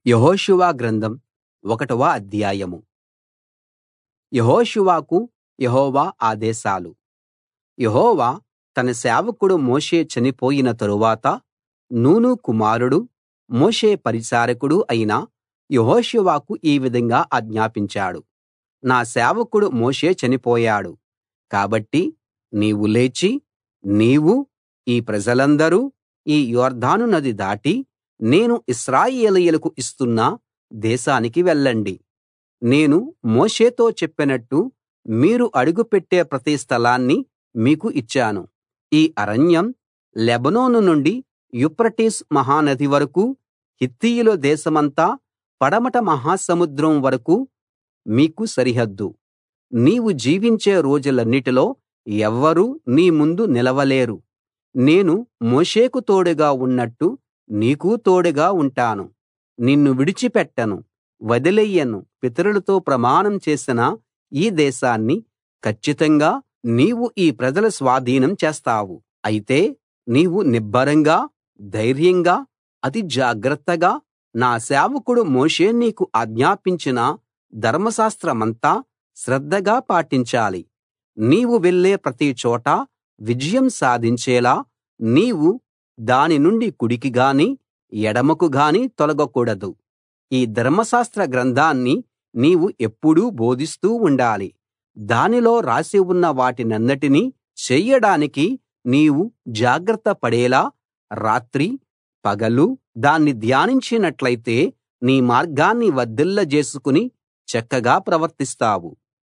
యెహోషువ గ్రంథం ఒకటవ అధ్యాయం యెహోషువకు యెహోవా ఆదేశాలు యెహోవా తన సేవకుడు మోషే చనిపోయిన తరువాత నూను కుమారుడు మోషే పరిచారకుడు అయిన యెహోషువకు ఈ విధంగా ఆజ్ఞాపించాడు నా సేవకుడు మోషే చనిపోయాడు కాబట్టి నీవు లేచి నీవూ ఈ ప్రజలందరూ ఈ యొర్దాను నది దాటి నేను ఇశ్రాయేలీయులకు ఇస్తున్న దేశానికి వెళ్ళండి నేను మోషేతో చెప్పినట్టు మీరు అడుగుపెట్టే ప్రతి స్థలాన్ని మీకు ఇచ్చాను ఈ అరణ్యం లెబానోను నుండి యూఫ్రటీసు మహానది వరకూ హిత్తీయుల దేశమంతా పడమట మహాసముద్రం వరకూ మీకు సరిహద్దు నీవు జీవించే రోజులన్నిటిలో ఎవ్వరూ నీ ముందు నిలవలేరు నేను మోషేకు తోడుగా ఉన్నట్టు నీకూ తోడుగా ఉంటాను నిన్ను విడిచిపెట్టను వదిలెయ్యను పితరులతో ప్రమాణం చేసిన ఈ దేశాన్ని కచ్చితంగా నీవు ఈ ప్రజల స్వాధీనం చేస్తావు అయితే నీవు నిబ్బరంగా ధైర్యంగా అతి జాగ్రత్తగా నా సేవకుడు మోషే నీకు ఆజ్ఞాపించిన ధర్మశాస్త్రమంతా శ్రద్ధగా పాటించాలి నీవు వెళ్ళే ప్రతి చోటా విజయం సాధించేలా నీవు దాని నుండి కుడికి గాని ఎడమకు గాని తొలగకూడదు ఈ ధర్మశాస్త్ర గ్రంథాన్ని నీవు ఎప్పుడూ బోధిస్తూ ఉండాలి దానిలో రాసి ఉన్న వాటినన్నిటినీ చెయ్యడానికి నీవు జాగ్రత్త పడేలా రాత్రీ పగలూ దాన్ని ధ్యానించినట్లయితే నీ మార్గాన్ని వర్ధిల్లజేసుకుని చక్కగా ప్రవర్తిస్తావు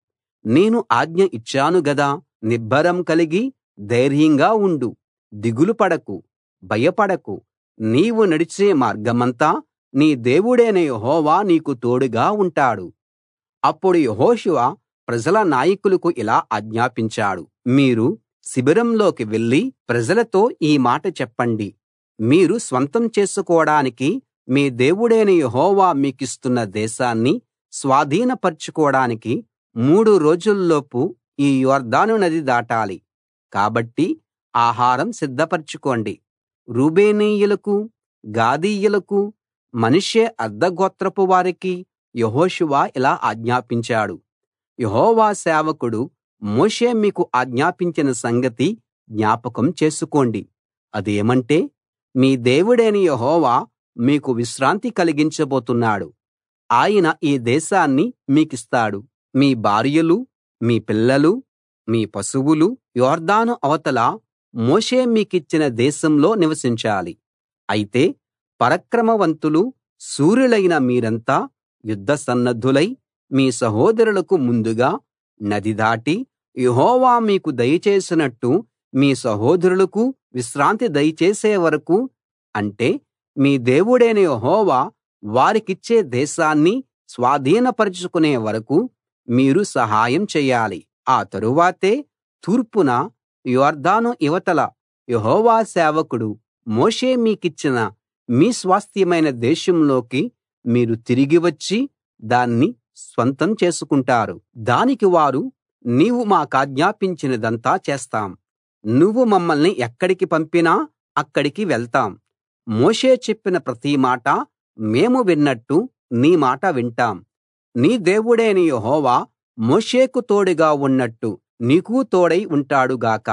నేను ఆజ్ఞ ఇచ్చాను గదా నిబ్బరం కలిగి ధైర్యంగా ఉండు దిగులు పడకు భయపడకు నీవు నడిచే మార్గమంతా నీ దేవుడైన యెహోవా నీకు తోడుగా ఉంటాడు అప్పుడు యెహోషువ ప్రజల నాయకులకు ఇలా ఆజ్ఞాపించాడు మీరు శిబిరంలోకి వెళ్లి ప్రజలతో ఈ మాట చెప్పండి మీరు స్వంతం చేసుకోడానికి మీ దేవుడైన యెహోవా మీకిస్తున్న దేశాన్ని స్వాధీనపరచుకోడానికి మూడు రోజుల్లోపు ఈ యొర్దాను నది దాటాలి కాబట్టి ఆహారం సిద్ధపరచుకోండి రూబేనీయులకు గాదీయులకు మనష్షే అర్థగోత్రపు వారికి యెహోషువ ఇలా ఆజ్ఞాపించాడు యెహోవా సేవకుడు మోషే మీకు ఆజ్ఞాపించిన సంగతి జ్ఞాపకం చేసుకోండి అదేమంటే మీ దేవుడైన యెహోవా మీకు విశ్రాంతి కలిగించబోతున్నాడు ఆయన ఈ దేశాన్ని మీకిస్తాడు మీ భార్యలు మీ పిల్లలు మీ పశువులు యొర్దాను అవతల మోషే మీకిచ్చిన దేశంలో నివసించాలి అయితే పరాక్రమవంతులు శూరులైన మీరంతా యుద్ధ సన్నద్ధులై మీ సహోదరులకు ముందుగా నది దాటి యెహోవా మీకు దయచేసినట్టు మీ సహోదరులకు విశ్రాంతి దయచేసే వరకూ అంటే మీ దేవుడైన యెహోవా వారికిచ్చే దేశాన్ని స్వాధీనపరచుకునే వరకూ మీరు సహాయం చెయ్యాలి ఆ తరువాతే తూర్పున యొర్దాను ఇవతల యెహోవా సేవకుడు మోషే మీకిచ్చిన మీ స్వాస్థ్యమైన దేశంలోకి మీరు తిరిగి వచ్చి దాన్ని స్వంతం చేసుకుంటారు దానికి వారు నీవు మాకాజ్ఞాపించినదంతా చేస్తాం నువ్వు మమ్మల్ని ఎక్కడికి పంపినా అక్కడికి వెళ్తాం మోషే చెప్పిన ప్రతి మాట మేము విన్నట్టు నీ మాట వింటాం నీ దేవుడైన యెహోవా మోషేకు తోడుగా ఉన్నట్టు నీకూ తోడై ఉంటాడు గాక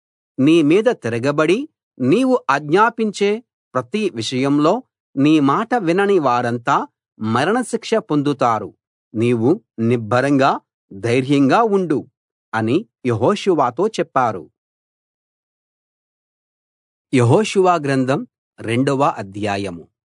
నీ మీద తిరగబడి నీవు ఆజ్ఞాపించే ప్రతి విషయంలో నీ మాట వినని వారంతా మరణశిక్ష పొందుతారు నీవు నిబ్బరంగా ధైర్యంగా ఉండు అని యెహోషువతో చెప్పారు యెహోషువ గ్రంథం రెండవ అధ్యాయం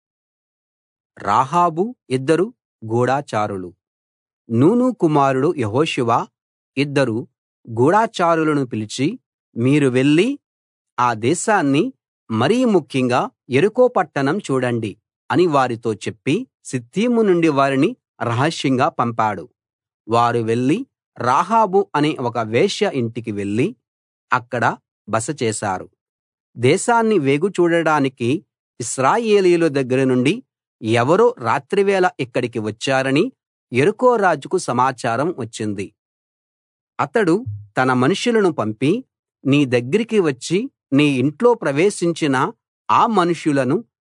రాహాబు ఇద్దరు గూఢచారులు నూను కుమారుడు యెహోషువ ఇద్దరు గూఢచారులను పిలిచి మీరు వెళ్లి ఆ దేశాన్ని మరీ ముఖ్యంగా యెరికో పట్టణం చూడండి అని వారితో చెప్పి సిత్తీము నుండి వారిని రహస్యంగా పంపాడు వారు వెళ్లి రాహాబు అనే ఒక వేశ్య ఇంటికి వెళ్లి అక్కడ బస చేశారు దేశాన్ని వేగు చూడడానికి ఇశ్రాయేలీయుల దగ్గర నుండి ఎవరో రాత్రివేళ ఇక్కడికి వచ్చారని యెరికో రాజుకు సమాచారం వచ్చింది అతడు తన మనుషులను పంపి నీ దగ్గరికి వచ్చి నీ ఇంట్లో ప్రవేశించిన ఆ మనుషులను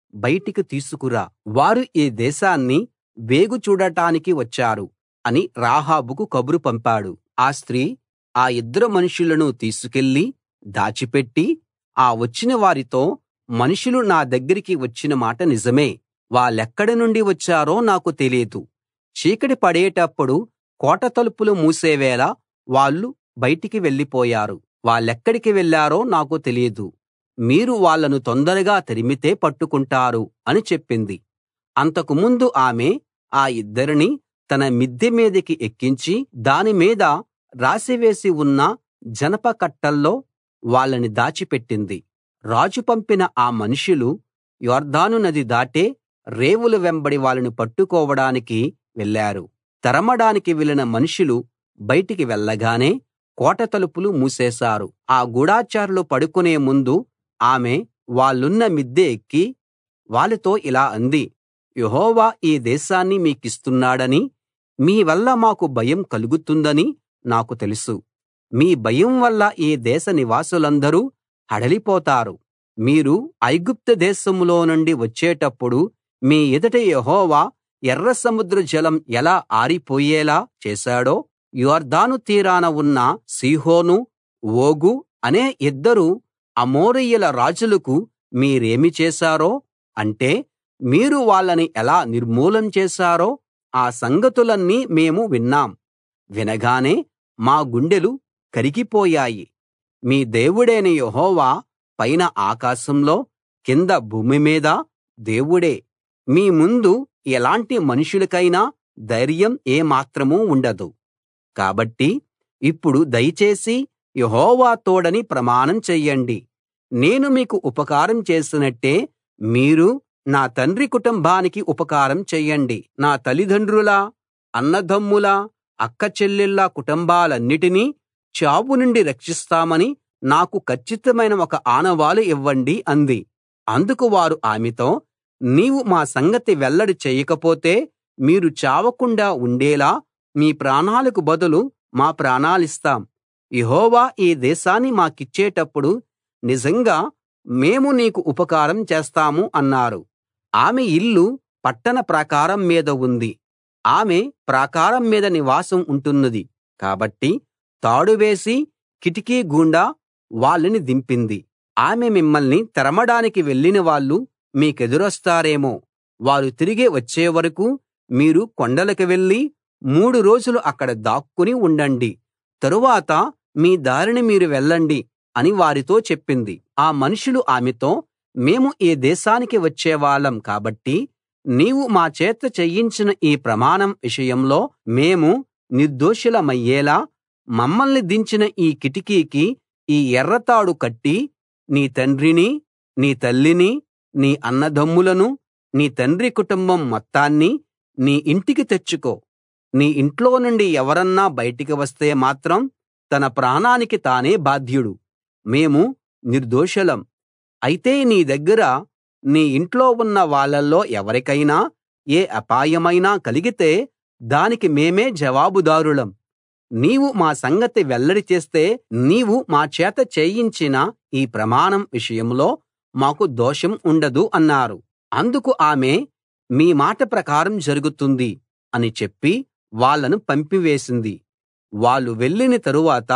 బయటికి తీసుకురా వారు ఈ దేశాన్ని వేగు చూడటానికి వచ్చారు అని రాహాబుకు కబురు పంపాడు ఆ స్త్రీ ఆ ఇద్దరు మనుషులను తీసుకెళ్లి దాచిపెట్టి ఆ వచ్చిన వారితో మనుషులు నా దగ్గరికి వచ్చిన మాట నిజమే వాళ్ళెక్కడి నుండి వచ్చారో నాకు తెలీదు చీకటి పడేటప్పుడు కోట తలుపులు మూసేవేళ వాళ్ళు బయటికి వెళ్ళిపోయారు వాళ్ళెక్కడికి వెళ్ళారో నాకు తెలీదు మీరు వాళ్ళను తొందరగా తరిమితే పట్టుకుంటారు అని చెప్పింది అంతకు ముందు ఆమె ఆ ఇద్దరిని తన మిద్దె మీదికి ఎక్కించి దాని మీద రాశివేసి ఉన్న జనప కట్టల్లో వాళ్ళని దాచిపెట్టింది రాజు పంపిన ఆ మనుషులు యొర్దాను నది దాటే రేవుల వెంబడి వాళ్ళని పట్టుకోవడానికి వెళ్ళారు తరమడానికి వెళ్ళిన మనుషులు బయటికి వెళ్ళగానే కోట తలుపులు మూసేశారు ఆ గూఢచారులు పడుకునే ముందు ఆమె వాళ్ళున్న మిద్దె ఎక్కి వాళ్ళతో ఇలా అంది యెహోవా ఈ దేశాన్ని మీకిస్తున్నాడని మీ వల్ల మాకు భయం కలుగుతుందని నాకు తెలుసు మీ భయం వల్ల ఈ దేశ నివాసులందరూ హడలిపోతారు మీరు ఐగుప్తు దేశంలో నుండి వచ్చేటప్పుడు మీ ఎదుట యెహోవా ఎర్ర సముద్ర జలం ఎలా ఆరిపోయేలా చేశాడో యొర్దాను తీరాన ఉన్న సీహోను ఓగు అనే ఇద్దరు అమోరీయుల రాజులకు మీరేమి చేశారో అంటే మీరు వాళ్ళని ఎలా నిర్మూలం చేశారో ఆ సంగతులన్నీ మేము విన్నాం వినగానే మా గుండెలు కరిగిపోయాయి మీ దేవుడైన యెహోవా పైన ఆకాశంలో కింద భూమి మీద దేవుడే మీ ముందు ఎలాంటి మనుషులకైనా ధైర్యం ఏమాత్రం ఉండదు కాబట్టి ఇప్పుడు దయచేసి యెహోవా తోడని ప్రమాణం చెయ్యండి నేను మీకు ఉపకారం చేసినట్టే మీరు నా తండ్రి కుటుంబానికి ఉపకారం చెయ్యండి నా తల్లిదండ్రుల అన్నదమ్ముల అక్కచెల్లెళ్ళ కుటుంబాలన్నిటినీ చావు నుండి రక్షిస్తామని నాకు కచ్చితమైన ఒక ఆనవాలు ఇవ్వండి అంది అందుకు వారు ఆమెతో నీవు మా సంగతి వెల్లడి చేయకపోతే మీరు చావకుండా ఉండేలా మీ ప్రాణాలకు బదులు మా ప్రాణాలిస్తాం యెహోవా ఈ దేశాన్ని మాకిచ్చేటప్పుడు నిజంగా మేము నీకు ఉపకారం చేస్తాము అన్నారు ఆమె ఇల్లు పట్టణ ప్రాకారం మీద ఉంది ఆమె ప్రాకారం మీద నివాసం ఉంటున్నది కాబట్టి తాడు వేసి కిటికీ గుండా వాళ్ళని దింపింది ఆమె మిమ్మల్ని తరమడానికి వెళ్ళిన వాళ్ళు మీకెదురొస్తారేమో వారు తిరిగి వచ్చే వరకూ మీరు కొండలకు వెళ్లి మూడు రోజులు అక్కడ దాక్కుని ఉండండి తరువాత మీ దారిన మీరు వెళ్ళండి అని వారితో చెప్పింది ఆ మనుషులు ఆమెతో మేము ఈ దేశానికి వచ్చేవాళ్ళం కాబట్టి నీవు మా చేత చేయించిన ఈ ప్రమాణం విషయంలో మేము నిర్దోషులమయ్యేలా మమ్మల్ని దించిన ఈ కిటికీకి ఈ ఎర్రతాడు కట్టి నీ తండ్రిని నీ తల్లిని నీ అన్నదమ్ములను నీ తండ్రి కుటుంబం మొత్తాన్ని నీ ఇంటికి తెచ్చుకో నీ ఇంట్లో నుండి ఎవరన్నా బయటికి వస్తే మాత్రం తన ప్రాణానికి తానే బాధ్యుడు మేము నిర్దోషులం అయితే నీ దగ్గర నీ ఇంట్లో ఉన్న వాళ్ళల్లో ఎవరికైనా ఏ అపాయమైనా కలిగితే దానికి మేమే జవాబుదారులం నీవు మా సంగతి వెల్లడి చేస్తే నీవు మా చేత చేయించిన ఈ ప్రమాణం విషయంలో మాకు దోషం ఉండదు అన్నారు అందుకు ఆమె మీ మాట ప్రకారం జరుగుతుంది అని చెప్పి వాళ్ళను పంపివేసింది వాళ్ళు వెళ్ళిన తరువాత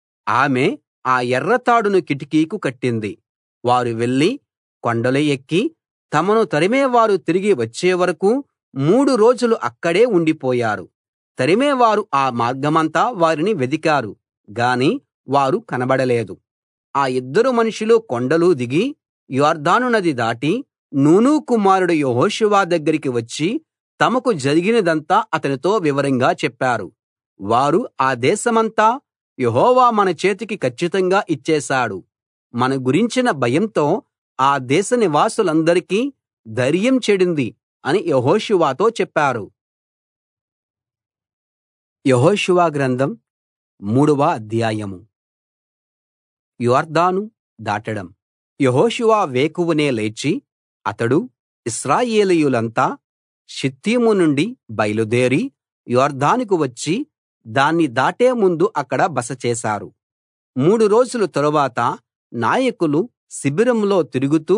ఆమె ఆ ఎర్రతాడును కిటికీకు కట్టింది వారు వెళ్లి కొండలు ఎక్కి తమను తరిమేవారు తిరిగి వచ్చే వరకూ మూడు రోజులు అక్కడే ఉండిపోయారు తరిమేవారు ఆ మార్గమంతా వారిని వెదికారు గాని వారు కనబడలేదు ఆ ఇద్దరు మనుషులు కొండలు దిగి యొర్దాను నది దాటి నూను కుమారుడు యెహోషువ దగ్గరికి వచ్చి తమకు జరిగినదంతా అతనితో వివరంగా చెప్పారు వారు ఆ దేశమంతా యెహోవా మన చేతికి కచ్చితంగా ఇచ్చేశాడు మన గురించిన భయంతో ఆ దేశ నివాసులందరికీ ధైర్యం చెడింది అని యెహోషువతో చెప్పారు యెహోషువ గ్రంథం మూడవ అధ్యాయం యొర్దాను దాటడం యెహోషువ వేకువనే లేచి అతడు ఇశ్రాయేలీయులంతా షిత్తీము నుండి బయలుదేరి యొర్దానుకు వచ్చి దాన్ని దాటే ముందు అక్కడ బస చేశారు మూడు రోజుల తరువాత నాయకులు శిబిరంలో తిరుగుతూ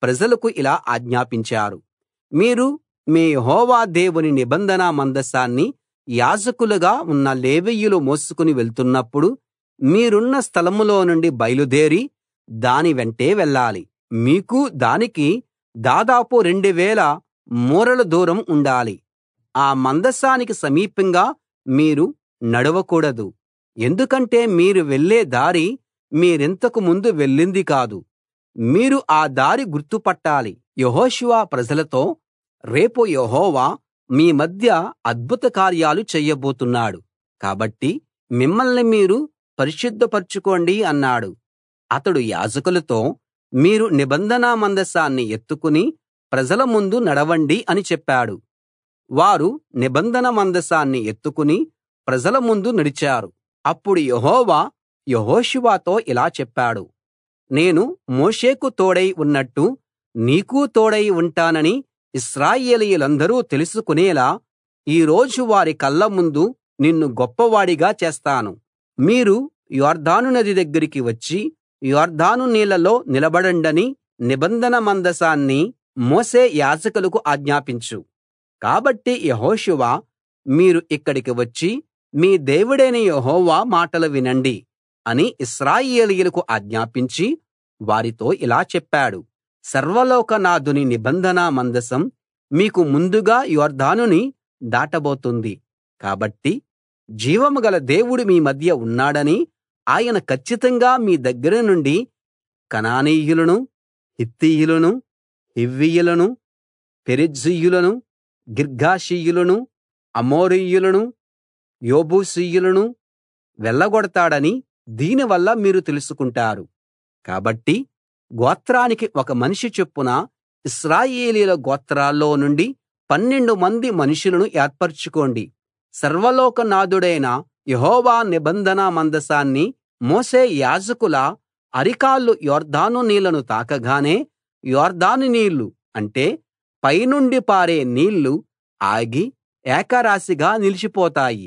ప్రజలకు ఇలా ఆజ్ఞాపించారు మీరు మీ యెహోవా దేవుని నిబంధన మందసాన్ని యాజకులుగా ఉన్న లేవీయులు మోసుకుని వెళ్తున్నప్పుడు మీరున్న స్థలంలో నుండి బయలుదేరి దాని వెంటే వెళ్ళాలి మీకు దానికి దాదాపు 2000 మూరల దూరం ఉండాలి ఆ మందసానికి సమీపంగా మీరు నడవకూడదు ఎందుకంటే మీరు వెళ్ళే దారి మీరింతకు ముందు వెళ్ళింది కాదు మీరు ఆ దారి గుర్తుపట్టాలి యెహోషువ ప్రజలతో రేపు యెహోవా మీ మధ్య అద్భుత కార్యాలు చెయ్యబోతున్నాడు కాబట్టి మిమ్మల్ని మీరు పరిశుద్ధపరచుకోండి అన్నాడు అతడు యాజకులతో మీరు నిబంధన మందసాన్ని ఎత్తుకుని ప్రజల ముందు నడవండి అని చెప్పాడు వారు నిబంధన మందసాన్ని ఎత్తుకుని ప్రజల ముందు నడిచారు అప్పుడు యెహోవా యెహోషువతో ఇలా చెప్పాడు నేను మోషేకు తోడై ఉన్నట్టు నీకూ తోడై ఉంటానని ఇశ్రాయేలీయులందరూ తెలుసుకునేలా ఈ రోజు వారి కళ్ళ ముందు నిన్ను గొప్పవాడిగా చేస్తాను మీరు యొర్దాను నది దగ్గరికి వచ్చి యొర్దాను నీళ్లలో నిలబడండని నిబంధన మందసాన్ని మోసే యాజకులకు ఆజ్ఞాపించు కాబట్టి యెహోషువ మీరు ఇక్కడికి వచ్చి మీ దేవుడైన యెహోవా మాటలు వినండి అని ఇశ్రాయేలీయులకు ఆజ్ఞాపించి వారితో ఇలా చెప్పాడు సర్వలోకనాథుని నిబంధన మందసం మీకు ముందుగా యొర్దానుని దాటబోతుంది కాబట్టి జీవం గల దేవుడు మీ మధ్య ఉన్నాడని ఆయన కచ్చితంగా మీ దగ్గర నుండి కనానీయులను హిత్తీయులను హివ్వీయులను పెరిజ్జీయులను గిర్గాషీయులను అమోరీయులను యెబూసీయులను వెళ్ళగొడతాడని దీనివల్ల మీరు తెలుసుకుంటారు కాబట్టి గోత్రానికి ఒక మనిషి చొప్పున ఇశ్రాయేలీయుల గోత్రాల్లో నుండి పన్నెండు మంది మనుషులను ఏర్పరచుకోండి సర్వలోకనాథుడైన యెహోవా నిబంధన మందసాన్ని మోసే యాజకుల అరికాళ్ళు యొర్దాను నీళ్లను తాకగానే యొర్దాను నీళ్లు అంటే పైనుండి పారే నీళ్లు ఆగి ఏకరాశిగా నిలిచిపోతాయి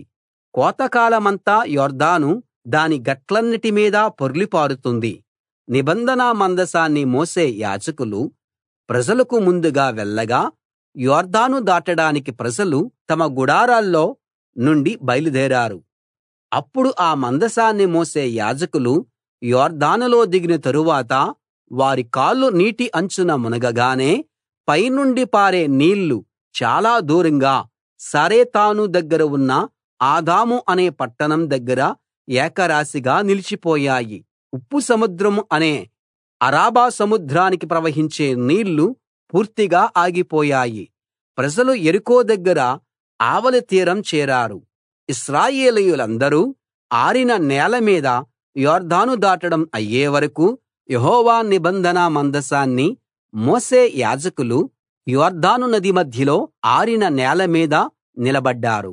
కోతకాలమంతా యొర్దాను దాని గట్లన్నిటి మీద పొర్లి పారుతుంది నిబంధన మందసాన్ని మోసే యాజకులు ప్రజలకు ముందుగా వెళ్ళగా యొర్దాను దాటడానికి ప్రజలు తమ గుడారాల్లో నుండి బయలుదేరారు అప్పుడు ఆ మందసాన్ని మోసే యాజకులు యొర్దానులో దిగిన తరువాత వారి కాళ్ళు నీటి అంచున మునగగానే పైనుండి పారే నీళ్లు చాలా దూరంగా సరేతాను దగ్గర ఉన్న ఆదాము అనే పట్టణం దగ్గర ఏకరాశిగా నిలిచిపోయాయి ఉప్పు సముద్రం అనే అరాబా సముద్రానికి ప్రవహించే నీళ్లు పూర్తిగా ఆగిపోయాయి ప్రజలు యెరికో దగ్గర ఆవలి తీరం చేరారు ఇశ్రాయేలీయులందరూ ఆరిన నేల మీద యొర్దాను దాటడం అయ్యే వరకూ యెహోవా నిబంధన మందసాన్ని మోసే యాజకులు యొర్దాను నది మధ్యలో ఆరిన నేల మీద నిలబడ్డారు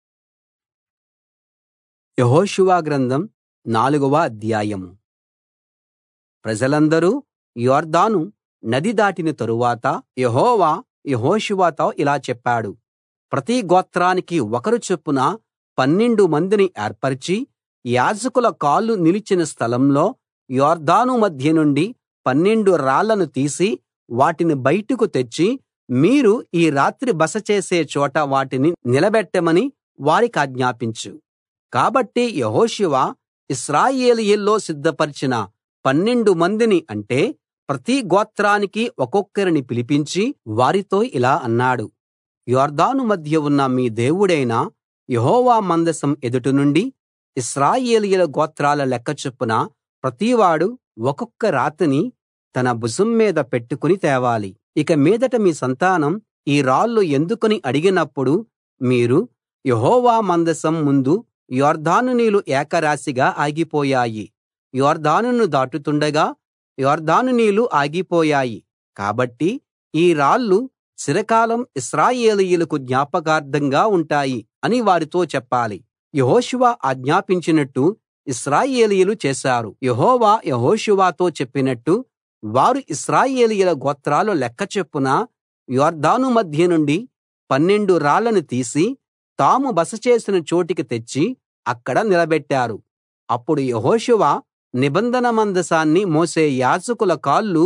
యెహోషువ గ్రంథం నాలుగవ అధ్యాయం ప్రజలందరూ యొర్దాను నది దాటిన తరువాత యెహోవా యెహోషువతో ఇలా చెప్పాడు ప్రతి గోత్రానికి ఒకరు చొప్పున పన్నెండు మందిని ఏర్పరచి యాజకుల కాళ్ళు నిలిచిన స్థలంలో యొర్దాను మధ్య నుండి పన్నెండు రాళ్లను తీసి వాటిని బయటకు తెచ్చి మీరు ఈ రాత్రి బస చేసే చోట వాటిని నిలబెట్టమని వారికాజ్ఞాపించు కాబట్టి యెహోషువ ఇశ్రాయేలీయుల్లో సిద్ధపరచిన పన్నెండు మందిని అంటే ప్రతి గోత్రానికి ఒక్కొక్కరిని పిలిపించి వారితో ఇలా అన్నాడు యొర్దాను మధ్య ఉన్న మీ దేవుడైన యెహోవా మందసం ఎదుట నుండి ఇశ్రాయేలీయుల గోత్రాల లెక్క చొప్పున ప్రతివాడు ఒక్కొక్క రాతిని తన భుజం మీద పెట్టుకుని తేవాలి ఇక మీదట మీ సంతానం ఈ రాళ్లు ఎందుకని అడిగినప్పుడు మీరు యెహోవా మందసం ముందు యొర్దాను నీళ్లు ఏకరాశిగా ఆగిపోయాయి యొర్దానును దాటుతుండగా యొర్దాను నీళ్లు ఆగిపోయాయి కాబట్టి ఈ రాళ్లు చిరకాలం ఇశ్రాయేలీయులకు జ్ఞాపకార్థంగా ఉంటాయి అని వారితో చెప్పాలి యెహోషువ ఆజ్ఞాపించినట్టు ఇశ్రాయేలీయులు చేశారు యెహోవా యెహోషువతో చెప్పినట్టు వారు ఇశ్రాయేలీయుల గోత్రాల లెక్క చొప్పున యొర్దాను మధ్య నుండి పన్నెండు రాళ్లను తీసి తాము బస చేసిన చోటికి తెచ్చి అక్కడ నిలబెట్టారు అప్పుడు యెహోషువ నిబంధన మందసాన్ని మోసే యాజకుల కాళ్ళు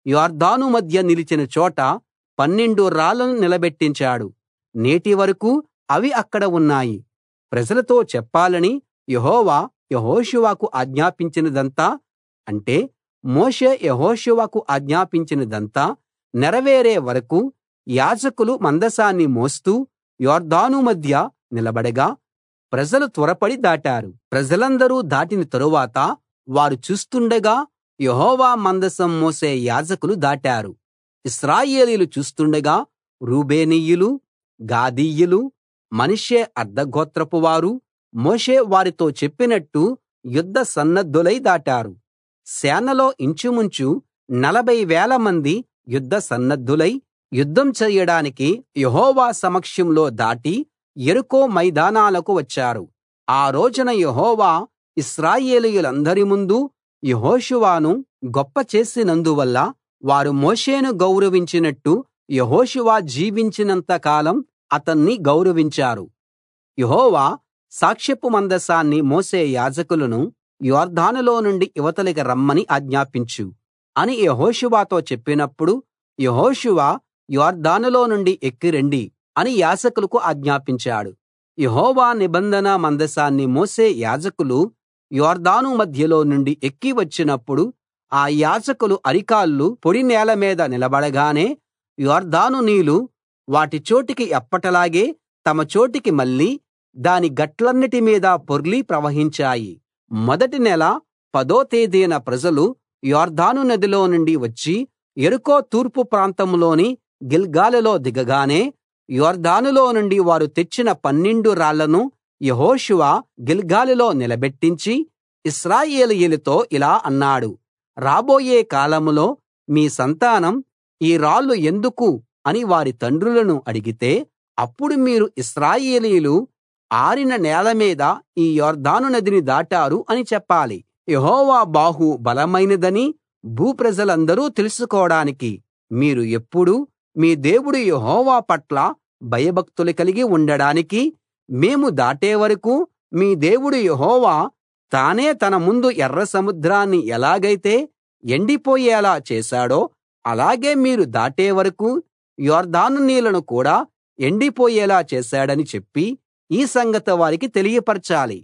యొర్దాను మధ్య నిలిచిన చోట పన్నెండు రాళ్లను నిలబెట్టించాడు నేటి వరకూ అవి అక్కడ ఉన్నాయి ప్రజలతో చెప్పాలని యెహోవా యెహోషువకు ఆజ్ఞాపించినదంతా అంటే మోషే యెహోషువకు ఆజ్ఞాపించినదంతా నెరవేరే వరకూ యాజకులు మందసాన్ని మోస్తూ యొర్దాను మధ్య నిలబడగా ప్రజలు త్వరపడి దాటారు ప్రజలందరూ దాటిన తరువాత వారు చూస్తుండగా యెహోవా మందసం మోసే యాజకులు దాటారు ఇశ్రాయేలీయులు చూస్తుండగా రూబేనీయులు గాదీయులు మనష్షే అర్థగోత్రపు వారు మోషే వారితో చెప్పినట్టు యుద్ధ సన్నద్ధులై దాటారు సేనలో ఇంచుమించు నలభై వేల మంది యుద్ధ సన్నద్ధులై యుద్ధం చెయ్యడానికి యెహోవా సమక్షంలో దాటి యెరికో మైదానాలకు వచ్చారు ఆ రోజున యెహోవా ఇశ్రాయేలీయులందరి ముందు యెహోషువను గొప్ప చేసినందువల్ల వారు మోషేను గౌరవించినట్టు యెహోషువ జీవించినంత కాలం అతన్ని గౌరవించారు యెహోవా సాక్ష్యపు మందసాన్ని మోసే యాజకులను యొర్దానులో నుండి ఇవతలికి రమ్మని ఆజ్ఞాపించు అని యెహోషువతో చెప్పినప్పుడు యెహోషువ యొర్దానులో నుండి ఎక్కి రండి అని యాజకులకు ఆజ్ఞాపించాడు యెహోవా నిబంధన మందసాన్ని మోసే యాజకులు యొర్దాను మధ్యలో నుండి ఎక్కి వచ్చినప్పుడు ఆ యాజకులు అరికాళ్ళు పొడి నేల మీద నిలబడగానే యొర్దాను నీళ్లు వాటి చోటికి ఎప్పటిలాగే తమ చోటికి మళ్ళి దాని గట్లన్నిటి మీద పొర్లి ప్రవహించాయి మొదటి నెల పదో తేదీన ప్రజలు యొర్దాను నదిలో నుండి వచ్చి యెరికో తూర్పు ప్రాంతంలోని గిల్గాలులో దిగగానే యొర్దానులో నుండి వారు తెచ్చిన పన్నెండు రాళ్లను యెహోషువ గిల్గాలులో నిలబెట్టించి ఇశ్రాయేలీయులతో ఇలా అన్నాడు రాబోయే కాలంలో మీ సంతానం ఈ రాళ్లు ఎందుకు అని వారి తండ్రులను అడిగితే అప్పుడు మీరు ఇశ్రాయేలీయులు ఆరిన నేల మీద ఈ యొర్దాను నదిని దాటారు అని చెప్పాలి యెహోవా బాహు బలమైనదని భూప్రజలందరూ తెలుసుకోడానికి మీరు ఎప్పుడూ మీ దేవుడు యెహోవా పట్ల భయభక్తులు కలిగి ఉండడానికి మేము దాటే వరకూ మీ దేవుడు యెహోవా తానే తన ముందు ఎర్ర సముద్రాన్ని ఎలాగైతే ఎండిపోయేలా చేశాడో అలాగే మీరు దాటే వరకూ యొర్దాను నీళ్లను కూడా ఎండిపోయేలా చేశాడని చెప్పి ఈ సంగతి వారికి తెలియపరచాలి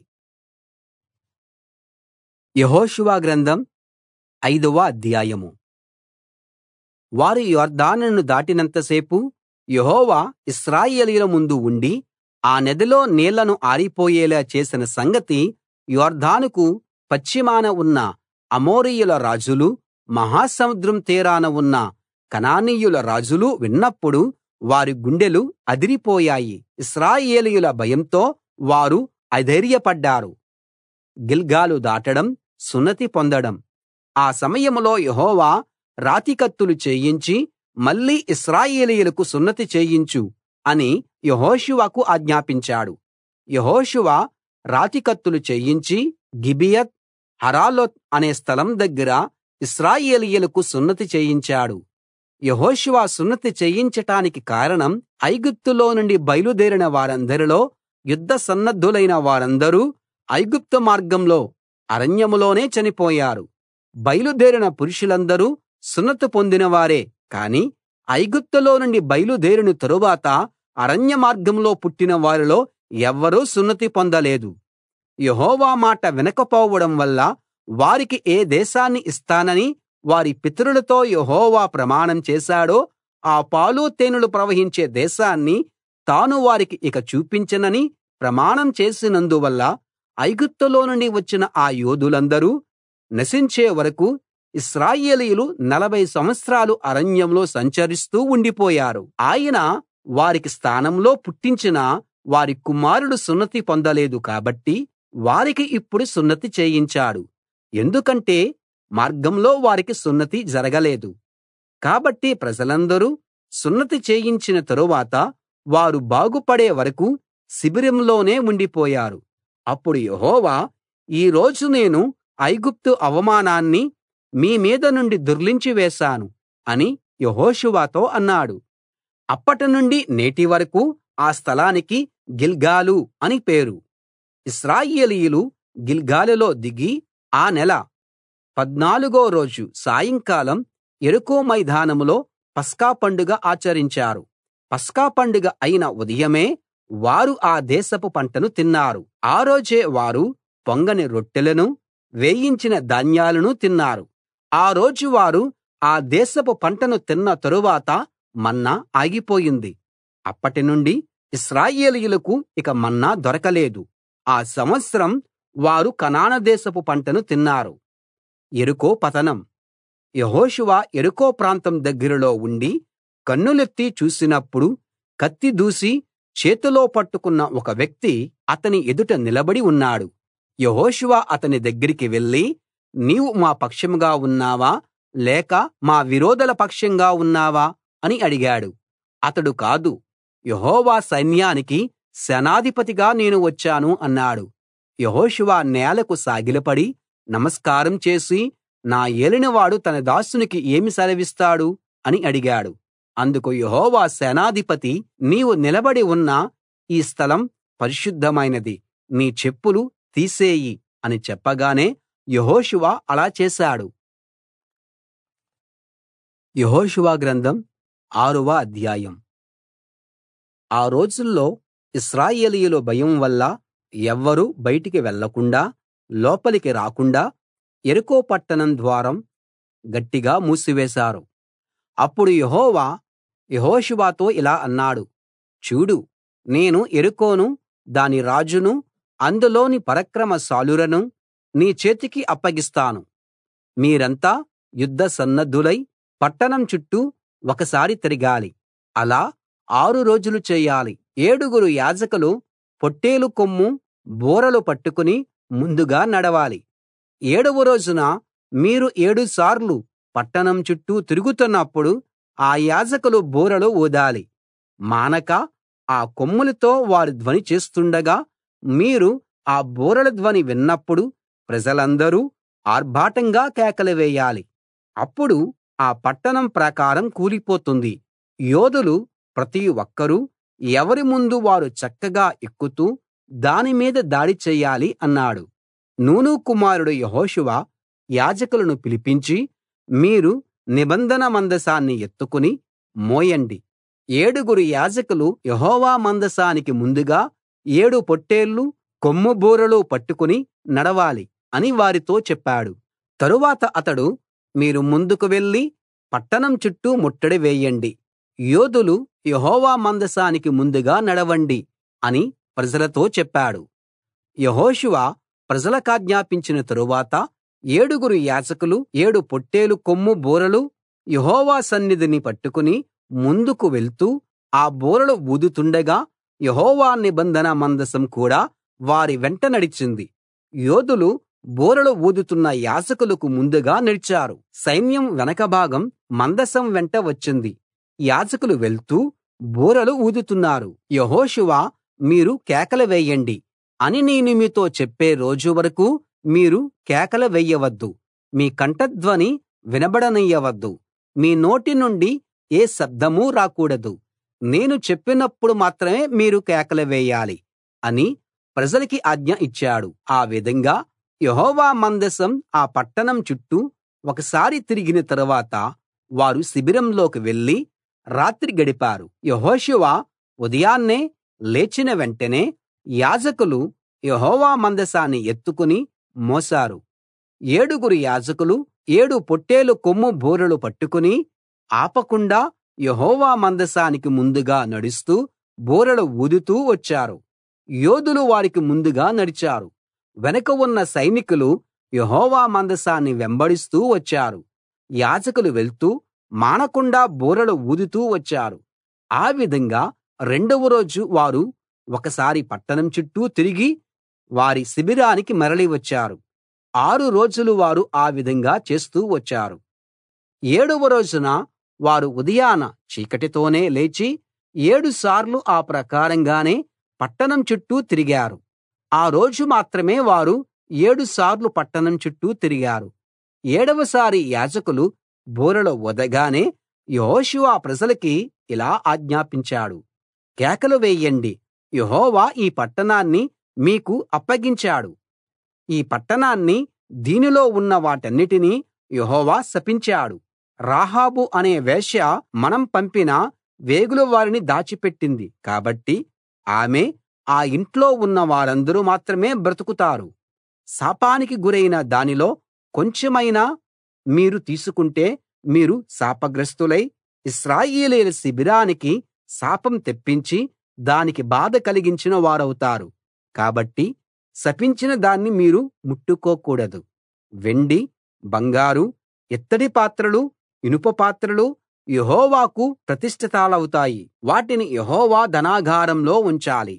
యెహోషువ గ్రంథం ఐదవ అధ్యాయం వారు యొర్దానును దాటినంతసేపు యెహోవా ఇశ్రాయేలీయుల ముందు ఉండి ఆ నదిలో నీళ్లను ఆరిపోయేలా చేసిన సంగతి యొర్దానుకు పశ్చిమాన ఉన్న అమోరీయుల రాజులు మహాసముద్రం తీరాన ఉన్న కనానీయుల రాజులు విన్నప్పుడు వారి గుండెలు అదిరిపోయాయి ఇశ్రాయేలీయుల భయంతో వారు అధైర్యపడ్డారు గిల్గాలు దాటడం సున్నతి పొందడం ఆ సమయంలో యెహోవా రాతికత్తులు చేయించి మళ్ళీ ఇశ్రాయేలీయులకు సున్నతి చేయించు అని యెహోషువకు ఆజ్ఞాపించాడు యెహోషువ రాతికత్తులు చేయించి గిబియత్ హరాలోత్ అనే స్థలం దగ్గర ఇశ్రాయేలీయులకు సున్నతి చేయించాడు యెహోషువ సున్నతి చేయించటానికి కారణం ఐగుప్తులో నుండి బయలుదేరిన వారందరిలో యుద్ధ సన్నద్ధులైన వారందరూ ఐగుప్తు మార్గంలో అరణ్యంలోనే చనిపోయారు బయలుదేరిన పురుషులందరూ సున్నతి పొందినవారే కాని ఐగుప్తులో నుండి బయలుదేరిన తరువాత అరణ్య మార్గంలో పుట్టిన వారిలో ఎవ్వరూ సున్నతి పొందలేదు యెహోవా మాట వినకపోవడం వల్ల వారికి ఏ దేశాన్ని ఇస్తానని వారి పితరులతో యెహోవా ప్రమాణం చేశాడో ఆ పాలు తేనెలు ప్రవహించే దేశాన్ని తాను వారికి ఇక చూపించనని ప్రమాణం చేసినందువల్ల ఐగుప్తులో నుండి వచ్చిన ఆ యోధులందరూ నశించే వరకూ ఇశ్రాయేలీయులు నలభై సంవత్సరాలు అరణ్యంలో సంచరిస్తూ ఉండిపోయారు ఆయన వారికి స్థానంలో పుట్టించిన వారి కుమారుడు సున్నతి పొందలేదు కాబట్టి వారికి ఇప్పుడు సున్నతి చేయించాడు ఎందుకంటే మార్గంలో వారికి సున్నతి జరగలేదు కాబట్టి ప్రజలందరూ సున్నతి చేయించిన తరువాత వారు బాగుపడే వరకూ శిబిరంలోనే ఉండిపోయారు అప్పుడు యెహోవా ఈ రోజు నేను ఐగుప్తు అవమానాన్ని మీ మీద నుండి దొర్లించి వేశాను అని యెహోషువతో అన్నాడు అప్పటినుండి నేటి వరకూ ఆ స్థలానికి గిల్గాలు అని పేరు ఇశ్రాయేలీయులు గిల్గాలులో దిగి ఆ నెల పద్నాలుగో రోజు సాయంకాలం యెరికో మైదానంలో పస్కా పండుగ ఆచరించారు పస్కా పండుగ అయిన ఉదయమే వారు ఆ దేశపు పంటను తిన్నారు ఆ రోజే వారు పొంగని రొట్టెలను వేయించిన ధాన్యాలను తిన్నారు ఆ రోజు వారు ఆ దేశపు పంటను తిన్న తరువాత మన్నా ఆగిపోయింది అప్పటి నుండి ఇశ్రాయేలీయులకు ఇక మన్నా దొరకలేదు ఆ సంవత్సరం వారు కనాన దేశపు పంటను తిన్నారు యెరికో పతనం యెహోషువ యెరికో ప్రాంతం దగ్గరలో ఉండి కన్నులెత్తి చూసినప్పుడు కత్తి దూసి చేతిలో పట్టుకున్న ఒక వ్యక్తి అతని ఎదుట నిలబడి ఉన్నాడు యెహోషువ అతని దగ్గరికి వెళ్లి నీవు మా పక్షంగా ఉన్నావా లేక మా విరోధుల పక్షంగా ఉన్నావా అని అడిగాడు అతడు కాదు యెహోవా సైన్యానికి సేనాధిపతిగా నేను వచ్చాను అన్నాడు యెహోషువ నేలకు సాగిలపడి నమస్కారం చేసి నా ఏలినవాడు తన దాసునికి ఏమి సెలవిస్తాడు అని అడిగాడు అందుకు యెహోవా సేనాధిపతి నీవు నిలబడి ఉన్న ఈ స్థలం పరిశుద్ధమైనది నీ చెప్పులు తీసేయి అని చెప్పగానే యెహోషువ అలా చేశాడు యెహోషువ గ్రంథం ఆరవ అధ్యాయం ఆ రోజుల్లో ఇశ్రాయేలీయుల భయం వల్ల ఎవ్వరూ బయటికి వెళ్ళకుండా లోపలికి రాకుండా యెరికో పట్టణం ద్వారం గట్టిగా మూసివేశారు అప్పుడు యెహోవా యెహోషువతో ఇలా అన్నాడు చూడు నేను యెరికోను దాని రాజును అందులోని పరాక్రమశాలురను నీ చేతికి అప్పగిస్తాను మీరంతా యుద్ధ సన్నద్ధులై పట్టణం చుట్టూ ఒకసారి తిరగాలి అలా ఆరు రోజులు చేయాలి ఏడుగురు యాజకులు పొట్టేలు కొమ్ము బూరలు పట్టుకుని ముందుగా నడవాలి ఏడవ రోజున మీరు ఏడు సార్లు పట్టణం చుట్టూ తిరుగుతున్నప్పుడు ఆ యాజకులు బూరలు ఊదాలి మానక ఆ కొమ్ములతో వారు ధ్వని చేస్తుండగా మీరు ఆ బూరల ధ్వని విన్నప్పుడు ప్రజలందరూ ఆర్భాటంగా కేకలు వేయాలి అప్పుడు ఆ పట్టణం ప్రాకారం కూలిపోతుంది యోధులు ప్రతి ఒక్కరూ ఎవరి ముందు వారు చక్కగా ఎక్కుతూ దాని మీద దాడి చెయ్యాలి అన్నాడు నూను కుమారుడు యెహోషువ యాజకులను పిలిపించి మీరు నిబంధన మందసాన్ని ఎత్తుకుని మోయండి ఏడుగురు యాజకులు యెహోవా మందసానికి ముందుగా ఏడు పొట్టేళ్లు కొమ్ము బూరలు పట్టుకుని నడవాలి అని వారితో చెప్పాడు తరువాత అతడు మీరు ముందుకు వెళ్లి పట్టణం చుట్టూ ముట్టడి వేయండి యోధులు యెహోవా మందసానికి ముందుగా నడవండి అని ప్రజలతో చెప్పాడు యెహోషువ ప్రజలకాజ్ఞాపించిన తరువాత ఏడుగురు యాజకులు ఏడు పొట్టేలు కొమ్ము బూరలు యెహోవా సన్నిధిని పట్టుకుని ముందుకు వెళ్తూ ఆ బూరలు ఊదుతుండగా యెహోవా నిబంధన మందసం కూడా వారి వెంట నడిచింది యోధులు బూరలు ఊదుతున్న యాజకులకు ముందుగా నడిచారు సైన్యం వెనక భాగం మందసం వెంట వచ్చింది యాజకులు వెళ్తూ బూరలు ఊదుతున్నారు యెహోషువ మీరు కేకలు వేయండి అని నేను మీతో చెప్పే రోజు వరకూ మీరు కేకలు వెయ్యవద్దు మీ కంఠధ్వని వినబడనియ్యవద్దు మీ నోటి నుండి ఏ శబ్దమూ రాకూడదు నేను చెప్పినప్పుడు మాత్రమే మీరు కేకలు వేయాలి అని ప్రజలకి ఆజ్ఞ ఇచ్చాడు ఆ విధంగా యెహోవా మందసం ఆ పట్టణం చుట్టూ ఒకసారి తిరిగిన తరువాత వారు శిబిరంలోకి వెళ్లి రాత్రి గడిపారు యెహోషువ ఉదయాన్నే లేచిన వెంటనే యాజకులు యెహోవా మందసాన్ని ఎత్తుకుని మోశారు ఏడుగురు యాజకులు ఏడు పొట్టేలు కొమ్ము బూరలు పట్టుకుని ఆపకుండా యెహోవా మందసానికి ముందుగా నడుస్తూ బూరలు ఊదుతూ వచ్చారు యోధులు వారికి ముందుగా నడిచారు వెనక ఉన్న సైనికులు యెహోవా మందసాన్ని వెంబడిస్తూ వచ్చారు యాజకులు వెళ్తూ మానకుండా బూరలు ఊదుతూ వచ్చారు ఆ విధంగా రెండవ రోజు వారు ఒకసారి పట్టణం చుట్టూ తిరిగి వారి శిబిరానికి మరలి వచ్చారు ఆరు రోజులు వారు ఆ విధంగా చేస్తూ వచ్చారు ఏడవ రోజున వారు ఉదయాన చీకటితోనే లేచి ఏడు సార్లు ఆ ప్రకారంగానే పట్టణం చుట్టూ తిరిగారు ఆ రోజు మాత్రమే వారు ఏడు సార్లు పట్టణం చుట్టూ తిరిగారు ఏడవసారి యాజకులు బూరలు ఊదగానే యెహోషువ ప్రజలకి ఇలా ఆజ్ఞాపించాడు కేకలు వేయండి యెహోవా ఈ పట్టణాన్ని మీకు అప్పగించాడు ఈ పట్టణాన్ని దీనిలో ఉన్న వాటన్నిటినీ యెహోవా శపించాడు రాహాబు అనే వేశ్య మనం పంపిన వేగుల వారిని దాచిపెట్టింది కాబట్టి ఆమె ఆ ఇంట్లో ఉన్న వారందరూ మాత్రమే బ్రతుకుతారు శాపానికి గురైన దానిలో కొంచెమైనా మీరు తీసుకుంటే మీరు శాపగ్రస్తులై ఇశ్రాయేలీయుల శిబిరానికి శాపం తెప్పించి దానికి బాధ కలిగించిన వారవుతారు కాబట్టి శపించిన దాన్ని మీరు ముట్టుకోకూడదు వెండి బంగారు ఇత్తడి పాత్రలు ఇనుప పాత్రలు యెహోవాకు ప్రతిష్ఠితాలవుతాయి వాటిని యెహోవా ధనాగారంలో ఉంచాలి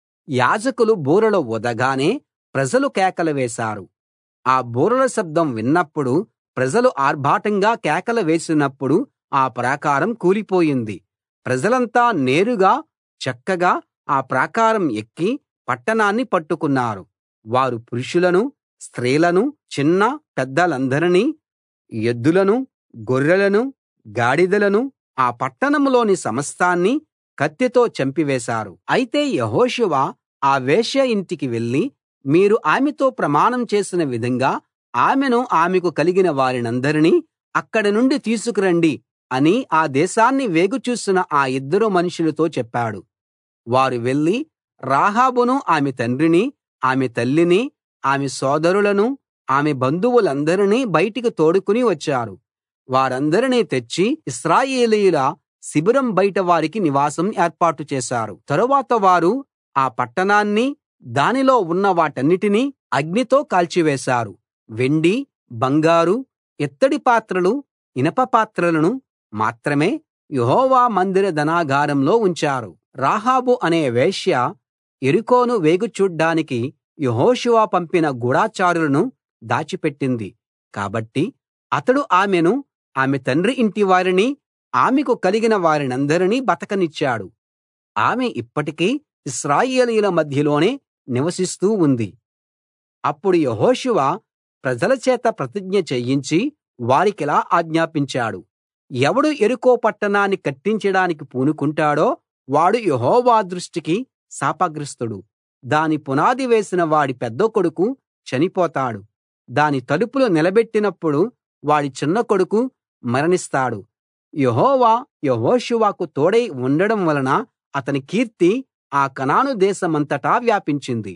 యాజకులు బూరలు ఊదగానే ప్రజలు కేకలు వేశారు ఆ బూరల శబ్దం విన్నప్పుడు ప్రజలు ఆర్భాటంగా కేకలు వేసినప్పుడు ఆ ప్రాకారం కూలిపోయింది ప్రజలంతా నేరుగా చక్కగా ఆ ప్రాకారం ఎక్కి పట్టణాన్ని పట్టుకున్నారు వారు పురుషులను స్త్రీలను చిన్న పెద్దలందరినీ ఎద్దులను గొర్రెలను గాడిదలను ఆ పట్టణంలోని సమస్తాన్ని కత్తితో చంపివేశారు అయితే యెహోషువ ఆ వేశ్య ఇంటికి వెళ్లి మీరు ఆమెతో ప్రమాణం చేసిన విధంగా ఆమెను ఆమెకు కలిగిన వారినందరినీ అక్కడి నుండి తీసుకురండి అని ఆ దేశాన్ని వేగు చూసిన ఆ ఇద్దరు మనుషులతో చెప్పాడు వారు వెళ్లి రాహాబును ఆమె తండ్రిని ఆమె తల్లిని ఆమె సోదరులను ఆమె బంధువులందరినీ బయటికి తోడుకుని వచ్చారు వారందరినీ తెచ్చి ఇశ్రాయేలీయుల శిబిరం బయట వారికి నివాసం ఏర్పాటు చేశారు తరువాత వారు ఆ పట్టణాన్ని దానిలో ఉన్న వాటన్నిటినీ అగ్నితో కాల్చివేశారు వెండి బంగారు ఇత్తడి పాత్రలు ఇనప పాత్రలను మాత్రమే యెహోవా మందిర ధనాగారంలో ఉంచారు రాహాబు అనే వేశ్య యెరికోను వేగు చూడ్డానికి యెహోషువ పంపిన గూఢచారులను దాచిపెట్టింది కాబట్టి అతడు ఆమెను ఆమె తండ్రి ఇంటివారిని ఆమెకు కలిగిన వారినందరినీ బతకనిచ్చాడు ఆమె ఇప్పటికీ ఇశ్రాయేలీయుల మధ్యలోనే నివసిస్తూ ఉంది అప్పుడు యెహోషువ ప్రజల చేత ప్రతిజ్ఞ చేయించి వారికిలా ఆజ్ఞాపించాడు ఎవడు యెరికో పట్టణాన్ని కట్టించడానికి పూనుకుంటాడో వాడు యెహోవా దృష్టికి శాపగ్రస్తుడు దాని పునాది వేసిన వాడి పెద్ద కొడుకు చనిపోతాడు దాని తలుపులు నిలబెట్టినప్పుడు వాడి చిన్న కొడుకు మరణిస్తాడు యెహోవా యెహోషువకు తోడై ఉండడం వలన అతని కీర్తి ఆ కనాను దేశమంతటా వ్యాపించింది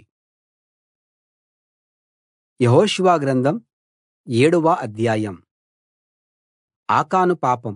యెహోషువ గ్రంథం ఏడవ అధ్యాయం ఆకాను పాపం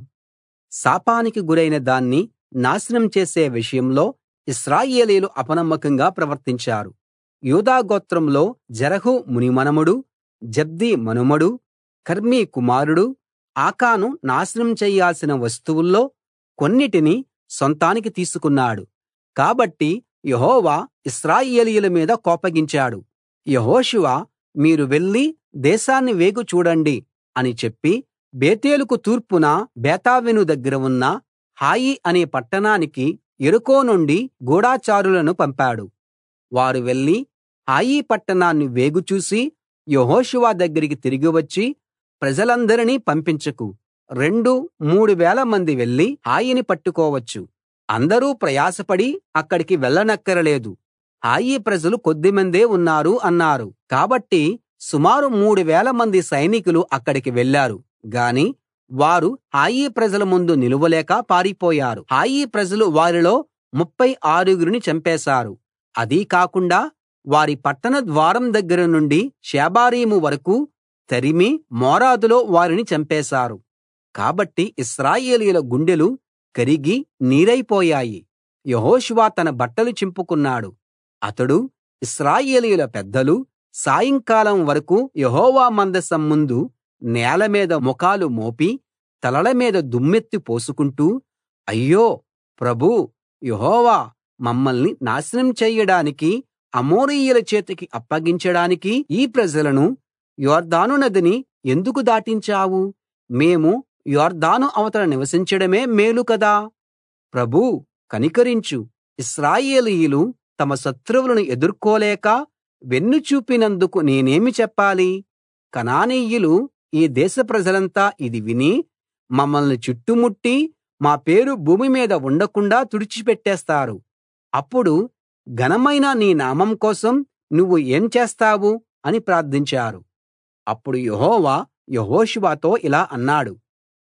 శాపానికి గురైన దాన్ని నాశనం చేసే విషయంలో ఇశ్రాయేలీయులు అపనమ్మకంగా ప్రవర్తించారు యూదా గోత్రంలో జెరహు మునిమనుమడు జబ్ది మనుమడు కర్మీ కుమారుడు ఆకాను నాశనం చెయ్యాల్సిన వస్తువుల్లో కొన్నిటిని సొంతానికి తీసుకున్నాడు కాబట్టి యెహోవా ఇశ్రాయేలీయుల మీద కోపగించాడు యెహోషువ మీరు వెళ్లి దేశాన్ని వేగు చూడండి అని చెప్పి బేతేలుకు తూర్పున బేతావెను దగ్గర ఉన్న హాయి అనే పట్టణానికి యెరికో నుండి గూఢచారులను పంపాడు వారు వెళ్లి హాయి పట్టణాన్ని వేగు చూసి యెహోషువ దగ్గరికి తిరిగి వచ్చి ప్రజలందరినీ పంపించకు రెండు మూడు వేల మంది వెళ్లి హాయిని పట్టుకోవచ్చు అందరూ ప్రయాసపడి అక్కడికి వెళ్ళనక్కరలేదు హాయి ప్రజలు కొద్దిమందే ఉన్నారు అన్నారు కాబట్టి సుమారు మూడు వేల మంది సైనికులు అక్కడికి వెళ్లారు గాని వారు హాయి ప్రజల ముందు నిలువలేక పారిపోయారు హాయి ప్రజలు వారిలో ముప్ఫై ఆరుగురిని చంపేశారు అదీ కాకుండా వారి పట్టణ ద్వారం దగ్గర నుండి షేబారీము వరకూ తరిమి మోరాదులో వారిని చంపేశారు కాబట్టి ఇశ్రాయేలీయుల గుండెలు కరిగి నీరైపోయాయి యెహోషువ తన బట్టలు చింపుకున్నాడు అతడు ఇశ్రాయేలీయుల పెద్దలు సాయంకాలం వరకూ యెహోవా మందసం ముందు నేల మీద ముఖాలు మోపి తలల మీద దుమ్మెత్తి పోసుకుంటూ అయ్యో ప్రభూ యెహోవా మమ్మల్ని నాశనం చెయ్యడానికి అమోరీయుల చేతికి అప్పగించడానికి ఈ ప్రజలను యొర్దాను నదిని ఎందుకు దాటించావు మేము యొర్దాను అవతల నివసించడమే మేలు కదా ప్రభూ కనికరించు ఇశ్రాయేలీయులు తమ శత్రువులను ఎదుర్కోలేక వెన్నుచూపినందుకు నేనేమి చెప్పాలి కనానీయులు ఈ దేశ ప్రజలంతా ఇది విని మమ్మల్ని చుట్టుముట్టి మా పేరు భూమి మీద ఉండకుండా తుడిచిపెట్టేస్తారు అప్పుడు ఘనమైన నీ నామం కోసం నువ్వు ఏం చేస్తావు అని ప్రార్థించారు అప్పుడు యెహోవా యెహోషువతో ఇలా అన్నాడు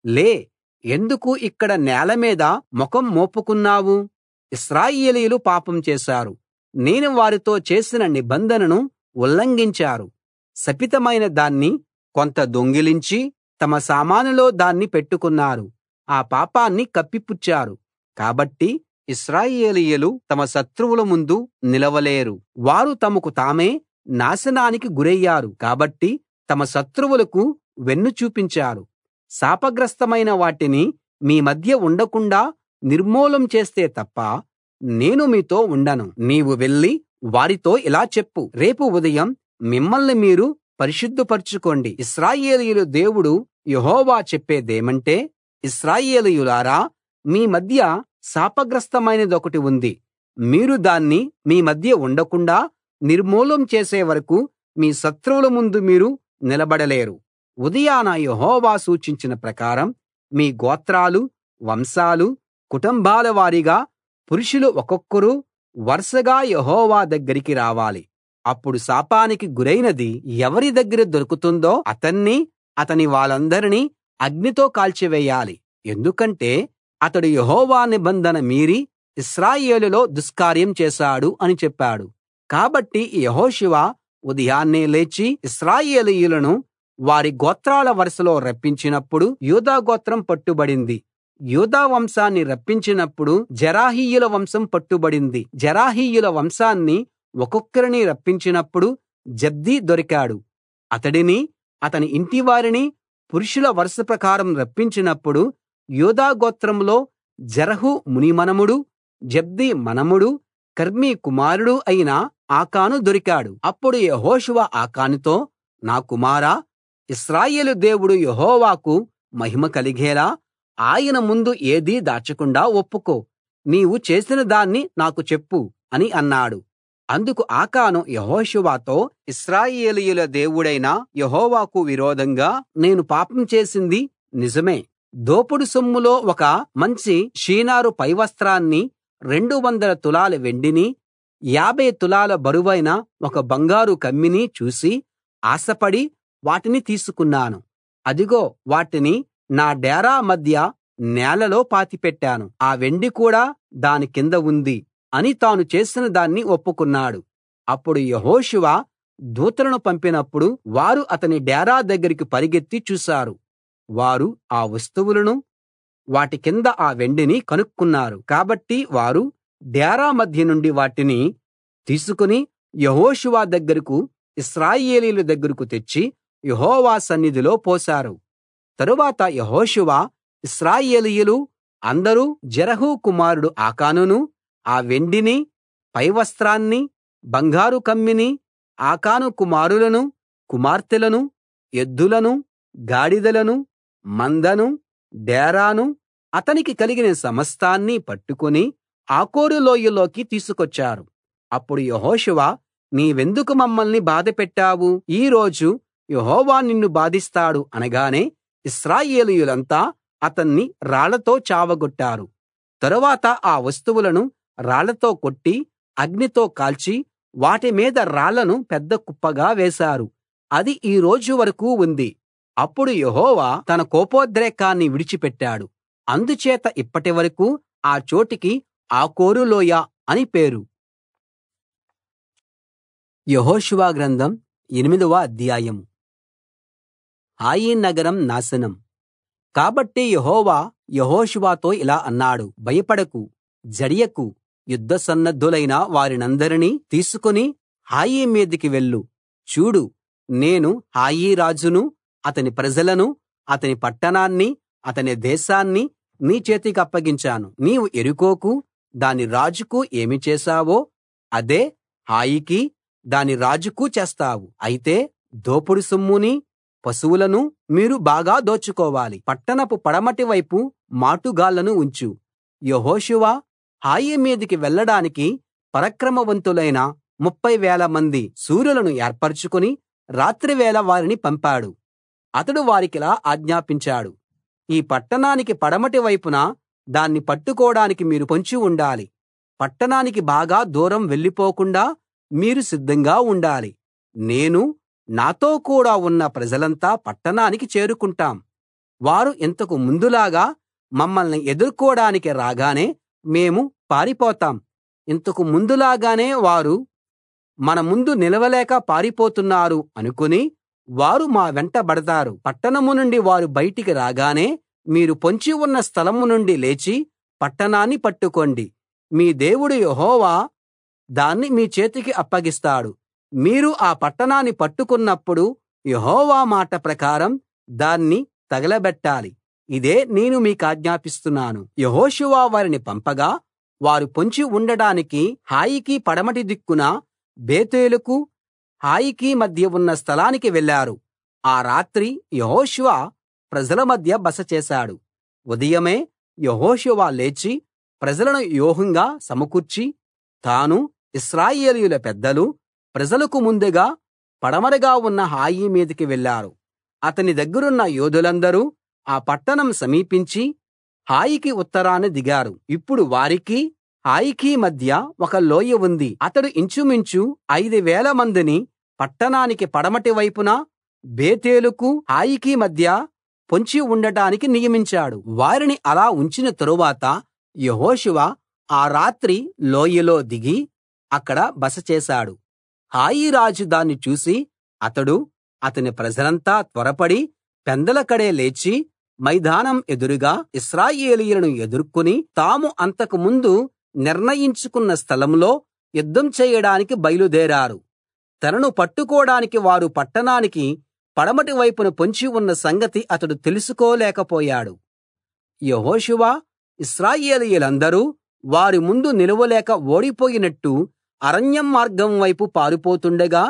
లే ఎందుకు ఇక్కడ నేల మీద ముఖం మోపుకున్నావు ఇశ్రాయేలీయులు పాపం చేశారు నేను వారితో చేసిన నిబంధనను ఉల్లంఘించారు శపితమైన దాన్ని కొంత దొంగిలించి తమ సామానులో దాన్ని పెట్టుకున్నారు ఆ పాపాన్ని కప్పిపుచ్చారు కాబట్టి ఇశ్రాయేలీయులు తమ శత్రువుల ముందు నిలవలేరు వారు తమకు తామే నాశనానికి గురయ్యారు కాబట్టి తమ శత్రువులకు వెన్ను చూపించారు శాపగ్రస్తమైన వాటిని మీ మధ్య ఉండకుండా నిర్మూలం చేస్తే తప్ప నేను మీతో ఉండను నీవు వెళ్లి వారితో ఇలా చెప్పు రేపు ఉదయం మిమ్మల్ని మీరు పరిశుద్ధపరచుకోండి ఇశ్రాయేలీయుల దేవుడు యెహోవా చెప్పేదేమంటే ఇశ్రాయేలీయులారా మీ మధ్య శాపగ్రస్తమైనదొకటి ఉంది మీరు దాన్ని మీ మధ్య ఉండకుండా నిర్మూలం చేసే వరకు మీ శత్రువుల ముందు మీరు నిలబడలేరు ఉదయాన యెహోవా సూచించిన ప్రకారం మీ గోత్రాలు వంశాలు కుటుంబాల వారీగా పురుషులు ఒక్కొక్కరు వరుసగా యెహోవా దగ్గరికి రావాలి అప్పుడు శాపానికి గురైనది ఎవరి దగ్గర దొరుకుతుందో అతన్నీ అతని వాళ్ళందరినీ అగ్నితో కాల్చివేయాలి ఎందుకంటే అతడు యెహోవా నిబంధన మీరి ఇశ్రాయేలులో దుష్కార్యం చేశాడు అని చెప్పాడు కాబట్టి యెహోషువ ఉదయాన్నే లేచి ఇశ్రాయేలీయులను వారి గోత్రాల వరుసలో రప్పించినప్పుడు యూదా గోత్రం పట్టుబడింది యూదా వంశాన్ని రప్పించినప్పుడు జెరాహీయుల వంశం పట్టుబడింది జెరాహీయుల వంశాన్ని ఒక్కొక్కరిని రప్పించినప్పుడు జబ్ది దొరికాడు అతడిని అతని ఇంటివారిని పురుషుల వరుస ప్రకారం రప్పించినప్పుడు యూదా గోత్రంలో జెరహు మునిమనుమడు జబ్ది మనుమడు కర్మీ కుమారుడు అయిన ఆకాను దొరికాడు అప్పుడు యెహోషువ ఆకానుతో నా కుమారా ఇశ్రాయేలు దేవుడు యెహోవాకు మహిమ కలిగేలా ఆయన ముందు ఏదీ దాచకుండా ఒప్పుకో నీవు చేసిన దాన్ని నాకు చెప్పు అని అన్నాడు అందుకు ఆకాను యెహోషువతో ఇశ్రాయేలీయుల దేవుడైన యెహోవాకు విరోధంగా నేను పాపం చేసింది నిజమే దోపుడు సొమ్ములో ఒక మంచి షీనారు పైవస్త్రాన్ని రెండు వందల తులాల వెండిని యాభై తులాల బరువైన ఒక బంగారు కమ్మిని చూసి ఆశపడి వాటిని తీసుకున్నాను అదిగో వాటిని నా డేరా మధ్య నేలలో పాతిపెట్టాను ఆ వెండి కూడా దాని కింద ఉంది అని తాను చేసిన దాన్ని ఒప్పుకున్నాడు అప్పుడు యెహోషువ దూతలను పంపినప్పుడు వారు అతని డేరా దగ్గరికి పరిగెత్తి చూశారు వారు ఆ వస్తువులను వాటి కింద ఆ వెండిని కనుక్కున్నారు కాబట్టి వారు డేరా మధ్య నుండి వాటిని తీసుకుని యెహోషువ దగ్గరకు ఇశ్రాయేలీయుల దగ్గరకు తెచ్చి యెహోవా సన్నిధిలో పోశారు తరువాత యెహోషువ ఇశ్రాయేలీయులు అందరూ జెరహు కుమారుడు ఆకానును ఆ వెండిని పైవస్త్రాన్ని బంగారు కమ్మిని ఆకాను కుమారులను కుమార్తెలను ఎద్దులను గాడిదలను మందను డేరాను అతనికి కలిగిన సమస్తాన్నీ పట్టుకుని ఆకోరు లోయలోకి తీసుకొచ్చారు అప్పుడు యెహోషువ నీవెందుకు మమ్మల్ని బాధపెట్టావు ఈ రోజు యెహోవా నిన్ను బాధిస్తాడు అనగానే ఇశ్రాయేలీయులంతా అతన్ని రాళ్లతో చావగొట్టారు తరువాత ఆ వస్తువులను రాళ్లతో కొట్టి అగ్నితో కాల్చి వాటి మీద రాళ్లను పెద్ద కుప్పగా వేశారు అది ఈ రోజు వరకూ ఉంది అప్పుడు యెహోవా తన కోపోద్రేకాన్ని విడిచిపెట్టాడు అందుచేత ఇప్పటివరకూ ఆ చోటికి ఆకోరు లోయ అని పేరు యెహోషువ గ్రంథం ఎనిమిదవ అధ్యాయం హాయి నగరం నాశనం కాబట్టి యెహోవా యెహోషువతో ఇలా అన్నాడు భయపడకు జడియకు యుద్ధ సన్నద్ధులైన వారినందరినీ తీసుకుని హాయి మీదికి వెళ్ళు చూడు నేను హాయి రాజును అతని ప్రజలను అతని పట్టణాన్ని అతని దేశాన్ని నీ చేతికప్పగించాను నీవు యెరికోకు దాని రాజుకు ఏమి చేశావో అదే హాయికి దాని రాజుకు చేస్తావు అయితే దోపుడు సొమ్ముని పశువులను మీరు బాగా దోచుకోవాలి పట్టణపు పడమటి వైపు మాటుగాళ్ళను ఉంచు యెహోషువ హాయి మీదికి వెళ్ళడానికి పరాక్రమవంతులైన ముప్ఫై వేల మంది శూరులను ఏర్పరచుకుని రాత్రివేళ వారిని పంపాడు అతడు వారికిలా ఆజ్ఞాపించాడు ఈ పట్టణానికి పడమటి వైపున దాన్ని పట్టుకోడానికి మీరు పొంచి ఉండాలి పట్టణానికి బాగా దూరం వెళ్ళిపోకుండా మీరు సిద్ధంగా ఉండాలి నేను నాతో కూడా ఉన్న ప్రజలంతా పట్టణానికి చేరుకుంటాం వారు ఇంతకు ముందులాగా మమ్మల్ని ఎదుర్కోడానికి రాగానే మేము పారిపోతాం ఇంతకు ముందులాగానే వారు మన ముందు నిలవలేక పారిపోతున్నారు అనుకుని వారు మా వెంట బడతారు పట్టణం నుండి వారు బయటికి రాగానే మీరు పొంచి ఉన్న స్థలం నుండి లేచి పట్టణాన్ని పట్టుకోండి మీ దేవుడు యెహోవా దాన్ని మీ చేతికి అప్పగిస్తాడు మీరు ఆ పట్టణాన్ని పట్టుకున్నప్పుడు యెహోవా మాట ప్రకారం దాన్ని తగలబెట్టాలి ఇదే నేను మీకాజ్ఞాపిస్తున్నాను యెహోషువ వారిని పంపగా వారు పొంచి ఉండడానికి హాయికి పడమటి దిక్కున బేతేలుకు హాయికి మధ్య ఉన్న స్థలానికి వెళ్ళారు ఆ రాత్రి యెహోషువ ప్రజల మధ్య బస చేశాడు ఉదయమే యెహోషువ లేచి ప్రజలను వ్యూహంగా సమకూర్చి తాను ఇశ్రాయేలీయుల పెద్దలు ప్రజలకు ముందుగా పడమరగా ఉన్న హాయి మీదికి వెళ్ళారు అతని దగ్గరున్న యోధులందరూ ఆ పట్టణం సమీపించి హాయికి ఉత్తరాన దిగారు ఇప్పుడు వారికి హాయికి మధ్య ఒక లోయ ఉంది అతడు ఇంచుమించు ఐదు వేల మందిని పట్టణానికి పడమటి వైపున బేతేలుకు హాయికి మధ్య పొంచి ఉండటానికి నియమించాడు వారిని అలా ఉంచిన తరువాత యెహోషువ ఆ రాత్రి లోయలో దిగి అక్కడ బస చేశాడు హాయి రాజు దాన్ని చూసి అతడు అతని ప్రజలంతా త్వరపడి పెందలకడే లేచి మైదానం ఎదురుగా ఇశ్రాయేలీయులను ఎదుర్కొని తాము అంతకు ముందు నిర్ణయించుకున్న స్థలంలో యుద్ధం చేయడానికి బయలుదేరారు తనను పట్టుకోడానికి వారు పట్టణానికి పడమటి వైపున పొంచి ఉన్న సంగతి అతడు తెలుసుకోలేకపోయాడు యెహోషువ ఇశ్రాయేలీయులందరూ వారి ముందు నిలువలేక ఓడిపోయినట్టు అరణ్యం మార్గం వైపు పారిపోతుండగా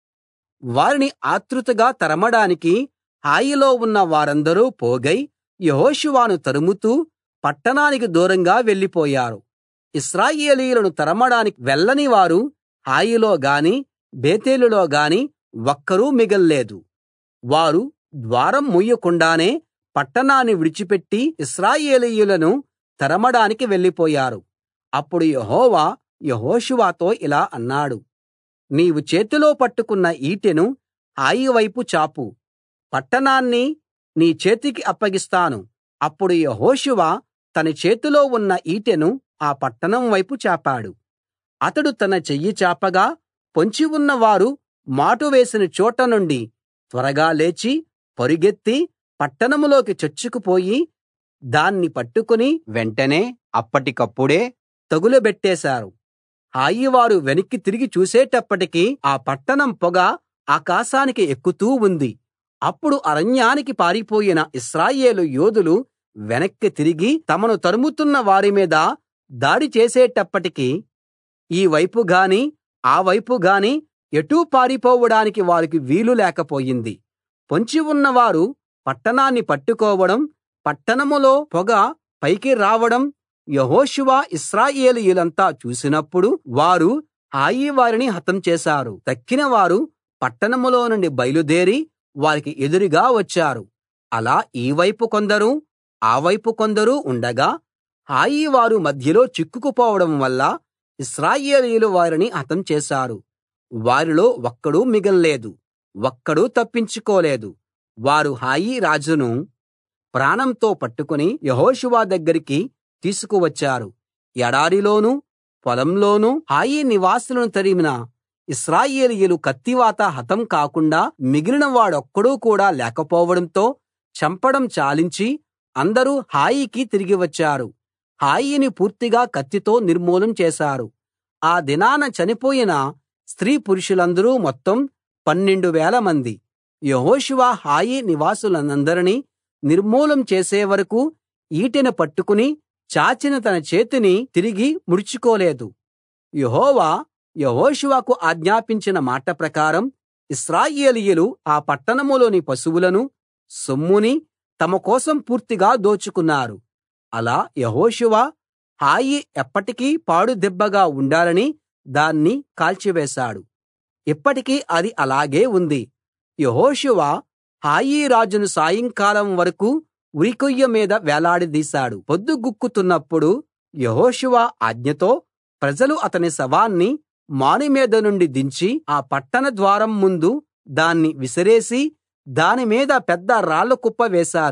వారిని ఆత్రుతగా తరమడానికి హాయిలో ఉన్న వారందరూ పోగై యెహోషువను తరుముతూ పట్టణానికి దూరంగా వెళ్ళిపోయారు ఇశ్రాయేలీయులను తరమడానికి వెళ్ళని వారు హాయిలో గాని బేతేలులో గాని ఒక్కరూ మిగల్లేదు వారు ద్వారం మూయకుండానే పట్టణాన్ని విడిచిపెట్టి ఇశ్రాయేలీయులను తరమడానికి వెళ్ళిపోయారు అప్పుడు యెహోవా యెహోషువతో ఇలా అన్నాడు నీవు చేతిలో పట్టుకున్న ఈటెను హాయి వైపు చాపు పట్టణాన్ని నీ చేతికి అప్పగిస్తాను అప్పుడు యెహోషువ తన చేతిలో ఉన్న ఈటెను ఆ పట్టణం వైపు చాపాడు అతడు తన చెయ్యి చాపగా పొంచి ఉన్న వారు మాటు వేసిన చోట నుండి త్వరగా లేచి పరుగెత్తి పట్టణంలోకి చొచ్చుకుపోయి దాన్ని పట్టుకుని వెంటనే అప్పటికప్పుడే తగులబెట్టేశారు హాయివారు వెనక్కి తిరిగి చూసేటప్పటికి ఆ పట్టణం పొగ ఆకాశానికి ఎక్కుతూ ఉంది అప్పుడు అరణ్యానికి పారిపోయిన ఇశ్రాయేలు యోధులు వెనక్కి తిరిగి తమను తరుముతున్న వారి మీద దాడి చేసేటప్పటికి ఈ వైపు గాని ఆ వైపు గాని ఎటూ పారిపోవడానికి వారికి వీలు లేకపోయింది పొంచి ఉన్నవారు పట్టణాన్ని పట్టుకోవడం పట్టణంలో పొగ పైకి రావడం యెహోషువ ఇశ్రాయేలీయులంతా చూసినప్పుడు వారు హాయి వారిని హతం చేశారు తక్కిన వారు పట్టణంలో నుండి బయలుదేరి వారికి ఎదురుగా వచ్చారు అలా ఈ వైపు కొందరు ఆ వైపు కొందరు ఉండగా హాయి వారు మధ్యలో చిక్కుకుపోవడం వల్ల ఇశ్రాయేలీయులు వారిని హతం చేశారు వారిలో ఒక్కడూ మిగల్లేదు ఒక్కడూ తప్పించుకోలేదు వారు హాయి రాజును ప్రాణంతో పట్టుకుని యెహోషువ దగ్గరికి తీసుకువచ్చారు ఎడారిలోనూ పొలంలోనూ హాయి నివాసులను తరిమిన ఇశ్రాయేలీయులు కత్తివాత హతం కాకుండా మిగిలిన వాడొక్కడూ కూడా లేకపోవడంతో చంపడం చాలించి అందరూ హాయికి తిరిగి వచ్చారు హాయిని పూర్తిగా కత్తితో నిర్మూలం చేశారు ఆ దినాన చనిపోయిన స్త్రీ పురుషులందరూ మొత్తం పన్నెండు వేల మంది యెహోషువ హాయి నివాసులనందరినీ నిర్మూలం చేసే వరకూ ఈటెను పట్టుకుని చాచిన తన చేతిని తిరిగి ముడుచుకోలేదు యెహోవా యెహోషువకు ఆజ్ఞాపించిన మాట ప్రకారం ఇశ్రాయేలీయులు ఆ పట్టణంలోని పశువులను సొమ్ముని తమ కోసం పూర్తిగా దోచుకున్నారు అలా యెహోషువ హాయి ఎప్పటికీ పాడు దెబ్బగా ఉండాలని దాన్ని కాల్చివేశాడు ఇప్పటికీ అది అలాగే ఉంది యెహోషువ హాయి రాజును సాయంకాలం వరకూ ఉరికొయ్య మీద వేలాడదీశాడు పొద్దుగుక్కుతున్నప్పుడు యెహోషువ ఆజ్ఞతో ప్రజలు అతని శవాన్ని మాను మీద నుండి దించి ఆ పట్టణ ద్వారం ముందు దాన్ని విసిరేసి దాని మీద పెద్ద రాళ్ల కుప్ప వేశారు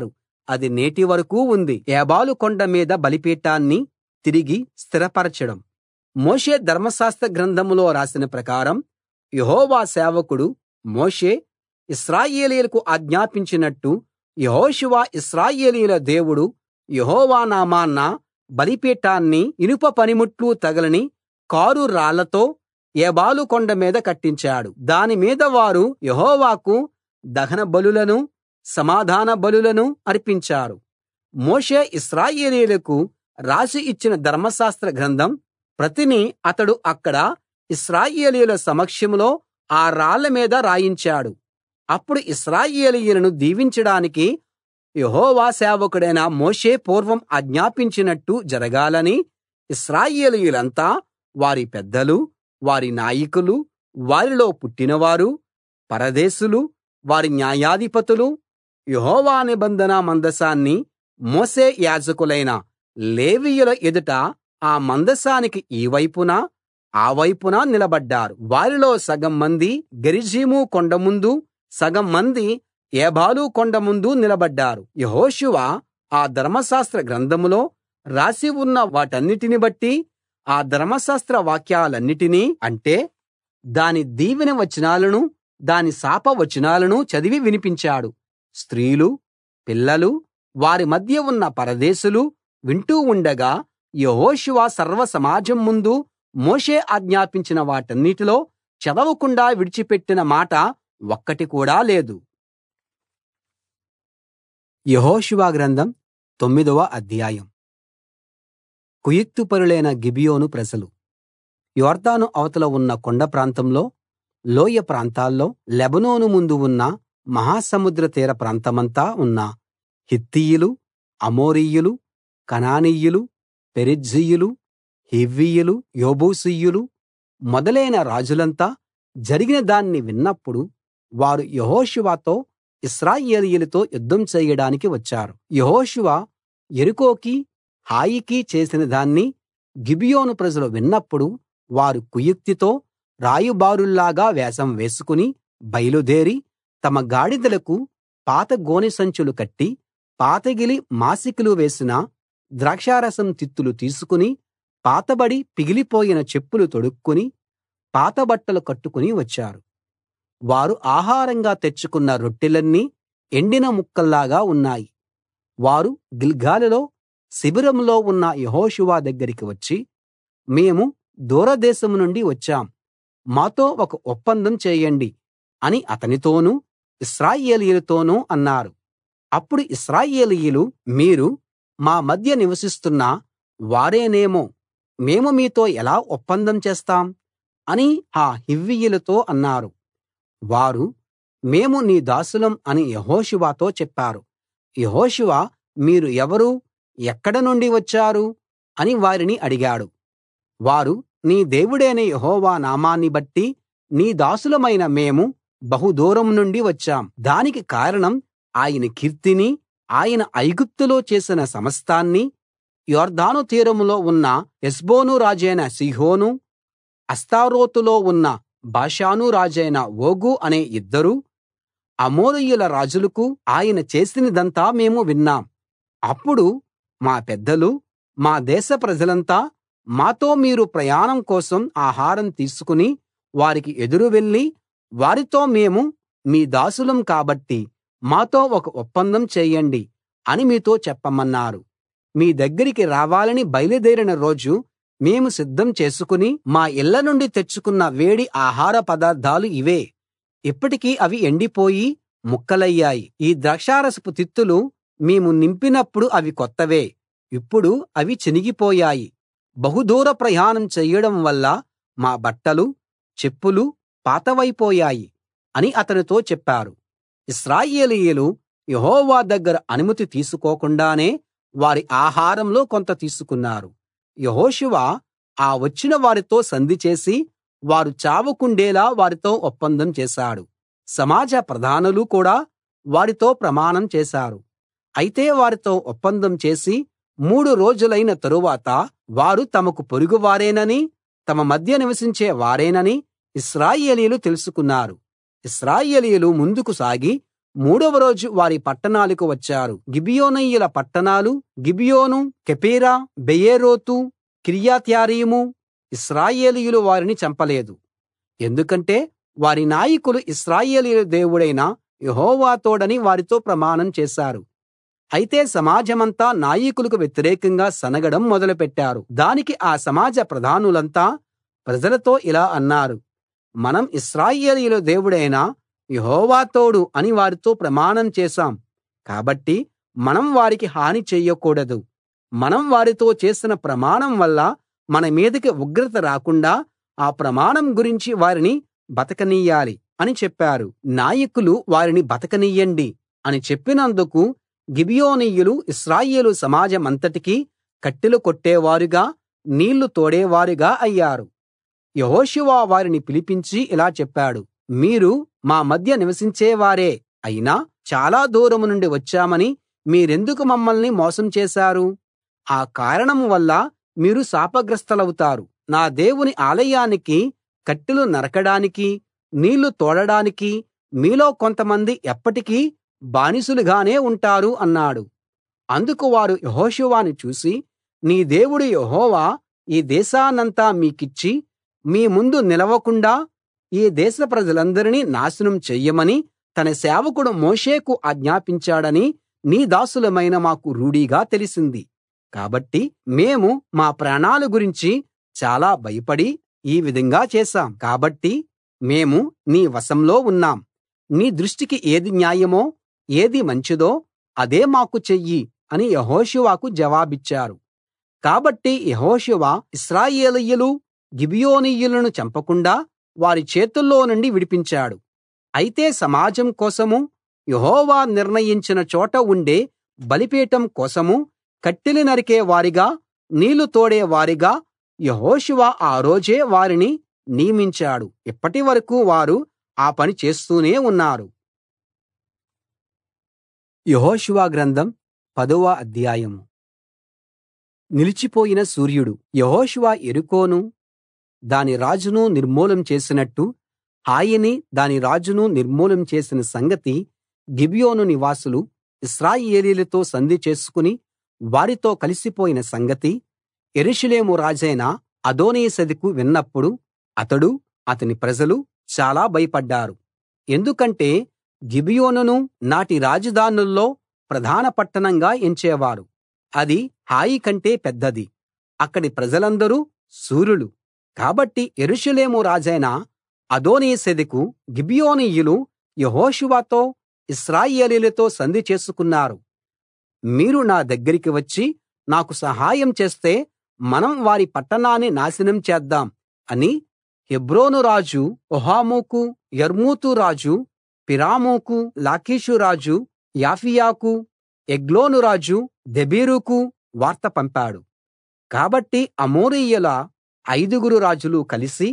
అది నేటి వరకూ ఉంది ఏబాలు కొండ మీద బలిపీఠాన్ని తిరిగి స్థిరపరచడం మోషే ధర్మశాస్త్ర గ్రంథంలో రాసిన ప్రకారం యెహోవా సేవకుడు మోషే ఇశ్రాయేలీయులకు ఆజ్ఞాపించినట్టు యెహోషువ ఇశ్రాయేలీయుల దేవుడు యెహోవా నామాన బలిపీఠాన్ని ఇనుప పనిముట్లు తగలని కారు రాళ్లతో ఏబాలు కొండ మీద కట్టించాడు దాని మీద వారు యెహోవాకు దహన బలులను సమాధాన బలులను అర్పించారు మోషే ఇశ్రాయేలీయులకు రాసి ఇచ్చిన ధర్మశాస్త్ర గ్రంథం ప్రతిని అతడు అక్కడ ఇశ్రాయేలీయుల సమక్షంలో ఆ రాళ్ల మీద రాయించాడు అప్పుడు ఇశ్రాయేలీయులను దీవించడానికి యెహోవా సేవకుడైన మోషే పూర్వం ఆజ్ఞాపించినట్టు జరగాలని ఇశ్రాయేలీయులంతా వారి పెద్దలు వారి నాయకులు వారిలో పుట్టినవారు పరదేశులు వారి న్యాయాధిపతులు యెహోవా నిబంధన మందసాన్ని మోసే యాజకులైన లేవీయుల ఎదుట ఆ మందసానికి ఈ వైపున ఆ వైపున నిలబడ్డారు వారిలో సగం మంది గెరిజీము కొండ ముందు సగం మంది ఏబాలు కొండ ముందు నిలబడ్డారు యెహోషువ ఆ ధర్మశాస్త్ర గ్రంథంలో రాసి ఉన్న వాటన్నిటిని బట్టి ఆ ధర్మశాస్త్ర వాక్యాలన్నిటినీ అంటే దాని దీవెన వచనాలను దాని శాప వచనాలను చదివి వినిపించాడు స్త్రీలు పిల్లలు వారి మధ్య ఉన్న పరదేశులు వింటూ ఉండగా యెహోషువ సర్వ సమాజం ముందు మోషే ఆజ్ఞాపించిన వాటన్నిటిలో చదవకుండా విడిచిపెట్టిన మాట ఒక్కటి కూడా లేదు యెహోషువ గ్రంథం తొమ్మిదవ అధ్యాయం కుయుక్తుపరులైన గిబియోను ప్రజలు యొర్దాను అవతల ఉన్న కొండ ప్రాంతంలో లోయ ప్రాంతాల్లో లెబనోను ముందు ఉన్న మహాసముద్ర తీర ప్రాంతమంతా ఉన్న హిత్తీయులు అమోరీయులు కనానీయులు పెరిజ్జీయులు హివ్వీయులు యెబూసీయులు మొదలైన రాజులంతా జరిగిన దాన్ని విన్నప్పుడు వారు యెహోషువతో ఇశ్రాయేలీయులతో యుద్ధం చేయడానికి వచ్చారు యెహోషువ యెరికోకి హాయికి చేసిన దాన్ని గిబియోను ప్రజలు విన్నప్పుడు వారు కుయుక్తితో రాయుబారుల్లాగా వేషం వేసుకుని బయలుదేరి తమ గాడిదలకు పాత గోనె సంచులు కట్టి పాతగిలి మాసికలు వేసిన ద్రాక్షారసం తిత్తులు తీసుకుని పాతబడి పిగిలిపోయిన చెప్పులు తొడుక్కుని పాత బట్టలు కట్టుకుని వచ్చారు వారు ఆహారంగా తెచ్చుకున్న రొట్టెలన్నీ ఎండిన ముక్కల్లాగా ఉన్నాయి వారు గిల్గాలులో శిబిరంలో ఉన్న యెహోషువ దగ్గరికి వచ్చి మేము దూరదేశం నుండి వచ్చాం మాతో ఒక ఒప్పందం చేయండి అని అతనితోనూ ఇశ్రాయేలీయులతోనూ అన్నారు అప్పుడు ఇశ్రాయేలీయులు మీరు మా మధ్య నివసిస్తున్న వారేనేమో మేము మీతో ఎలా ఒప్పందం చేస్తాం అని ఆ హివ్వీయులతో అన్నారు వారు మేము నీ దాసులం అని యెహోషువతో చెప్పారు యెహోషువ మీరు ఎవరు ఎక్కడ నుండి వచ్చారు అని వారిని అడిగాడు వారు నీ దేవుడైన యెహోవా నామాన్ని బట్టి నీ దాసులమైన మేము బహు దూరం నుండి వచ్చాం దానికి కారణం ఆయన కీర్తిని ఆయన ఐగుప్తులో చేసిన సమస్తాన్ని యొర్దాను తీరంలో ఉన్న హెష్బోను రాజైన సీహోను అష్తారోతులో ఉన్న బాషాను రాజైన ఓగు అనే ఇద్దరు అమోరీయుల రాజులకు ఆయన చేసినదంతా మేము విన్నాం అప్పుడు మా పెద్దలు మా దేశ ప్రజలంతా మాతో మీరు ప్రయాణం కోసం ఆహారం తీసుకుని వారికి ఎదురు వెళ్లి వారితో మేము మీ దాసులం కాబట్టి మాతో ఒక ఒప్పందం చేయండి అని మీతో చెప్పమన్నారు మీ దగ్గరికి రావాలని బయలుదేరిన రోజు మేము సిద్ధం చేసుకుని మా ఇళ్ళ నుండి తెచ్చుకున్న వేడి ఆహార పదార్థాలు ఇవే ఇప్పటికి అవి ఎండిపోయి ముక్కలయ్యాయి ఈ ద్రాక్షారసపు తిత్తులు మేము నింపినప్పుడు అవి కొత్తవే ఇప్పుడు అవి చినిగిపోయాయి బహుదూర ప్రయాణం చెయ్యడం వల్ల మా బట్టలు చెప్పులు పాతవైపోయాయి అని అతనితో చెప్పారు ఇశ్రాయేలీయులు యెహోవా దగ్గర అనుమతి తీసుకోకుండానే వారి ఆహారంలో కొంత తీసుకున్నారు యెహోషువ ఆ వచ్చిన వారితో సంధి చేసి వారు చావకుండేలా వారితో ఒప్పందం చేశాడు సమాజ ప్రధానులు కూడా వారితో ప్రమాణం చేశారు అయితే వారితో ఒప్పందం చేసి మూడు రోజులైన తరువాత వారు తమకు పొరుగువారేనని తమ మధ్య నివసించే వారేనని ఇశ్రాయేలీయులు తెలుసుకున్నారు ఇశ్రాయేలీయులు ముందుకు సాగి మూడవ రోజు వారి పట్టణాలకు వచ్చారు గిబియోనీయుల పట్టణాలు గిబియోను కెఫీరా బెయేరోతు కిర్యత్యారీము ఇశ్రాయేలీయులు వారిని చంపలేదు ఎందుకంటే వారి నాయకులు ఇశ్రాయేలీయుల దేవుడైన యెహోవా తోడని వారితో ప్రమాణం చేశారు అయితే సమాజమంతా నాయకులకు వ్యతిరేకంగా సనగడం మొదలుపెట్టారు దానికి ఆ సమాజ ప్రధానులంతా ప్రజలతో ఇలా అన్నారు మనం ఇశ్రాయేలీయుల దేవుడైన యెహోవా తోడు అని వారితో ప్రమాణం చేశాం కాబట్టి మనం వారికి హాని చెయ్యకూడదు మనం వారితో చేసిన ప్రమాణం వల్ల మన మీదికి ఉగ్రత రాకుండా ఆ ప్రమాణం గురించి వారిని బతకనియ్యాలి అని చెప్పారు నాయకులు వారిని బతకనియ్యండి అని చెప్పినందుకు గిబియోనీయులు ఇశ్రాయేలు సమాజమంతటికీ కట్టెలు కొట్టేవారుగా నీళ్లు తోడేవారుగా అయ్యారు యెహోషువ వారిని పిలిపించి ఇలా చెప్పాడు మీరు మా మధ్య నివసించేవారే అయినా చాలా దూరం నుండి వచ్చామని మీరెందుకు మమ్మల్ని మోసం చేశారు ఆ కారణం వల్ల మీరు శాపగ్రస్తలవుతారు నా దేవుని ఆలయానికి కట్టెలు నరకడానికి నీళ్లు తోడడానికి మీలో కొంతమంది ఎప్పటికీ బానిసలుగానే ఉంటారు అన్నాడు అందుకు వారు యెహోషువను చూసి నీ దేవుడు యెహోవా ఈ దేశాన్నంతా మీకిచ్చి మీ ముందు నిలవకుండా ఈ దేశ ప్రజలందరినీ నాశనం చెయ్యమని తన సేవకుడు మోషేకు ఆజ్ఞాపించాడని నీ దాసులమైన మాకు రూఢిగా తెలిసింది కాబట్టి మేము మా ప్రాణాల గురించి చాలా భయపడి ఈ విధంగా చేశాం కాబట్టి మేము నీ వశంలో ఉన్నాం నీ దృష్టికి ఏది న్యాయమో ఏది మంచిదో అదే మాకు చెయ్యి అని యెహోషువకు జవాబిచ్చారు కాబట్టి యెహోషువ ఇశ్రాయేలీయులు గిబియోనీయులను చంపకుండా వారి చేతుల్లో నుండి విడిపించాడు అయితే సమాజం కోసమూ యెహోవా నిర్ణయించిన చోట ఉండే బలిపీఠం కోసమూ కట్టెలు నరికే వారిగా నీళ్లు తోడే వారిగా యెహోషువ ఆ రోజే వారిని నియమించాడు ఇప్పటి వరకూ వారు ఆ పని చేస్తూనే ఉన్నారు యెహోషువ గ్రంథం పదవ అధ్యాయం నిలిచిపోయిన సూర్యుడు యెహోషువ యెరికోను దాని రాజును నిర్మూలం చేసినట్టు హాయిని దాని రాజును నిర్మూలం చేసిన సంగతి గిబియోను నివాసులు ఇశ్రాయేలీయులతో సంధి చేసుకుని వారితో కలిసిపోయిన సంగతి యెరూషలేము రాజైన అదోనీసెదెకు విన్నప్పుడు అతడు అతని ప్రజలు చాలా భయపడ్డారు ఎందుకంటే గిబియోనును నాటి రాజధానుల్లో ప్రధాన పట్టణంగా ఎంచేవారు అది హాయి కంటే పెద్దది అక్కడి ప్రజలందరూ శూరులు కాబట్టి యెరూషలేము రాజైన అదోనీసెదెకు గిబియోనీయులు యెహోషువతో ఇశ్రాయేలీయులతో సంధి చేసుకున్నారు మీరు నా దగ్గరికి వచ్చి నాకు సహాయం చేస్తే మనం వారి పట్టణాన్ని నాశనం చేద్దాం అని హెబ్రోను రాజు హోహాముకు యర్మూతు రాజు పిరాముకు లాకీషు రాజు యాఫీయాకు ఎగ్లోను రాజు దెబీరుకు వార్త పంపాడు కాబట్టి అమోరీయుల ఐదుగురు రాజులు కలిసి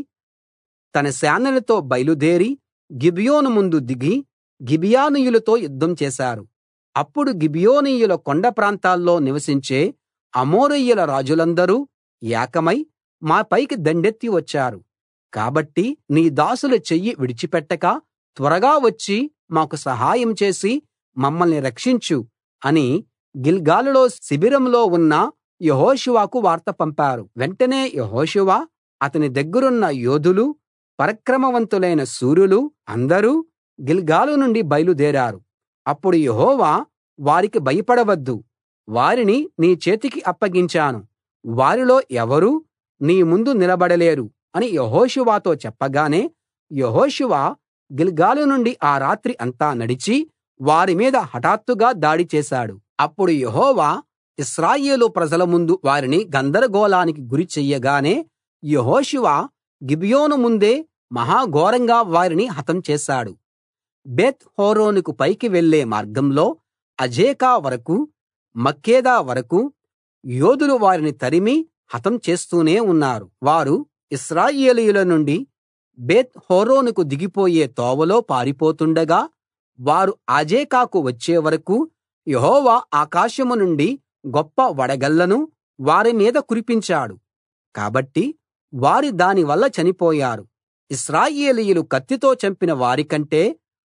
తన సేనలతో బయలుదేరి గిబియోను ముందు దిగి గిబియోనీయులతో యుద్ధం చేశారు అప్పుడు గిబియోనీయుల కొండ ప్రాంతాల్లో నివసించే అమోరీయుల రాజులందరూ ఏకమై మా పైకి దండెత్తి వచ్చారు కాబట్టి నీ దాసుల చెయ్యి విడిచిపెట్టక త్వరగా వచ్చి మాకు సహాయం చేసి మమ్మల్ని రక్షించు అని గిల్గాలులో శిబిరంలో ఉన్న యెహోషువకు వార్త పంపారు వెంటనే యెహోషువ అతని దగ్గరున్న యోధులు పరాక్రమవంతులైన శూరులు అందరూ గిల్గాలు నుండి బయలుదేరారు అప్పుడు యెహోవా వారికి భయపడవద్దు వారిని నీ చేతికి అప్పగించాను వారిలో ఎవరూ నీ ముందు నిలబడలేరు అని యెహోషువతో చెప్పగానే యెహోషువ గిల్గాలు నుండి ఆ రాత్రి అంతా నడిచి వారి మీద హఠాత్తుగా దాడి చేశాడు అప్పుడు యెహోవా ఇశ్రాయేలు ప్రజల ముందు వారిని గందరగోళానికి గురి చెయ్యగానే యెహోషువ గిబియోను ముందే మహా ఘోరంగా వారిని హతం చేశాడు బేత్ హోరోనుకు పైకి వెళ్ళే మార్గంలో అజేకా వరకూ మక్కేదా వరకూ యోధులు వారిని తరిమి హతం చేస్తూనే ఉన్నారు వారు ఇశ్రాయేలీయుల నుండి బేత్ హోరోనుకు దిగిపోయే తోవలో పారిపోతుండగా వారు అజేకాకు వచ్చే వరకూ యెహోవా ఆకాశం నుండి గొప్ప వడగళ్ళను వారి మీద కురిపించాడు కాబట్టి వారు దాని వల్ల చనిపోయారు ఇశ్రాయేలీయులు కత్తితో చంపిన వారికంటే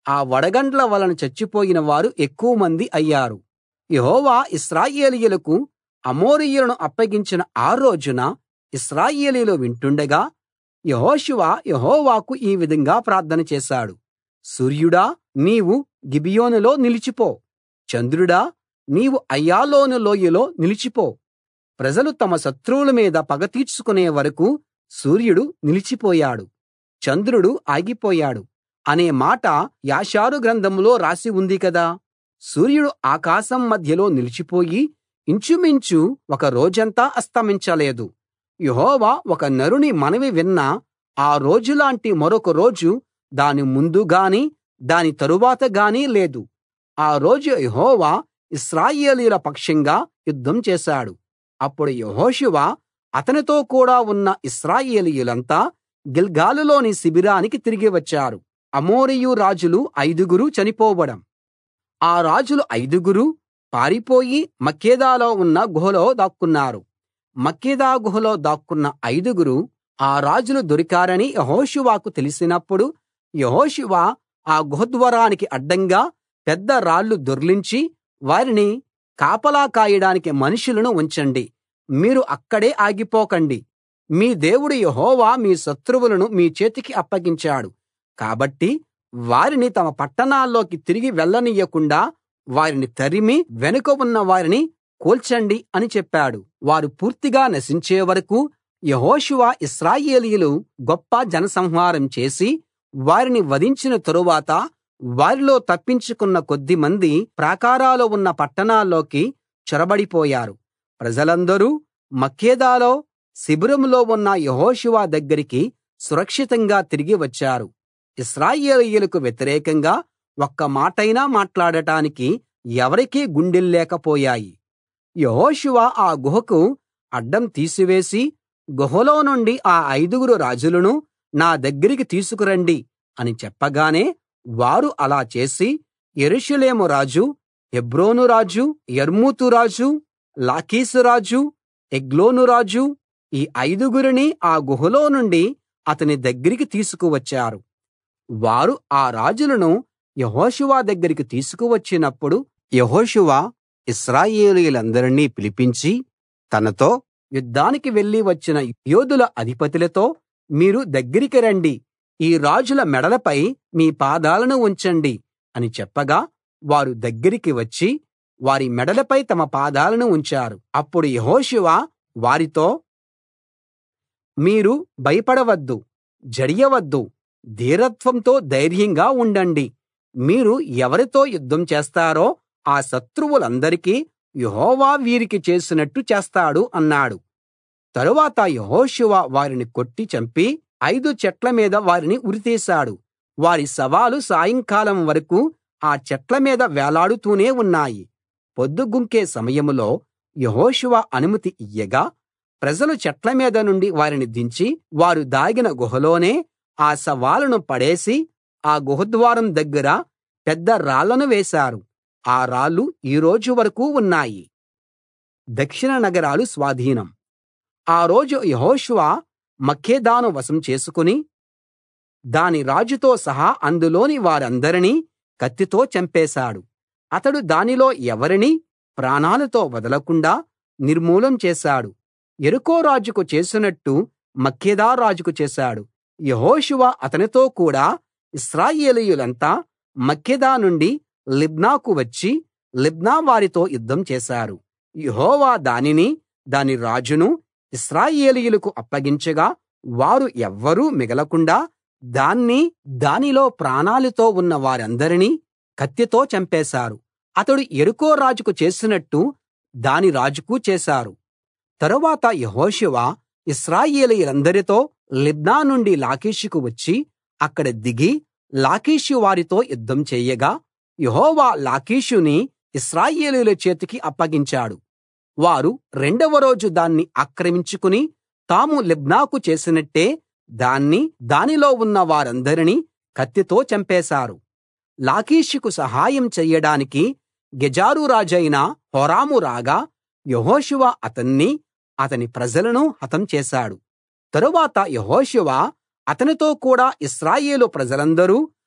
ఆ వడగండ్ల వలన చచ్చిపోయిన వారు ఎక్కువమంది అయ్యారు యెహోవా ఇశ్రాయేలీయులకు అమోరీయులను అప్పగించిన ఆ రోజున ఇశ్రాయేలీయులు వింటుండగా యెహోషువ యెహోవాకు ఈ విధంగా ప్రార్థన చేశాడు సూర్యుడా నీవు గిబియోనులో నిలిచిపో చంద్రుడా నీవు అయ్యాలోను లోయలో నిలిచిపో ప్రజలు తమ శత్రువుల మీద పగ తీర్చుకునే వరకూ సూర్యుడు నిలిచిపోయాడు చంద్రుడు ఆగిపోయాడు అనే మాట యాషారు గ్రంథంలో రాసి ఉంది కదా సూర్యుడు ఆకాశం మధ్యలో నిలిచిపోయి ఇంచుమించు ఒక రోజంతా అస్తమించలేదు యెహోవా ఒక నరుని మనవి విన్న ఆ రోజులాంటి మరొక రోజు దాని ముందు గాని దాని తరువాత గాని లేదు ఆ రోజు యెహోవా ఇశ్రాయేలీయుల పక్షంగా యుద్ధం చేశాడు అప్పుడు యెహోషువ అతనితో కూడా ఉన్న ఇశ్రాయేలీయులంతా గిల్గాలులోని శిబిరానికి తిరిగి వచ్చారు అమోరీయు రాజులు ఐదుగురు చనిపోవడం ఆ రాజులు ఐదుగురు పారిపోయి మక్కేదాలో ఉన్న గుహలో దాక్కున్నారు మక్కేదా గుహలో దాక్కున్న ఐదుగురు ఆ రాజులు దొరికారని యెహోషువకు తెలిసినప్పుడు యెహోషువ ఆ గుహద్వారానికి అడ్డంగా పెద్ద రాళ్లు దొర్లించి వారిని కాపలా కాయడానికి మనుషులను ఉంచండి మీరు అక్కడే ఆగిపోకండి మీ దేవుడు యెహోవా మీ శత్రువులను మీ చేతికి అప్పగించాడు కాబట్టి వారిని తమ పట్టణాల్లోకి తిరిగి వెళ్ళనియ్యకుండా వారిని తరిమి వెనుక ఉన్న వారిని కూల్చండి అని చెప్పాడు వారు పూర్తిగా నశించే వరకూ యెహోషువ ఇశ్రాయేలీయులు గొప్ప జనసంహారం చేసి వారిని వధించిన తరువాత వారిలో తప్పించుకున్న కొద్దిమంది ప్రాకారాలు ఉన్న పట్టణాల్లోకి చొరబడిపోయారు ప్రజలందరూ మక్కేదాలో శిబిరంలో ఉన్న యెహోషువ దగ్గరికి సురక్షితంగా తిరిగి వచ్చారు ఇశ్రాయేలీయులకు వ్యతిరేకంగా ఒక్క మాటైనా మాట్లాడటానికి ఎవరికీ గుండెల్లేకపోయాయి యెహోషువ ఆ గుహకు అడ్డం తీసివేసి గుహలో నుండి ఆ ఐదుగురు రాజులను నా దగ్గరికి తీసుకురండి అని చెప్పగానే వారు అలా చేసి యెరూషలేము రాజు హెబ్రోను రాజు యర్మూతు రాజు లాకీసు రాజు ఎగ్లోను రాజు ఈ ఐదుగురిని ఆ గుహలో నుండి అతని దగ్గరికి తీసుకువచ్చారు వారు ఆ రాజులను యెహోషువ దగ్గరికి తీసుకువచ్చినప్పుడు యెహోషువ ఇశ్రాయేలీయులందరినీ పిలిపించి తనతో యుద్ధానికి వెళ్లి వచ్చిన యోధుల అధిపతులతో మీరు దగ్గరికి రండి ఈ రాజుల మెడలపై మీ పాదాలను ఉంచండి అని చెప్పగా వారు దగ్గరికి వచ్చి వారి మెడలపై తమ పాదాలను ఉంచారు అప్పుడు యెహోషువ వారితో మీరు భయపడవద్దు జడియవద్దు ధీరత్వంతో ధైర్యంగా ఉండండి మీరు ఎవరితో యుద్ధం చేస్తారో ఆ శత్రువులందరికీ యెహోవా వీరికి చేసినట్టు చేస్తాడు అన్నాడు తరువాత యెహోషువ వారిని కొట్టి చంపి ఐదు చెట్ల మీద వారిని ఉరితీశాడు వారి శవాలు సాయంకాలం వరకూ ఆ చెట్ల మీద వేలాడుతూనే ఉన్నాయి పొద్దుగుంకే సమయంలో యెహోషువ అనుమతి ఇయ్యగా ప్రజలు చెట్ల మీద నుండి వారిని దించి వారు దాగిన గుహలోనే ఆ శవాలను పడేసి ఆ గుహద్వారం దగ్గర పెద్ద రాళ్లను వేశారు ఆ రాళ్లు ఈ రోజు వరకూ ఉన్నాయి దక్షిణ నగరాలు స్వాధీనం ఆ రోజు యెహోషువ మక్కేదాను వశం చేసుకుని దాని రాజుతో సహా అందులోని వారందరినీ కత్తితో చంపేశాడు అతడు దానిలో ఎవరినీ ప్రాణాలతో వదలకుండా నిర్మూలం చేశాడు యెరికో రాజుకు చేసినట్టు మక్కేదా రాజుకు చేశాడు యెహోషువ అతనితో కూడా ఇశ్రాయేలీయులంతా మక్కేదా నుండి లిబ్నాకు వచ్చి లిబ్నా వారితో యుద్ధం చేశారు యెహోవా దానిని దాని రాజును ఇశ్రాయేలీయులకు అప్పగించగా వారు ఎవ్వరూ మిగలకుండా దాన్ని దానిలో ప్రాణాలతో ఉన్న వారందరినీ కత్తితో చంపేశారు అతడు యెరికో రాజుకు చేసినట్టు దాని రాజుకు చేశారు తరువాత యెహోషువ ఇశ్రాయేలీయులందరితో లిబ్నా నుండి లాకీషుకు వచ్చి అక్కడ దిగి లాకీషు వారితో యుద్ధం చేయగా యెహోవా లాకీషుని ఇశ్రాయేలీయుల చేతికి అప్పగించాడు వారు రెండవ రోజు దాన్ని ఆక్రమించుకుని తాము లిబ్నాకు చేసినట్టే దాన్ని దానిలో ఉన్న వారందరినీ కత్తితో చంపేశారు లాకీషుకు సహాయం చెయ్యడానికి గెజారు రాజైన హోరాము రాగా యెహోషువ అతన్ని అతని ప్రజలను హతం చేశాడు తరువాత యెహోషువ అతనితో కూడా ఇశ్రాయేలు ప్రజలందరూ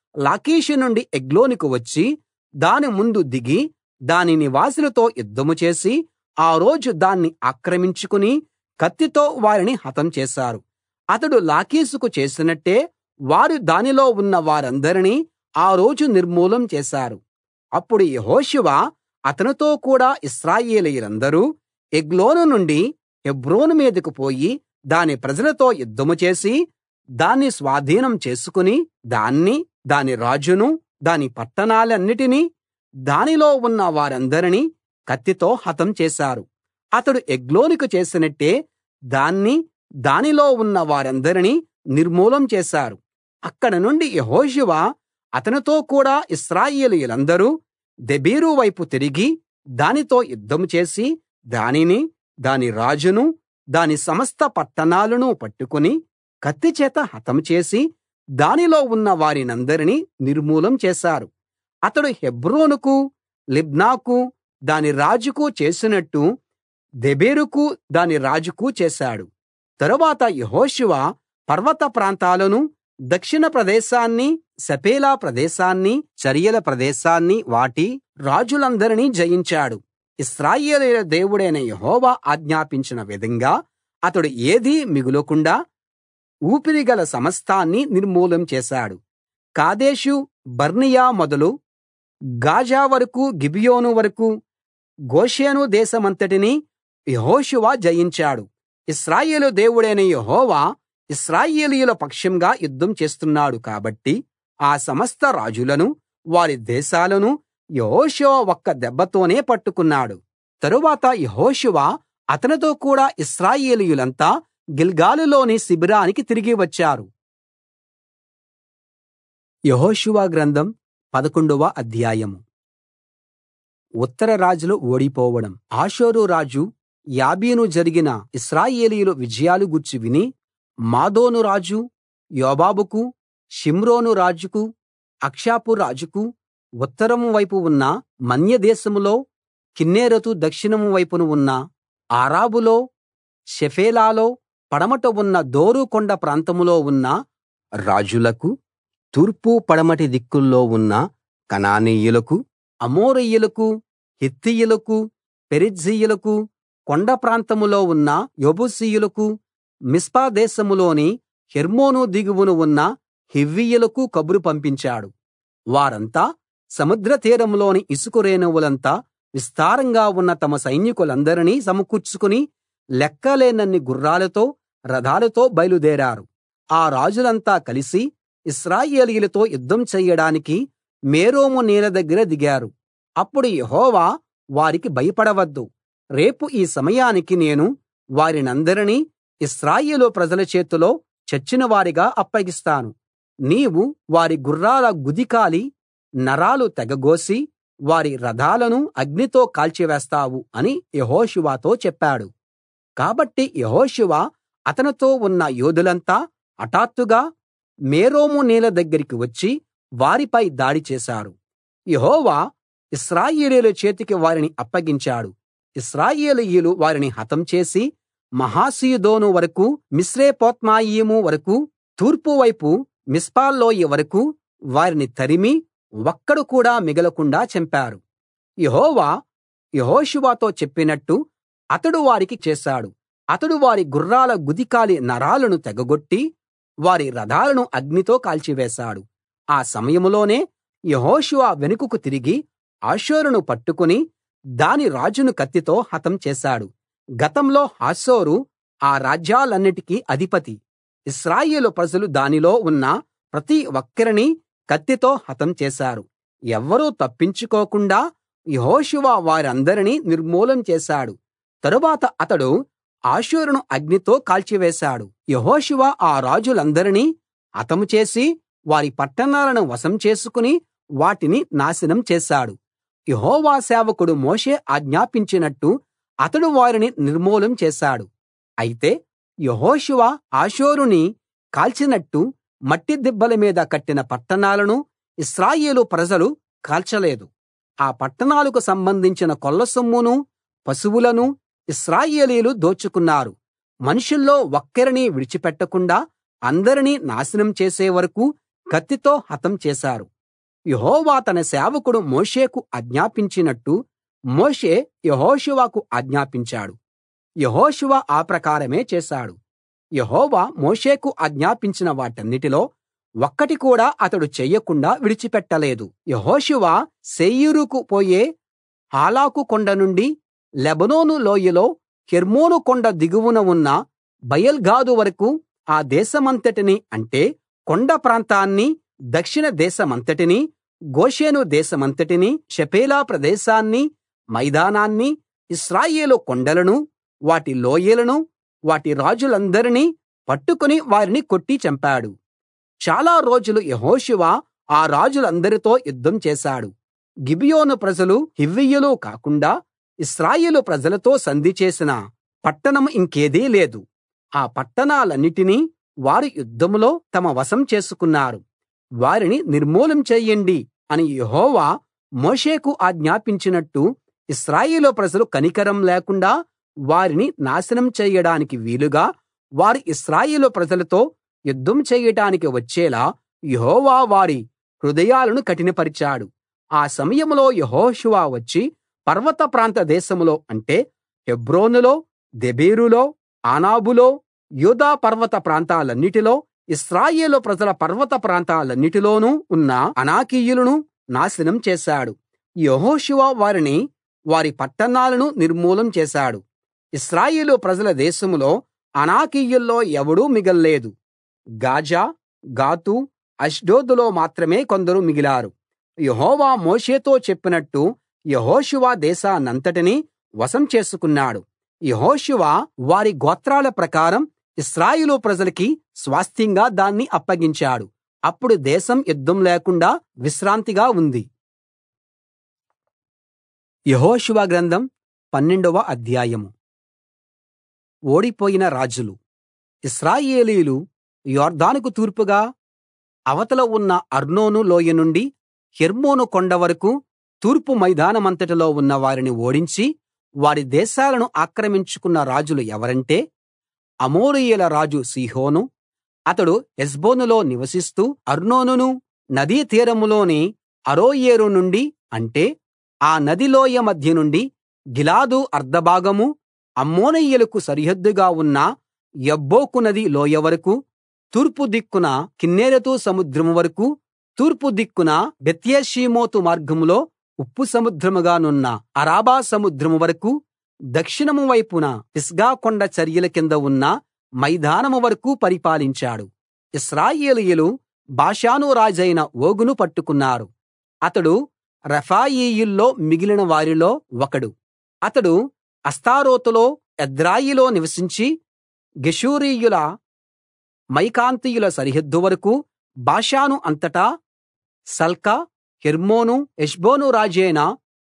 లాకీషు నుండి ఎగ్లోనుకు వచ్చి దాని ముందు దిగి దాని నివాసులతో యుద్ధం చేసి ఆ రోజు దాన్ని ఆక్రమించుకుని కత్తితో వారిని హతం చేశారు అతడు లాకీషుకు చేసినట్టే వారు దానిలో ఉన్న వారందరినీ ఆ రోజు నిర్మూలం చేశారు అప్పుడు యెహోషువ అతనితో కూడా ఇశ్రాయేలీయులందరూ ఎగ్లోను నుండి హెబ్రోను మీదకు పోయి దాని ప్రజలతో యుద్ధం చేసి దాన్ని స్వాధీనం చేసుకుని దాన్ని దాని రాజును దాని పట్టణాలన్నిటినీ దానిలో ఉన్న వారందరినీ కత్తితో హతం చేశారు అతడు ఎగ్లోనుకు చేసినట్టే దాన్ని దానిలో ఉన్న వారందరినీ నిర్మూలం చేశారు అక్కడ నుండి యెహోషువ అతనితో కూడా ఇశ్రాయేలీయులందరూ దెబీరు వైపు తిరిగి దానితో యుద్ధం చేసి దానిని దాని రాజును దాని సమస్త పట్టణాలను పట్టుకుని కత్తిచేత హతం చేసి దానిలో ఉన్న వారినందరినీ నిర్మూలం చేశారు అతడు హెబ్రోనుకు లిబ్నాకు దాని రాజుకు చేసినట్టు దెబీరుకు దాని రాజుకు చేశాడు తరువాత యెహోషువ పర్వత ప్రాంతాలను దక్షిణ ప్రదేశాన్ని షెఫేలా ప్రదేశాన్ని చరియల ప్రదేశాన్ని వాటి రాజులందరినీ జయించాడు ఇశ్రాయేలీయుల దేవుడైన యెహోవా ఆజ్ఞాపించిన విధంగా అతడు ఏదీ మిగులకుండా ఊపిరిగల సమస్తాన్ని నిర్మూలం చేశాడు కాదేషు బర్నియా మొదలు గాజా వరకూ గిబియోను వరకూ గోషేను దేశమంతటినీ యెహోషువ జయించాడు ఇశ్రాయేలు దేవుడైన యెహోవా ఇశ్రాయేలీయుల పక్షంగా యుద్ధం చేస్తున్నాడు కాబట్టి ఆ సమస్త రాజులను వారి దేశాలను యెహోషువ ఒక్క దెబ్బతోనే పట్టుకున్నాడు తరువాత యెహోషువ అతనితో కూడా ఇశ్రాయేలీయులంతా గిల్గాలులోని శిబిరానికి తిరిగి వచ్చారు యెహోషువ గ్రంథం పదకొండవ అధ్యాయం ఉత్తర రాజులు ఓడిపోవడం ఆషోరు రాజు యాబీను జరిగిన ఇశ్రాయేలీయుల విజయాలు గూర్చి విని మాదోను రాజు యోబాబుకు షిమ్రోను రాజుకు అక్షాపు రాజుకు ఉత్తరం వైపు ఉన్న మన్య దేశంలో కిన్నెరెతు దక్షిణం వైపున ఉన్న ఆరాబులో షెఫేలాలో పడమట ఉన్న దోరు కొండ ప్రాంతంలో ఉన్న రాజులకు తూర్పు పడమటి దిక్కుల్లో ఉన్న కనానీయులకు అమోరీయులకు హిత్తీయులకు పెరిజ్జీయులకు కొండ ప్రాంతంలో ఉన్న యెబూసీయులకు మిస్పా దేశంలోని హెర్మోను దిగువన ఉన్న హివ్వీయులకు కబురు పంపించాడు వారంతా సముద్ర తీరంలోని ఇసుక రేణువులంతా విస్తారంగా ఉన్న తమ సైనికులందరినీ సమకూర్చుకుని లెక్కలేనన్ని గుర్రాలతో రథాలతో బయలుదేరారు ఆ రాజులంతా కలిసి ఇశ్రాయేలీయులతో యుద్ధం చెయ్యడానికి మేరోము నీళ్ల దగ్గర దిగారు అప్పుడు యెహోవా వారికి భయపడవద్దు రేపు ఈ సమయానికి నేను వారినందరినీ ఇశ్రాయేలు ప్రజల చేతిలో చచ్చినవారిగా అప్పగిస్తాను నీవు వారి గుర్రాల గుదికాలి నరాలు తెగగోసి వారి రథాలను అగ్నితో కాల్చివేస్తావు అని యెహోషువతో చెప్పాడు కాబట్టి యెహోషువ అతనితో ఉన్న యోధులంతా హఠాత్తుగా మేరోము నీళ్ల దగ్గరికి వచ్చి వారిపై దాడి చేశారు యెహోవా ఇశ్రాయేలీయుల చేతికి వారిని అప్పగించాడు ఇశ్రాయేలీయులు వారిని హతం చేసి మహాసీదోను వరకూ మిశ్రేపోత్మాయిము వరకూ తూర్పు వైపు మిస్పా లోయ వరకూ వారిని తరిమి ఒక్కడు కూడా మిగలకుండా చంపారు యెహోవా యెహోషువతో చెప్పినట్టు అతడు వారికి చేశాడు అతడు వారి గుర్రాల గుదికాలి నరాలను తెగగొట్టి వారి రథాలను అగ్నితో కాల్చివేశాడు ఆ సమయంలోనే యెహోషువ వెనుకకు తిరిగి హాసోరును పట్టుకుని దాని రాజును కత్తితో హతం చేశాడు గతంలో హాసోరు ఆ రాజ్యాలన్నిటికీ అధిపతి ఇశ్రాయేలు ప్రజలు దానిలో ఉన్న ప్రతి ఒక్కరినీ కత్తితో హతం చేశారు ఎవ్వరూ తప్పించుకోకుండా యెహోషువ వారందరినీ నిర్మూలం చేశాడు తరువాత అతడు హాసోరును అగ్నితో కాల్చివేశాడు యెహోషువ ఆ రాజులందరినీ హతం చేసి వారి పట్టణాలను వశం చేసుకుని వాటిని నాశనం చేశాడు యెహోవా సేవకుడు మోషే ఆజ్ఞాపించినట్టు అతడు వారిని నిర్మూలం చేశాడు అయితే యెహోషువ హాసోరుని కాల్చినట్టు మట్టి దిబ్బల మీద కట్టిన పట్టణాలను ఇశ్రాయేలు ప్రజలు కాల్చలేదు ఆ పట్టణాలకు సంబంధించిన కొల్లసొమ్మును పశువులను ఇశ్రాయేలీయులు దోచుకున్నారు మనుషుల్లో ఒక్కరినీ విడిచిపెట్టకుండా అందరినీ నాశనం చేసే వరకూ కత్తితో హతం చేశారు యెహోవా తన సేవకుడు మోషేకు ఆజ్ఞాపించినట్టు మోషే యెహోషువకు ఆజ్ఞాపించాడు యెహోషువ ఆ ప్రకారమే చేశాడు యెహోవా మోషేకు ఆజ్ఞాపించిన వాటన్నిటిలో ఒక్కటి కూడా అతడు చెయ్యకుండా విడిచిపెట్టలేదు యెహోషువ శేయీరుకు పోయే హాలాకు కొండ నుండి లెబానోను లోయలో హెర్మోను కొండ దిగువన ఉన్న బయల్గాదు వరకూ ఆ దేశమంతటినీ అంటే కొండ ప్రాంతాన్నీ దక్షిణ దేశమంతటినీ గోషెను దేశమంతటినీ షెఫేలా ప్రదేశాన్నీ మైదానాన్నీ ఇశ్రాయేలు కొండలనూ వాటి లోయలనూ వాటి రాజులందరినీ పట్టుకుని వారిని కొట్టి చంపాడు చాలా రోజులు యెహోషువ ఆ రాజులందరితో యుద్ధం చేశాడు గిబియోను ప్రజలు హివ్వీయులు కాకుండా ఇశ్రాయేలు ప్రజలతో సంధి చేసిన పట్టణం ఇంకేదీ లేదు ఆ పట్టణాలన్నిటినీ వారు యుద్ధంలో తమ వశం చేసుకున్నారు వారిని నిర్మూలం చెయ్యండి అని యెహోవా మోషేకు ఆజ్ఞాపించినట్టు ఇశ్రాయేలు ప్రజలు కనికరం లేకుండా వారిని నాశనం చెయ్యడానికి వీలుగా వారు ఇశ్రాయేలు ప్రజలతో యుద్ధం చెయ్యటానికి వచ్చేలా యెహోవా వారి హృదయాలను కఠినపరిచాడు ఆ సమయంలో యెహోషువ వచ్చి పర్వత ప్రాంత దేశంలో అంటే హెబ్రోనులో దెబీరులో ఆనాబులో యూదా పర్వత ప్రాంతాలన్నిటిలో ఇశ్రాయేలు ప్రజల పర్వత ప్రాంతాలన్నిటిలోనూ ఉన్న అనాకీయులను నాశనం చేశాడు యెహోషువ వారిని వారి పట్టణాలను నిర్మూలం చేశాడు ఇశ్రాయేలు ప్రజల దేశంలో అనాకీయుల్లో ఎవడూ మిగల్లేదు గాజా గాతు అష్డోదులో మాత్రమే కొందరు మిగిలారు యెహోవా మోషేతో చెప్పినట్టు యెహోషువ దేశాన్నంతటినీ వశం చేసుకున్నాడు యెహోషువ వారి గోత్రాల ప్రకారం ఇశ్రాయేలు ప్రజలకి స్వాస్థ్యంగా దాన్ని అప్పగించాడు అప్పుడు దేశం యుద్ధం లేకుండా విశ్రాంతిగా ఉంది యెహోషువ గ్రంథం పన్నెండవ అధ్యాయం ఓడిపోయిన రాజులు ఇశ్రాయేలీయులు యొర్దానుకు తూర్పుగా అవతల ఉన్న అర్నోను లోయ నుండి హెర్మోను కొండ వరకూ తూర్పు మైదానమంతటిలో ఉన్న వారిని ఓడించి వారి దేశాలను ఆక్రమించుకున్న రాజులు ఎవరంటే అమోరీయుల రాజు సీహోను అతడు హెష్బోనులో నివసిస్తూ అర్నోనును నదీ తీరంలోని అరోయేరు నుండి అంటే ఆ నది లోయ మధ్య నుండి గిలాదు అర్ధభాగమూ అమ్మోనీయులకు సరిహద్దుగా ఉన్న యబ్బోకు నది లోయ వరకూ తూర్పు దిక్కున కిన్నెరెతు సముద్రం వరకూ తూర్పు దిక్కున బెత్యేషీమోతు మార్గంలో ఉప్పు సముద్రముగా నున్న అరాబా సముద్రం వరకూ దక్షిణం వైపున పిస్గా కొండ చరియల కింద ఉన్న మైదానం వరకూ పరిపాలించాడు ఇశ్రాయేలీయులు బాషాను రాజైన ఓగును పట్టుకున్నారు అతడు రెఫాయీయుల్లో మిగిలిన వారిలో ఒకడు అతడు అస్తారోతులో ఎద్రాయిలో నివసించి గెషూరీయుల మైకాంతీయుల సరిహద్దు వరకూ బాషాను అంతటా సల్కా హెర్మోను హెష్బోను రాజైన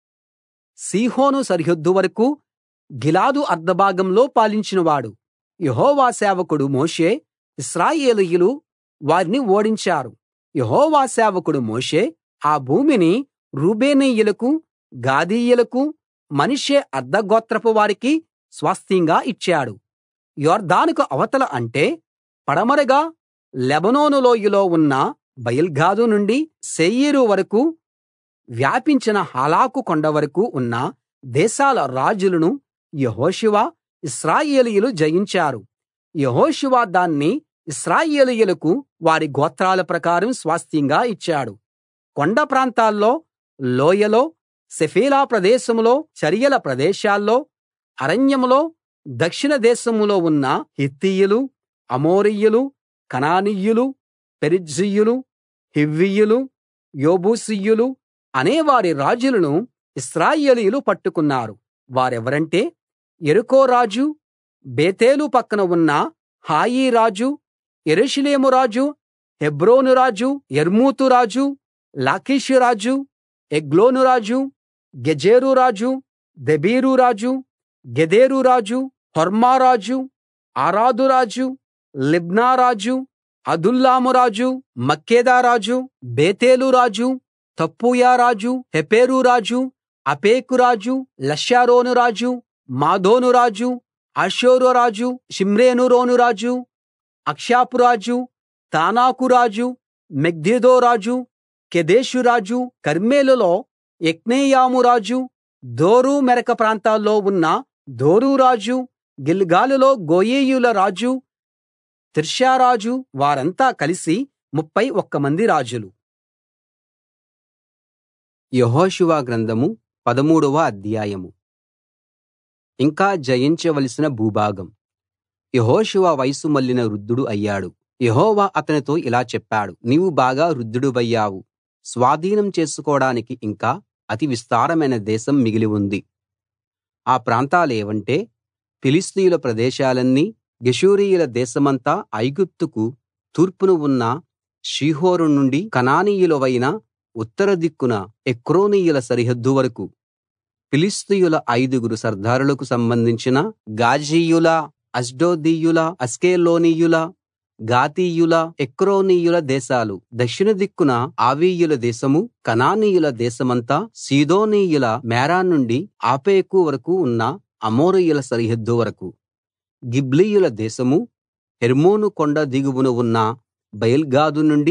సీహోను సరిహద్దు వరకూ గిలాదు అర్ధభాగంలో పాలించినవాడు యెహోవా సేవకుడు మోషే ఇశ్రాయేలీయులు వారిని ఓడించారు యెహోవా సేవకుడు మోషే ఆ భూమిని రూబేనీయులకు గాదీయులకు మనష్షే అర్థగోత్రపు వారికి స్వాస్థ్యంగా ఇచ్చాడు యొర్దానుకు అవతల అంటే పడమరగా లెబానోను లోయలో ఉన్న బయల్గాదు నుండి శేయీరు వరకూ వ్యాపించిన హాలాకు కొండ వరకూ ఉన్న దేశాల రాజులను యెహోషువ ఇశ్రాయేలీయులు జయించారు యెహోషువ దాన్ని ఇశ్రాయేలీయులకు వారి గోత్రాల ప్రకారం స్వాస్థ్యంగా ఇచ్చాడు కొండ ప్రాంతాల్లో లోయలో షెఫేలా ప్రదేశంలో చరియల ప్రదేశాల్లో అరణ్యంలో దక్షిణ దేశంలో ఉన్న హిత్తీయులు అమోరీయులు కనానీయులు పెరిజ్జీయులు హివ్వీయులు యెబూసీయులు అనే వారి రాజులను ఇశ్రాయేలీయులు పట్టుకున్నారు వారెవరంటే యెరికో రాజు బేతేలు పక్కన ఉన్న హాయి రాజు యెరూషలేము రాజు హెబ్రోను రాజు యర్మూతు రాజు లాకీషు రాజు ఎగ్లోను రాజు గెజెరు రాజు దెబీరు రాజు గెదెరు రాజు హొర్మా రాజు ఆరాదు రాజు లిబ్నా రాజు అదుల్లాము రాజు మక్కేదా రాజు బేతేలు రాజు తప్పూయ రాజు హెపెరు రాజు అపేకు రాజు లష్షారోను రాజు మాదోను రాజు హాసోరు రాజు షిమ్రేనురోను రాజు అక్షాపు రాజు తానాకు రాజు మెగిద్దో రాజు కెదెషు రాజు కర్మెలులో యొక్నెయాము రాజు దోరు మెరక ప్రాంతాల్లో ఉన్న దోరు రాజు గిల్గాలులో గోయీయుల రాజు తిర్సా రాజు వారంతా కలిసి ముప్ఫై ఒక్క మంది రాజులు యెహోషువ గ్రంథము పదమూడవ అధ్యాయము ఇంకా జయించవలసిన భూభాగం యెహోషువ వయసు మళ్ళిన వృద్ధుడు అయ్యాడు యెహోవా అతనితో ఇలా చెప్పాడు నీవు బాగా వృద్ధుడివయ్యావు స్వాధీనం చేసుకోడానికి ఇంకా అతి విస్తారమైన దేశం మిగిలి ఉంది ఆ ప్రాంతాలేవంటే ఫిలిష్తీయుల ప్రదేశాలన్నీ గెషూరీయుల దేశమంతా ఐగుప్తుకు తూర్పున ఉన్న షీహోరు నుండి కనానీయులవైన ఉత్తర దిక్కున ఎక్రోనీయుల సరిహద్దు వరకు ఫిలిష్తీయుల ఐదుగురు సర్దారులకు సంబంధించిన గాజీయుల అష్డోదీయుల అష్కెలోనీయుల గాతీయుల ఎక్రోనీయుల దేశాలు దక్షిణ దిక్కున ఆవీయుల దేశము కనానీయుల దేశమంతా సీదోనీయుల మేరా నుండి ఆపేకు వరకు ఉన్న అమోరీయుల సరిహద్దు వరకు గిబ్లీయుల దేశము హెర్మోను కొండ దిగువన ఉన్న బయల్గాదు నుండి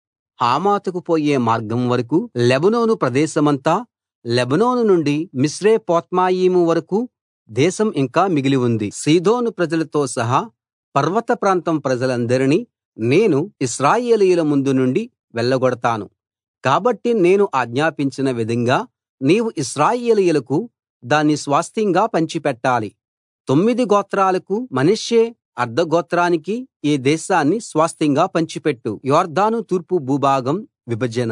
హమాతుకు పోయే మార్గం వరకు లెబనోను ప్రదేశమంతా లెబనోను నుండి మిశ్రేపోత్మాయిము వరకు దేశం ఇంకా మిగిలి ఉంది సీదోను ప్రజలతో సహా పర్వత ప్రాంతం ప్రజలందరినీ నేను ఇశ్రాయేలీయుల ముందు నుండి వెళ్ళగొడతాను కాబట్టి నేను ఆజ్ఞాపించిన విధంగా నీవు ఇశ్రాయేలీయులకు దాన్ని స్వాస్థ్యంగా పంచిపెట్టాలి తొమ్మిది గోత్రాలకు మనష్షే అర్థగోత్రానికి ఈ దేశాన్ని స్వాస్థ్యంగా పంచిపెట్టు యొర్దాను తూర్పు భూభాగం విభజన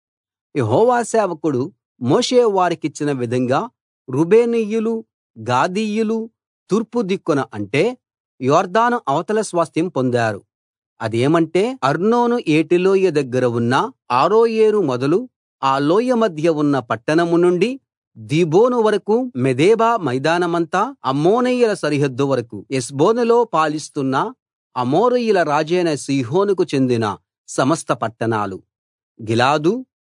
యెహోవా సేవకుడు మోషే వారికిచ్చిన విధంగా రూబేనీయులు గాదీయులు తూర్పు దిక్కున అంటే యొర్దాను అవతల స్వాస్థ్యం పొందారు అదేమంటే అర్నోను ఏటిలోయ దగ్గర ఉన్న ఆరోయేరు మొదలు ఆ లోయ మధ్య ఉన్న పట్టణం నుండి దీబోను వరకు మెదేబా మైదానమంతా అమ్మోనీయుల సరిహద్దు వరకు ఎస్బోనులో పాలిస్తున్న అమోరీయుల రాజైన సీహోనుకు చెందిన సమస్త పట్టణాలు గిలాదు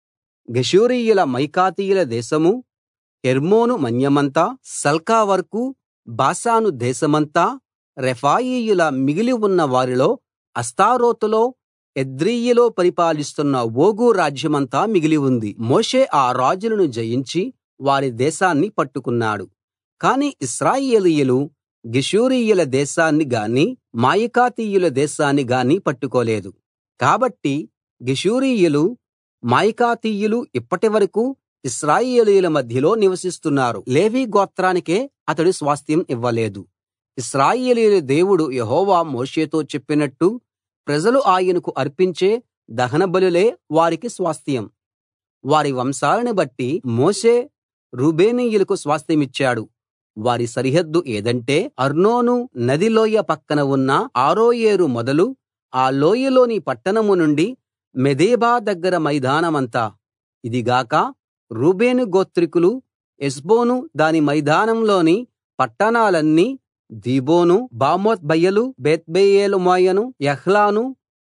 గెషూరీయుల మైకాతీయుల దేశము హెర్మోను మన్యమంతా సల్కా వరకు బాషాను దేశమంతా రెఫాయీయుల మిగిలి ఉన్న వారిలో అస్తారోతులో ఎద్రెయిలో పరిపాలిస్తున్న ఓగు రాజ్యమంతా మిగిలి ఉంది మోషే ఆ రాజులను జయించి వారి దేశాన్ని పట్టుకున్నాడు కాని ఇశ్రాయేలీయులు గెషూరీయుల దేశాన్ని గాని మాయకాతీయుల దేశాన్ని గాని పట్టుకోలేదు కాబట్టి గెషూరీయులు మాయకాతీయులు ఇప్పటివరకు ఇశ్రాయేలీయుల మధ్యలో నివసిస్తున్నారు లేవీ గోత్రానికే అతడు స్వాస్థ్యం ఇవ్వలేదు ఇశ్రాయేలీయుల దేవుడు యెహోవా మోషేతో చెప్పినట్టు ప్రజలు ఆయనకు అర్పించే దహనబలులే వారికి స్వాస్థ్యం వారి వంశాలను బట్టి మోషే రూబేనీయులకు స్వాస్థ్యమిచ్చాడు వారి సరిహద్దు ఏదంటే అర్నోను నది లోయ పక్కన ఉన్న ఆరోయేరు మొదలు ఆ లోయలోని పట్టణం నుండి మెదేబా దగ్గర మైదానమంతా ఇదిగాక రూబేను గోత్రికులు ఎస్బోను దాని మైదానంలోని పట్టణాలన్నీ దీబోను బామోత్ బయలు బేత్బెయేల్మెయోను యహ్లాను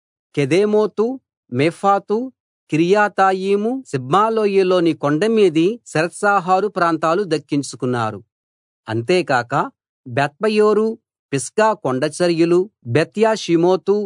కెదేమోతు మేఫాతు కిర్యాతాయిము సిబ్మాలోయలోని కొండమీది శెరెత్షాహారు ప్రాంతాలు దక్కించుకున్నారు అంతేకాక బెత్పయోరు పిస్గా కొండచరియలు బెత్యాషిమోతు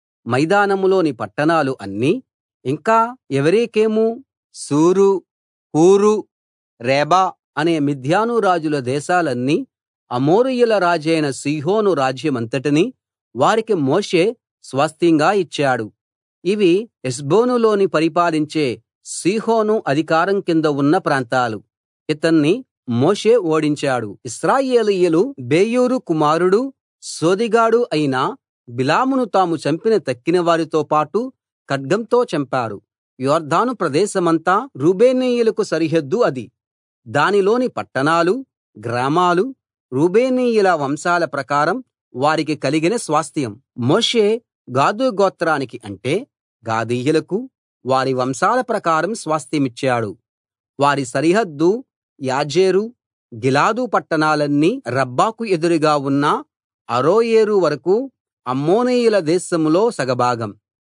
మైదానంలోని పట్టణాలు అన్నీ ఇంకా ఎవరేకెము సూరు హూరు రేబా అనే మిద్యాను రాజుల దేశాలన్నీ అమోరీయుల రాజైన సీహోను రాజ్యమంతటినీ వారికి మోషే స్వాస్థ్యంగా ఇచ్చాడు ఇవి హెష్బోనులోని పరిపాలించే సీహోను అధికారం కింద ఉన్న ప్రాంతాలు ఇతన్ని మోషే ఓడించాడు ఇశ్రాయేలీయులు బేయోరు కుమారుడు సోదెగాడు అయిన బిలామును తాము చంపిన తక్కిన వారితో పాటు ఖడ్గంతో చంపారు యొర్దాను ప్రదేశమంతా రూబేనీయులకు సరిహద్దు అది దానిలోని పట్టణాలు గ్రామాలు రూబేనీయుల వంశాల ప్రకారం వారికి కలిగిన స్వాస్థ్యం మోషే గాదు గోత్రానికి అంటే గాదీయులకు వారి వంశాల ప్రకారం స్వాస్థ్యమిచ్చాడు వారి సరిహద్దు యాజేరు గిలాదు పట్టణాలన్నీ రబ్బాకు ఎదురుగా ఉన్న అరోయేరు వరకు అమ్మోనీయుల దేశంలో సగభాగం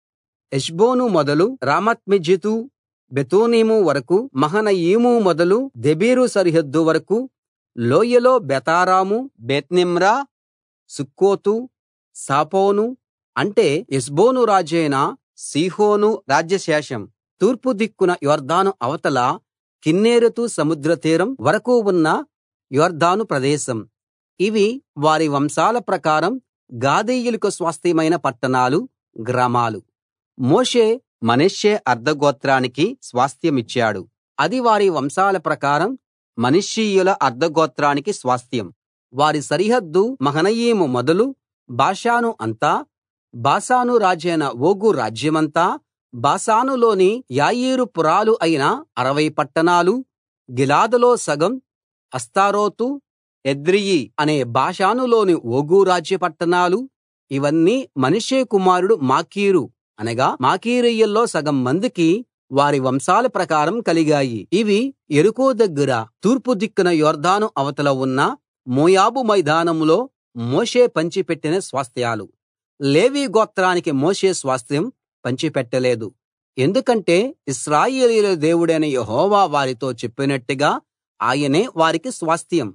హెష్బోను మొదలు రామత్మిజ్జితు బెతోనీము వరకు మహనయీము మొదలు దెబీరు సరిహద్దు వరకు లోయలో బెతారాము బేత్నిమ్రా సుక్కోతు సాపోను అంటే హెష్బోను రాజైన సీహోను రాజ్యశేషం తూర్పు దిక్కున యొర్దాను అవతల కిన్నెరెతు సముద్ర తీరం వరకూ ఉన్న యొర్దాను ప్రదేశం ఇవి వారి వంశాల ప్రకారం గాదీయులకు స్వాస్థ్యమైన పట్టణాలు గ్రామాలు మోషే మనష్షే అర్థగోత్రానికి స్వాస్థ్యమిచ్చాడు అది వారి వంశాల ప్రకారం మనష్షీయుల అర్థగోత్రానికి స్వాస్థ్యం వారి సరిహద్దు మహనయీము మొదలు బాషాను అంతా బాషాను రాజైన ఓగు రాజ్యమంతా బాషానులోని యాయీరు పురాలు అయిన అరవై పట్టణాలు గిలాదులో సగం అస్తారోతు ఎద్రెయి అనే బాషానులోని ఓగు రాజ్య పట్టణాలు ఇవన్నీ మనష్షే కుమారుడు మాకీరు అనగా మాకీరీయుల్లో సగం మందికి వారి వంశాల ప్రకారం కలిగాయి ఇవి యెరికో దగ్గర తూర్పు దిక్కున యొర్దాను అవతల ఉన్న మోయాబు మైదానంలో మోషే పంచిపెట్టిన స్వాస్థ్యాలు లేవీ గోత్రానికి మోషే స్వాస్థ్యం పంచిపెట్టలేదు ఎందుకంటే ఇశ్రాయేలీయుల దేవుడైన యెహోవా వారితో చెప్పినట్టుగా ఆయనే వారికి స్వాస్థ్యం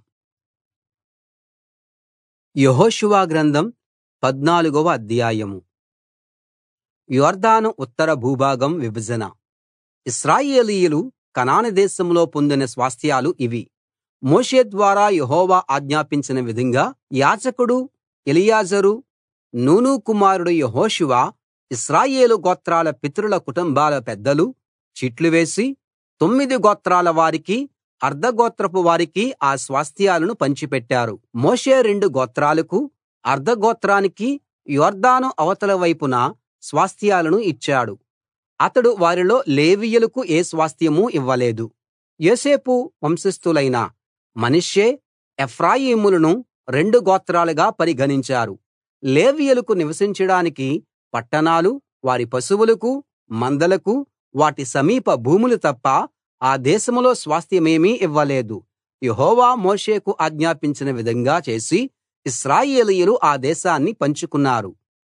యెహోషువ గ్రంథం పద్నాలుగవ అధ్యాయం యొర్దాను ఉత్తర భూభాగం విభజన ఇశ్రాయేలీయులు కనాను దేశంలో పొందిన స్వాస్థ్యాలు ఇవి మోషే ద్వారా యెహోవా ఆజ్ఞాపించిన విధంగా యాజకుడు ఎలియాజరు నూను కుమారుడు యెహోషువ ఇశ్రాయేలు గోత్రాల పితరుల కుటుంబాల పెద్దలు చీట్లు వేసి తొమ్మిది గోత్రాల వారికి అర్థగోత్రపు వారికి ఆ స్వాస్థ్యాలను పంచిపెట్టారు మోషే రెండు గోత్రాలకు అర్థగోత్రానికి యొర్దాను అవతల వైపున స్వాస్థ్యాలను ఇచ్చాడు అతడు వారిలో లేవీయులకు ఏ స్వాస్థ్యమూ ఇవ్వలేదు యోసేపు వంశస్థులైన మనష్షే ఎఫ్రాయిములను రెండు గోత్రాలుగా పరిగణించారు లేవీయులకు నివసించడానికి పట్టణాలు వారి పశువులకు మందలకు వాటి సమీప భూములు తప్ప ఆ దేశంలో స్వాస్థ్యమేమీ ఇవ్వలేదు యెహోవా మోషేకు ఆజ్ఞాపించిన విధంగా చేసి ఇశ్రాయేలీయులు ఆ దేశాన్ని పంచుకున్నారు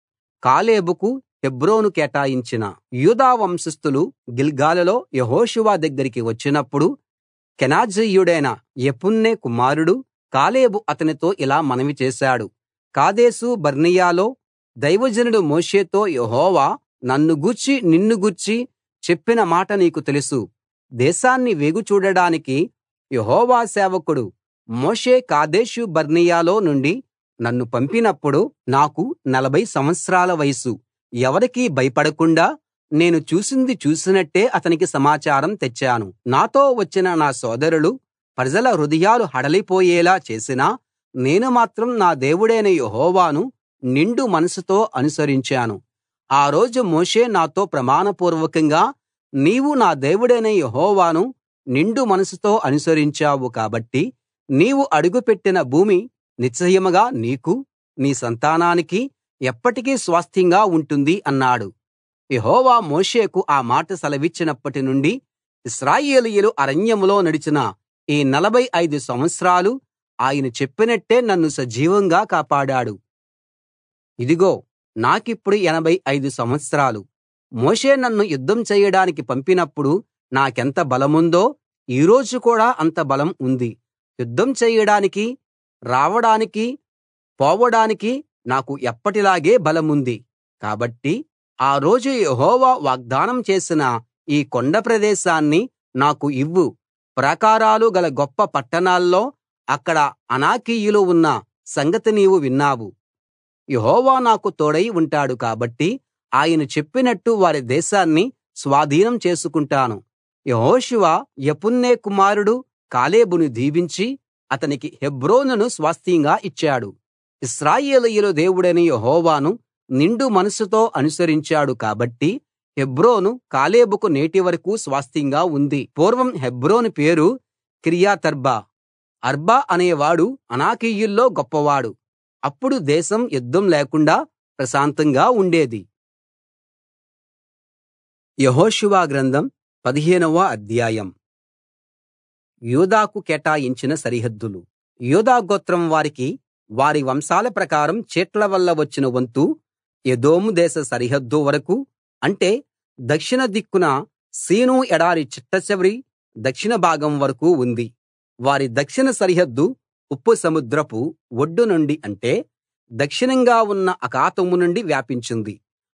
కాలేబుకు హెబ్రోను కేటాయించిన యూదా వంశస్థులు గిల్గాలులో యెహోషువ దగ్గరికి వచ్చినప్పుడు కెనాజీయుడైన యెఫున్నె కుమారుడు కాలేబు అతనితో ఇలా మనవి చేశాడు కాదేషు బర్నియాలో దైవజనుడు మోషేతో యెహోవా నన్ను గూర్చి నిన్ను గూర్చి చెప్పిన మాట నీకు తెలుసు దేశాన్ని వేగు చూడడానికి యెహోవా సేవకుడు మోషే కాదేషు బర్నియాలో నుండి నన్ను పంపినప్పుడు నాకు నలభై సంవత్సరాల వయసు ఎవరికీ భయపడకుండా నేను చూసింది చూసినట్టే అతనికి సమాచారం తెచ్చాను నాతో వచ్చిన నా సోదరులు ప్రజల హృదయాలు హడలిపోయేలా చేసినా నేను మాత్రం నా దేవుడైన యెహోవాను నిండు మనసుతో అనుసరించాను ఆ రోజు మోషే నాతో ప్రమాణపూర్వకంగా నీవు నా దేవుడైన యెహోవాను నిండు మనసుతో అనుసరించావు కాబట్టి నీవు అడుగుపెట్టిన భూమి నిశ్చయంగా నీకు నీ సంతానానికి ఎప్పటికీ స్వాస్థ్యంగా ఉంటుంది అన్నాడు యెహోవా మోషేకు ఆ మాట సెలవిచ్చినప్పటి నుండి ఇశ్రాయేలీయులు అరణ్యంలో నడిచిన ఈ నలభై ఐదు సంవత్సరాలు ఆయన చెప్పినట్టే నన్ను సజీవంగా కాపాడాడు ఇదిగో నాకిప్పుడు ఎనభై ఐదు సంవత్సరాలు మోషే నన్ను యుద్ధం చేయడానికి పంపినప్పుడు నాకెంత బలముందో ఈ రోజు కూడా అంత బలం ఉంది యుద్ధం చేయడానికి రావడానికి పోవడానికి నాకు ఎప్పటిలాగే బలముంది కాబట్టి ఆ రోజు యెహోవా వాగ్దానం చేసిన ఈ కొండ ప్రదేశాన్ని నాకు ఇవ్వు ప్రాకారాలు గల గొప్ప పట్టణాల్లో అక్కడ అనాకీయులు ఉన్న సంగతి నీవు విన్నావు యెహోవా నాకు తోడై ఉంటాడు కాబట్టి ఆయన చెప్పినట్టు వారి దేశాన్ని స్వాధీనం చేసుకుంటాను యెహోషువ యెఫున్నె కుమారుడు కాలేబును దీవించి అతనికి హెబ్రోనును స్వాస్థ్యంగా ఇచ్చాడు ఇశ్రాయేలీయుల దేవుడైన యెహోవాను నిండు మనసుతో అనుసరించాడు కాబట్టి హెబ్రోను కాలేబుకు నేటి వరకూ స్వాస్థ్యంగా ఉంది పూర్వం హెబ్రోను పేరు కిర్యతర్బా అర్బా అనేవాడు అనాకీయుల్లో గొప్పవాడు అప్పుడు దేశం యుద్ధం లేకుండా ప్రశాంతంగా ఉండేది యెహోషువ గ్రంథం పదిహేనవ అధ్యాయం యూదాకు కేటాయించిన సరిహద్దులు యూదా గోత్రం వారికి వారి వంశాల ప్రకారం చీట్ల వల్ల వచ్చిన వంతు ఎదోము దేశ సరిహద్దు వరకు అంటే దక్షిణ దిక్కున సీను ఎడారి చిట్టచివరి దక్షిణ భాగం వరకు ఉంది వారి దక్షిణ సరిహద్దు ఉప్పు సముద్రపు ఒడ్డు నుండి అంటే దక్షిణంగా ఉన్న అఖాతం నుండి వ్యాపించింది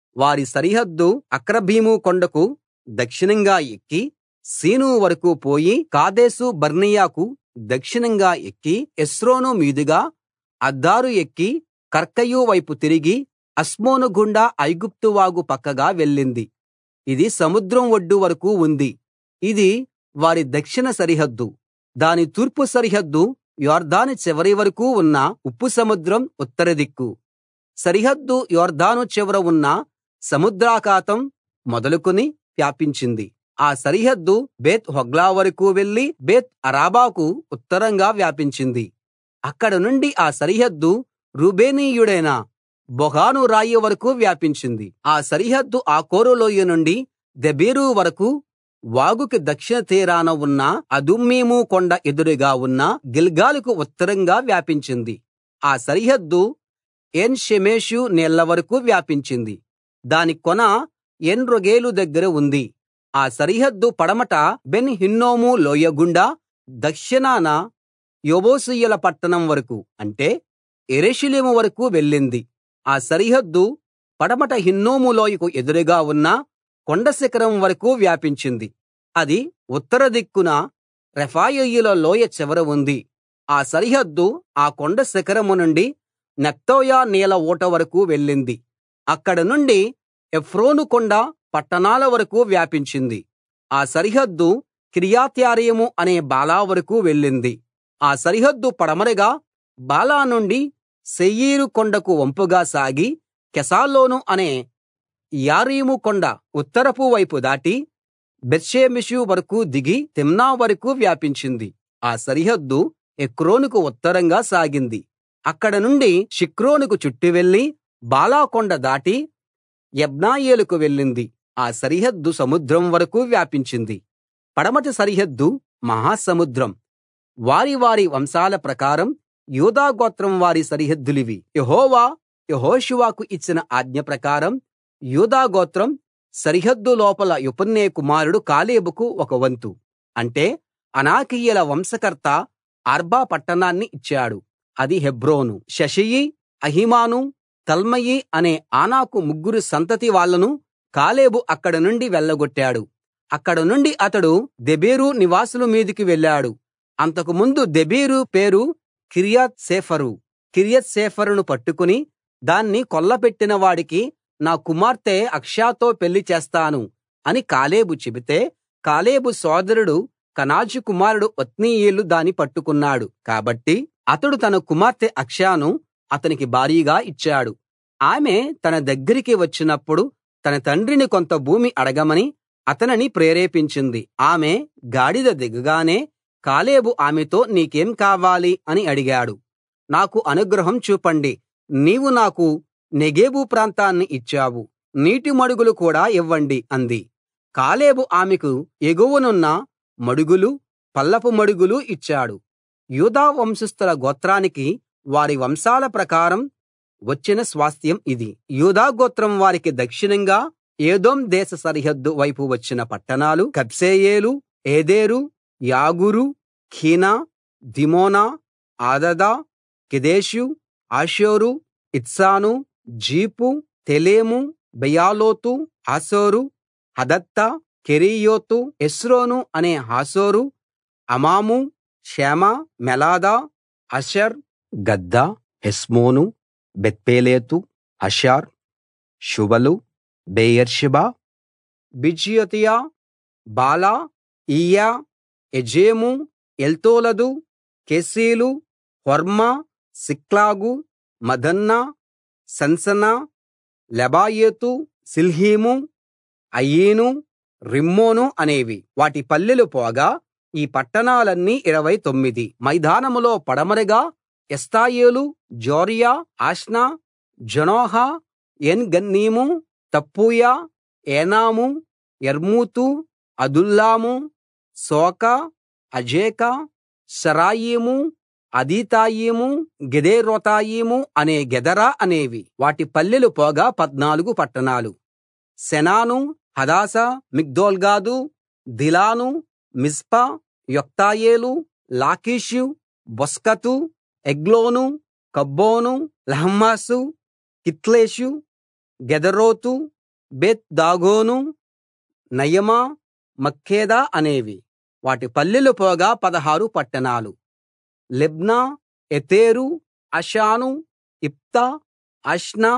వారి సరిహద్దు అక్రబ్బీము కొండకు దక్షిణంగా ఎక్కి సీను వరకూ పోయి కాదేషు బర్నేయకు దక్షిణంగా ఎక్కి హెస్రోను మీదుగా అద్దారు ఎక్కి కర్కయు వైపు తిరిగి అస్మోను గుండా ఐగుప్తు వాగు పక్కగా వెళ్ళింది ఇది సముద్రం ఒడ్డు వరకూ ఉంది ఇది వారి దక్షిణ సరిహద్దు దాని తూర్పు సరిహద్దు యొర్దాను చివరి వరకూ ఉన్న ఉప్పు సముద్రం ఉత్తర దిక్కు సరిహద్దు యొర్దాను చివర ఉన్న సముద్రాఖాతం మొదలుకొని వ్యాపించింది ఆ సరిహద్దు బేత్ హొగ్లా వరకూ వెళ్లి బేత్ అరాబాకు ఉత్తరంగా వ్యాపించింది అక్కడ నుండి ఆ సరిహద్దు రూబేనీయుడైన బొగాను రాయి వరకూ వ్యాపించింది ఆ సరిహద్దు ఆకోరు లోయ నుండి దెబీరు వరకూ వాగుకి దక్షిణ తీరాన ఉన్న అదుమ్మీము కొండ ఎదురుగా ఉన్న గిల్గాలుకు ఉత్తరంగా వ్యాపించింది ఆ సరిహద్దు ఏన్ షెమెషు నీళ్ల వరకూ వ్యాపించింది దాని కొన ఎన్ రొగేలు దగ్గర ఉంది ఆ సరిహద్దు పడమట బెన్ హిన్నోము లోయ గుండా దక్షిణాన యెబూసీయుల పట్టణం వరకూ అంటే యెరూషలేము వరకూ వెళ్ళింది ఆ సరిహద్దు పడమట హిన్నోము లోయకు ఎదురుగా ఉన్న కొండ శిఖరం వరకూ వ్యాపించింది అది ఉత్తర దిక్కున రెఫాయీయుల లోయ చివర ఉంది ఆ సరిహద్దు ఆ కొండ శిఖరం నుండి నెఫ్తోయ నీళ్ల ఊట వరకూ వెళ్ళింది అక్కడ నుండి ఎఫ్రోను కొండ పట్టణాల వరకూ వ్యాపించింది ఆ సరిహద్దు కిర్యత్యారీము అనే బాలా వరకూ వెళ్ళింది ఆ సరిహద్దు పడమరగా బాలా నుండి శేయీరు కొండకు వంపుగా సాగి కెసాలోను అనే యారీము కొండ ఉత్తరపు వైపు దాటి బేత్షెమెషు వరకూ దిగి తిమ్నా వరకూ వ్యాపించింది ఆ సరిహద్దు ఎక్రోనుకు ఉత్తరంగా సాగింది అక్కడ నుండి షిక్రోనుకు చుట్టి వెళ్లి బాలా కొండ దాటి యబ్నాయేలుకు వెళ్ళింది ఆ సరిహద్దు సముద్రం వరకూ వ్యాపించింది పడమటి సరిహద్దు మహాసముద్రం వారి వారి వంశాల ప్రకారం యూదా గోత్రం వారి సరిహద్దులివి యెహోవా యెహోషువకు ఇచ్చిన ఆజ్ఞ ప్రకారం యూదా గోత్రం సరిహద్దు లోపల యెఫున్నె కుమారుడు కాలేబుకు ఒక వంతు అంటే అనాకీయుల వంశకర్త అర్బా పట్టణాన్ని ఇచ్చాడు అది హెబ్రోను షెషయి అహిమాను తల్మయి అనే ఆనాకు ముగ్గురు సంతతి వాళ్ళను కాలేబు అక్కడ నుండి వెళ్ళగొట్టాడు అక్కడ నుండి అతడు దెబీరు నివాసుల మీదికి వెళ్ళాడు అంతకు ముందు దెబీరు పేరు కిర్యత్ సేఫరు కిర్యత్ సేఫరును పట్టుకుని దాన్ని కొల్లపెట్టిన వాడికి నా కుమార్తె అక్షాతో పెళ్లి చేస్తాను అని కాలేబు చెబితే కాలేబు సోదరుడు కనాజు కుమారుడు ఒత్నీయేలు దాని పట్టుకున్నాడు కాబట్టి అతడు తన కుమార్తె అక్షాను అతనికి భార్యగా ఇచ్చాడు ఆమె తన దగ్గరికి వచ్చినప్పుడు తన తండ్రిని కొంత భూమి అడగమని అతనిని ప్రేరేపించింది ఆమె గాడిద దిగగానే కాలేబు ఆమెతో నీకేం కావాలి అని అడిగాడు నాకు అనుగ్రహం చూపండి నీవు నాకు నెగేబు ప్రాంతాన్ని ఇచ్చావు నీటి మడుగులు కూడా ఇవ్వండి అంది కాలేబు ఆమెకు ఎగువనున్న మడుగులు పల్లపు మడుగులు ఇచ్చాడు యూదా వంశస్థుల గోత్రానికి వారి వంశాల ప్రకారం వచ్చిన స్వాస్థ్యం ఇది యూదా గోత్రం వారికి దక్షిణంగా ఏదోం దేశ సరిహద్దు వైపు వచ్చిన పట్టణాలు కబ్సెయేలు ఏదెరు యాగూరు కీనా దిమోనా ఆదదా కెదెషు హాసోరు ఇత్సాను జీపు తెలేము బెయాలోతు హాసోరు హదత్తా కెరీయోతు హెస్రోను అనే Hazor Amam Shema Moladah Hazar Gaddah Heshmon Bethpelet Hazar Shual Beersheba Biziothiah Baalah Iim Azem Eltolad Chesil Hormah Ziklag Madmannah Sansannah Lebaoth Shilhim Ain Rimmon అనేవి వాటి పల్లెలు పోగా ఈ పట్టణాలన్నీ ఇరవై తొమ్మిది మైదానంలో పడమరగా ఎస్తాయోలు జోర్యా ఆష్నా జనోహా ఎన్ గన్నీము తప్పూయా ఏనాము యర్మూతు అదుల్లాము శోకా అజేకా షరాయిము అదీతాయిము గెదేరోతాయిము అనే గెదరా అనేవి వాటి పల్లెలు పోగా పద్నాలుగు పట్టణాలు సెనాను హదాసా మిగ్దోల్గాదు దిలాను మిస్పా యొక్తాయేలు లాకీషు బొస్కతు ఎగ్లోను కబ్బోను లహమ్మాసు కిత్లేషు గెదరోతు బేత్ దాగోను నయమా మక్కేదా అనేవి వాటి పల్లెలు పోగా పదహారు పట్టణాలు లెబ్నా ఎతేరు అషాను ఇప్తా అష్నా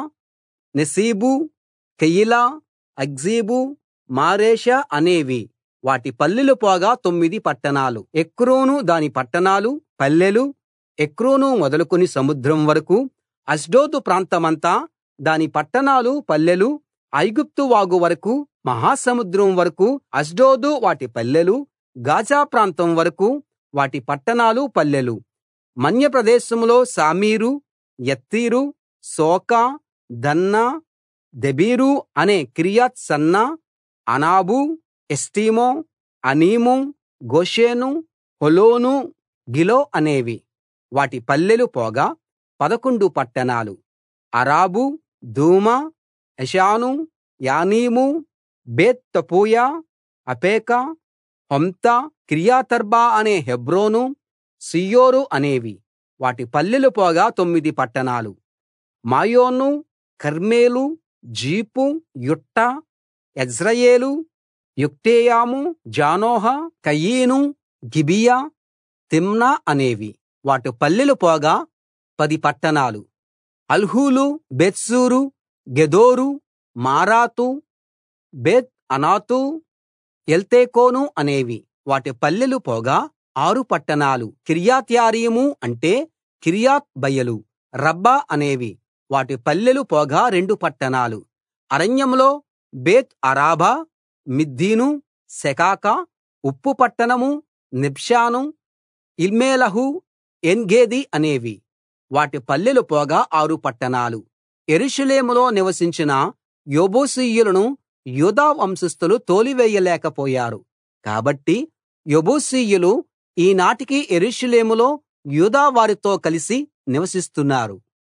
నెసీబు కెయిలా అగ్జీబు మారేషా అనేవి వాటి పల్లెలు పోగా తొమ్మిది పట్టణాలు ఎక్రోను దాని పట్టణాలు పల్లెలు ఎక్రోను మొదలుకొని సముద్రం వరకు అష్డోదు ప్రాంతమంతా దాని పట్టణాలు పల్లెలు ఐగుప్తు వాగు వరకు మహాసముద్రం వరకు అష్డోదు వాటి పల్లెలు గాజా ప్రాంతం వరకు వాటి పట్టణాలు పల్లెలు మన్య ప్రదేశంలో సామీరు యత్తీరు సోకా దన్నా దెబీరు అనే కిర్యత్ సన్నా అనాబు ఎస్తీమో అనీము గోషెను హోలోను గిలో అనేవి వాటి పల్లెలు పోగా పదకొండు పట్టణాలు అరాబు దూమా ఎషాను యానీము బేత్ తపూయ అపేకా హొమ్తా కిర్యాతర్బా అనే హెబ్రోను సియోరు అనేవి వాటి పల్లెలు పోగా తొమ్మిది పట్టణాలు మాయోను కర్మెలు జీపు యుట్ట యజ్రెయేలు యొక్టెయాము జానోహ కయీను గిబియా తిమ్నా అనేవి వాటి పల్లెలు పోగా పది పట్టణాలు అల్హూలు బేత్సూరు గెదోరు మారాతు బేత్ అనాతు ఎల్తేకోను అనేవి వాటి పల్లెలు పోగా ఆరు పట్టణాలు కిర్యత్యారీము అంటే కిర్యత్ బయలు రబ్బా అనేవి వాటి పల్లెలు పోగా రెండు పట్టణాలు అరణ్యంలో బేత్ అరాబా మిద్దీను సెకాకా ఉప్పు పట్టణము నిబ్షాను ఇల్మేలహు ఎన్గేది అనేవి వాటి పల్లెలు పోగా ఆరు పట్టణాలు యెరూషలేములో నివసించిన యెబూసీయులను యూదా వంశస్థులు తోలివేయలేకపోయారు కాబట్టి యెబూసీయులు ఈనాటికి యెరూషలేములో యూదా వారితో కలిసి నివసిస్తున్నారు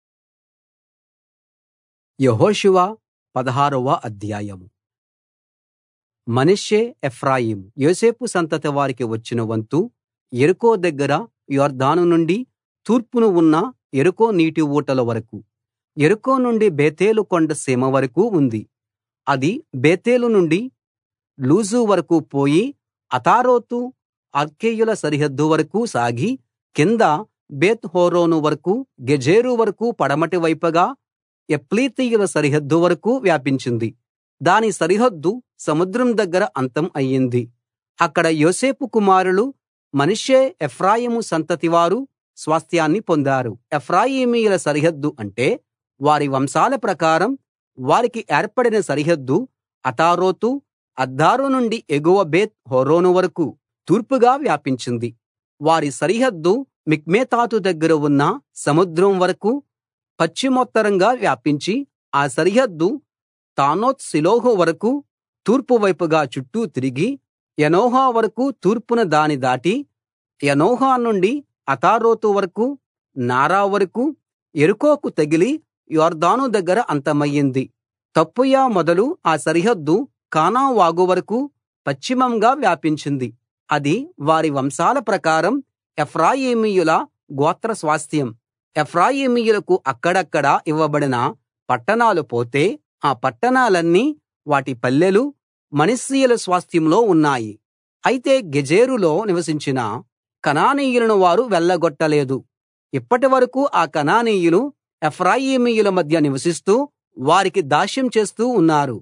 యెహోషువ పదహారవ అధ్యాయం మనష్షే ఎఫ్రాయిము యోసేపు సంతతి వారికి వచ్చిన వంతు యెరికో దగ్గర యొర్దాను నుండి తూర్పున ఉన్న యెరికో నీటి ఊటల వరకు యెరికో నుండి బేతేలు కొండ సీమ వరకు ఉంది అది బేతేలు నుండి లూజు వరకు పోయి అతారోతు అర్కేయుల సరిహద్దు వరకు సాగి కింద బేత్ హోరోను వరకు గెజెరు వరకు పడమటి వైపుగా యప్లీతీయుల సరిహద్దు వరకు వ్యాపించింది దాని సరిహద్దు సముద్రం దగ్గర అంతం అయింది అక్కడ యోసేపు కుమారులు మనష్షే ఎఫ్రాయిము సంతతివారు స్వాస్థ్యాన్ని పొందారు ఎఫ్రాయిమీయుల సరిహద్దు అంటే వారి వంశాల ప్రకారం వారికి ఏర్పడిన సరిహద్దు అతారోతు అద్దారు నుండి ఎగువ బేత్ హోరోను వరకు తూర్పుగా వ్యాపించింది వారి సరిహద్దు మిక్మెతాతు దగ్గర ఉన్న సముద్రం వరకు పశ్చిమోత్తరంగా వ్యాపించి ఆ సరిహద్దు తానోత్ షిలోహు వరకు తూర్పు వైపుగా చుట్టూ తిరిగి యనోహా వరకు తూర్పున దాని దాటి యనోహా నుండి అతారోతు వరకు నారా వరకు యెరికోకు తగిలి యొర్దాను దగ్గర అంతమయ్యింది తప్పుయ మొదలు ఆ సరిహద్దు కానా వాగు వరకు పశ్చిమంగా వ్యాపించింది అది వారి వంశాల ప్రకారం ఎఫ్రాయిమీయుల గోత్ర స్వాస్థ్యం ఎఫ్రాయిమీయులకు అక్కడక్కడ ఇవ్వబడిన పట్టణాలు పోతే ఆ పట్టణాలన్నీ వాటి పల్లెలు మనష్షీయుల స్వాస్థ్యంలో ఉన్నాయి అయితే గెజెరులో నివసించిన కనానీయులను వారు వెళ్ళగొట్టలేదు ఇప్పటి వరకూ ఆ కనానీయులు ఎఫ్రాయిమీయుల మధ్య నివసిస్తూ వారికి దాస్యం చేస్తూ ఉన్నారు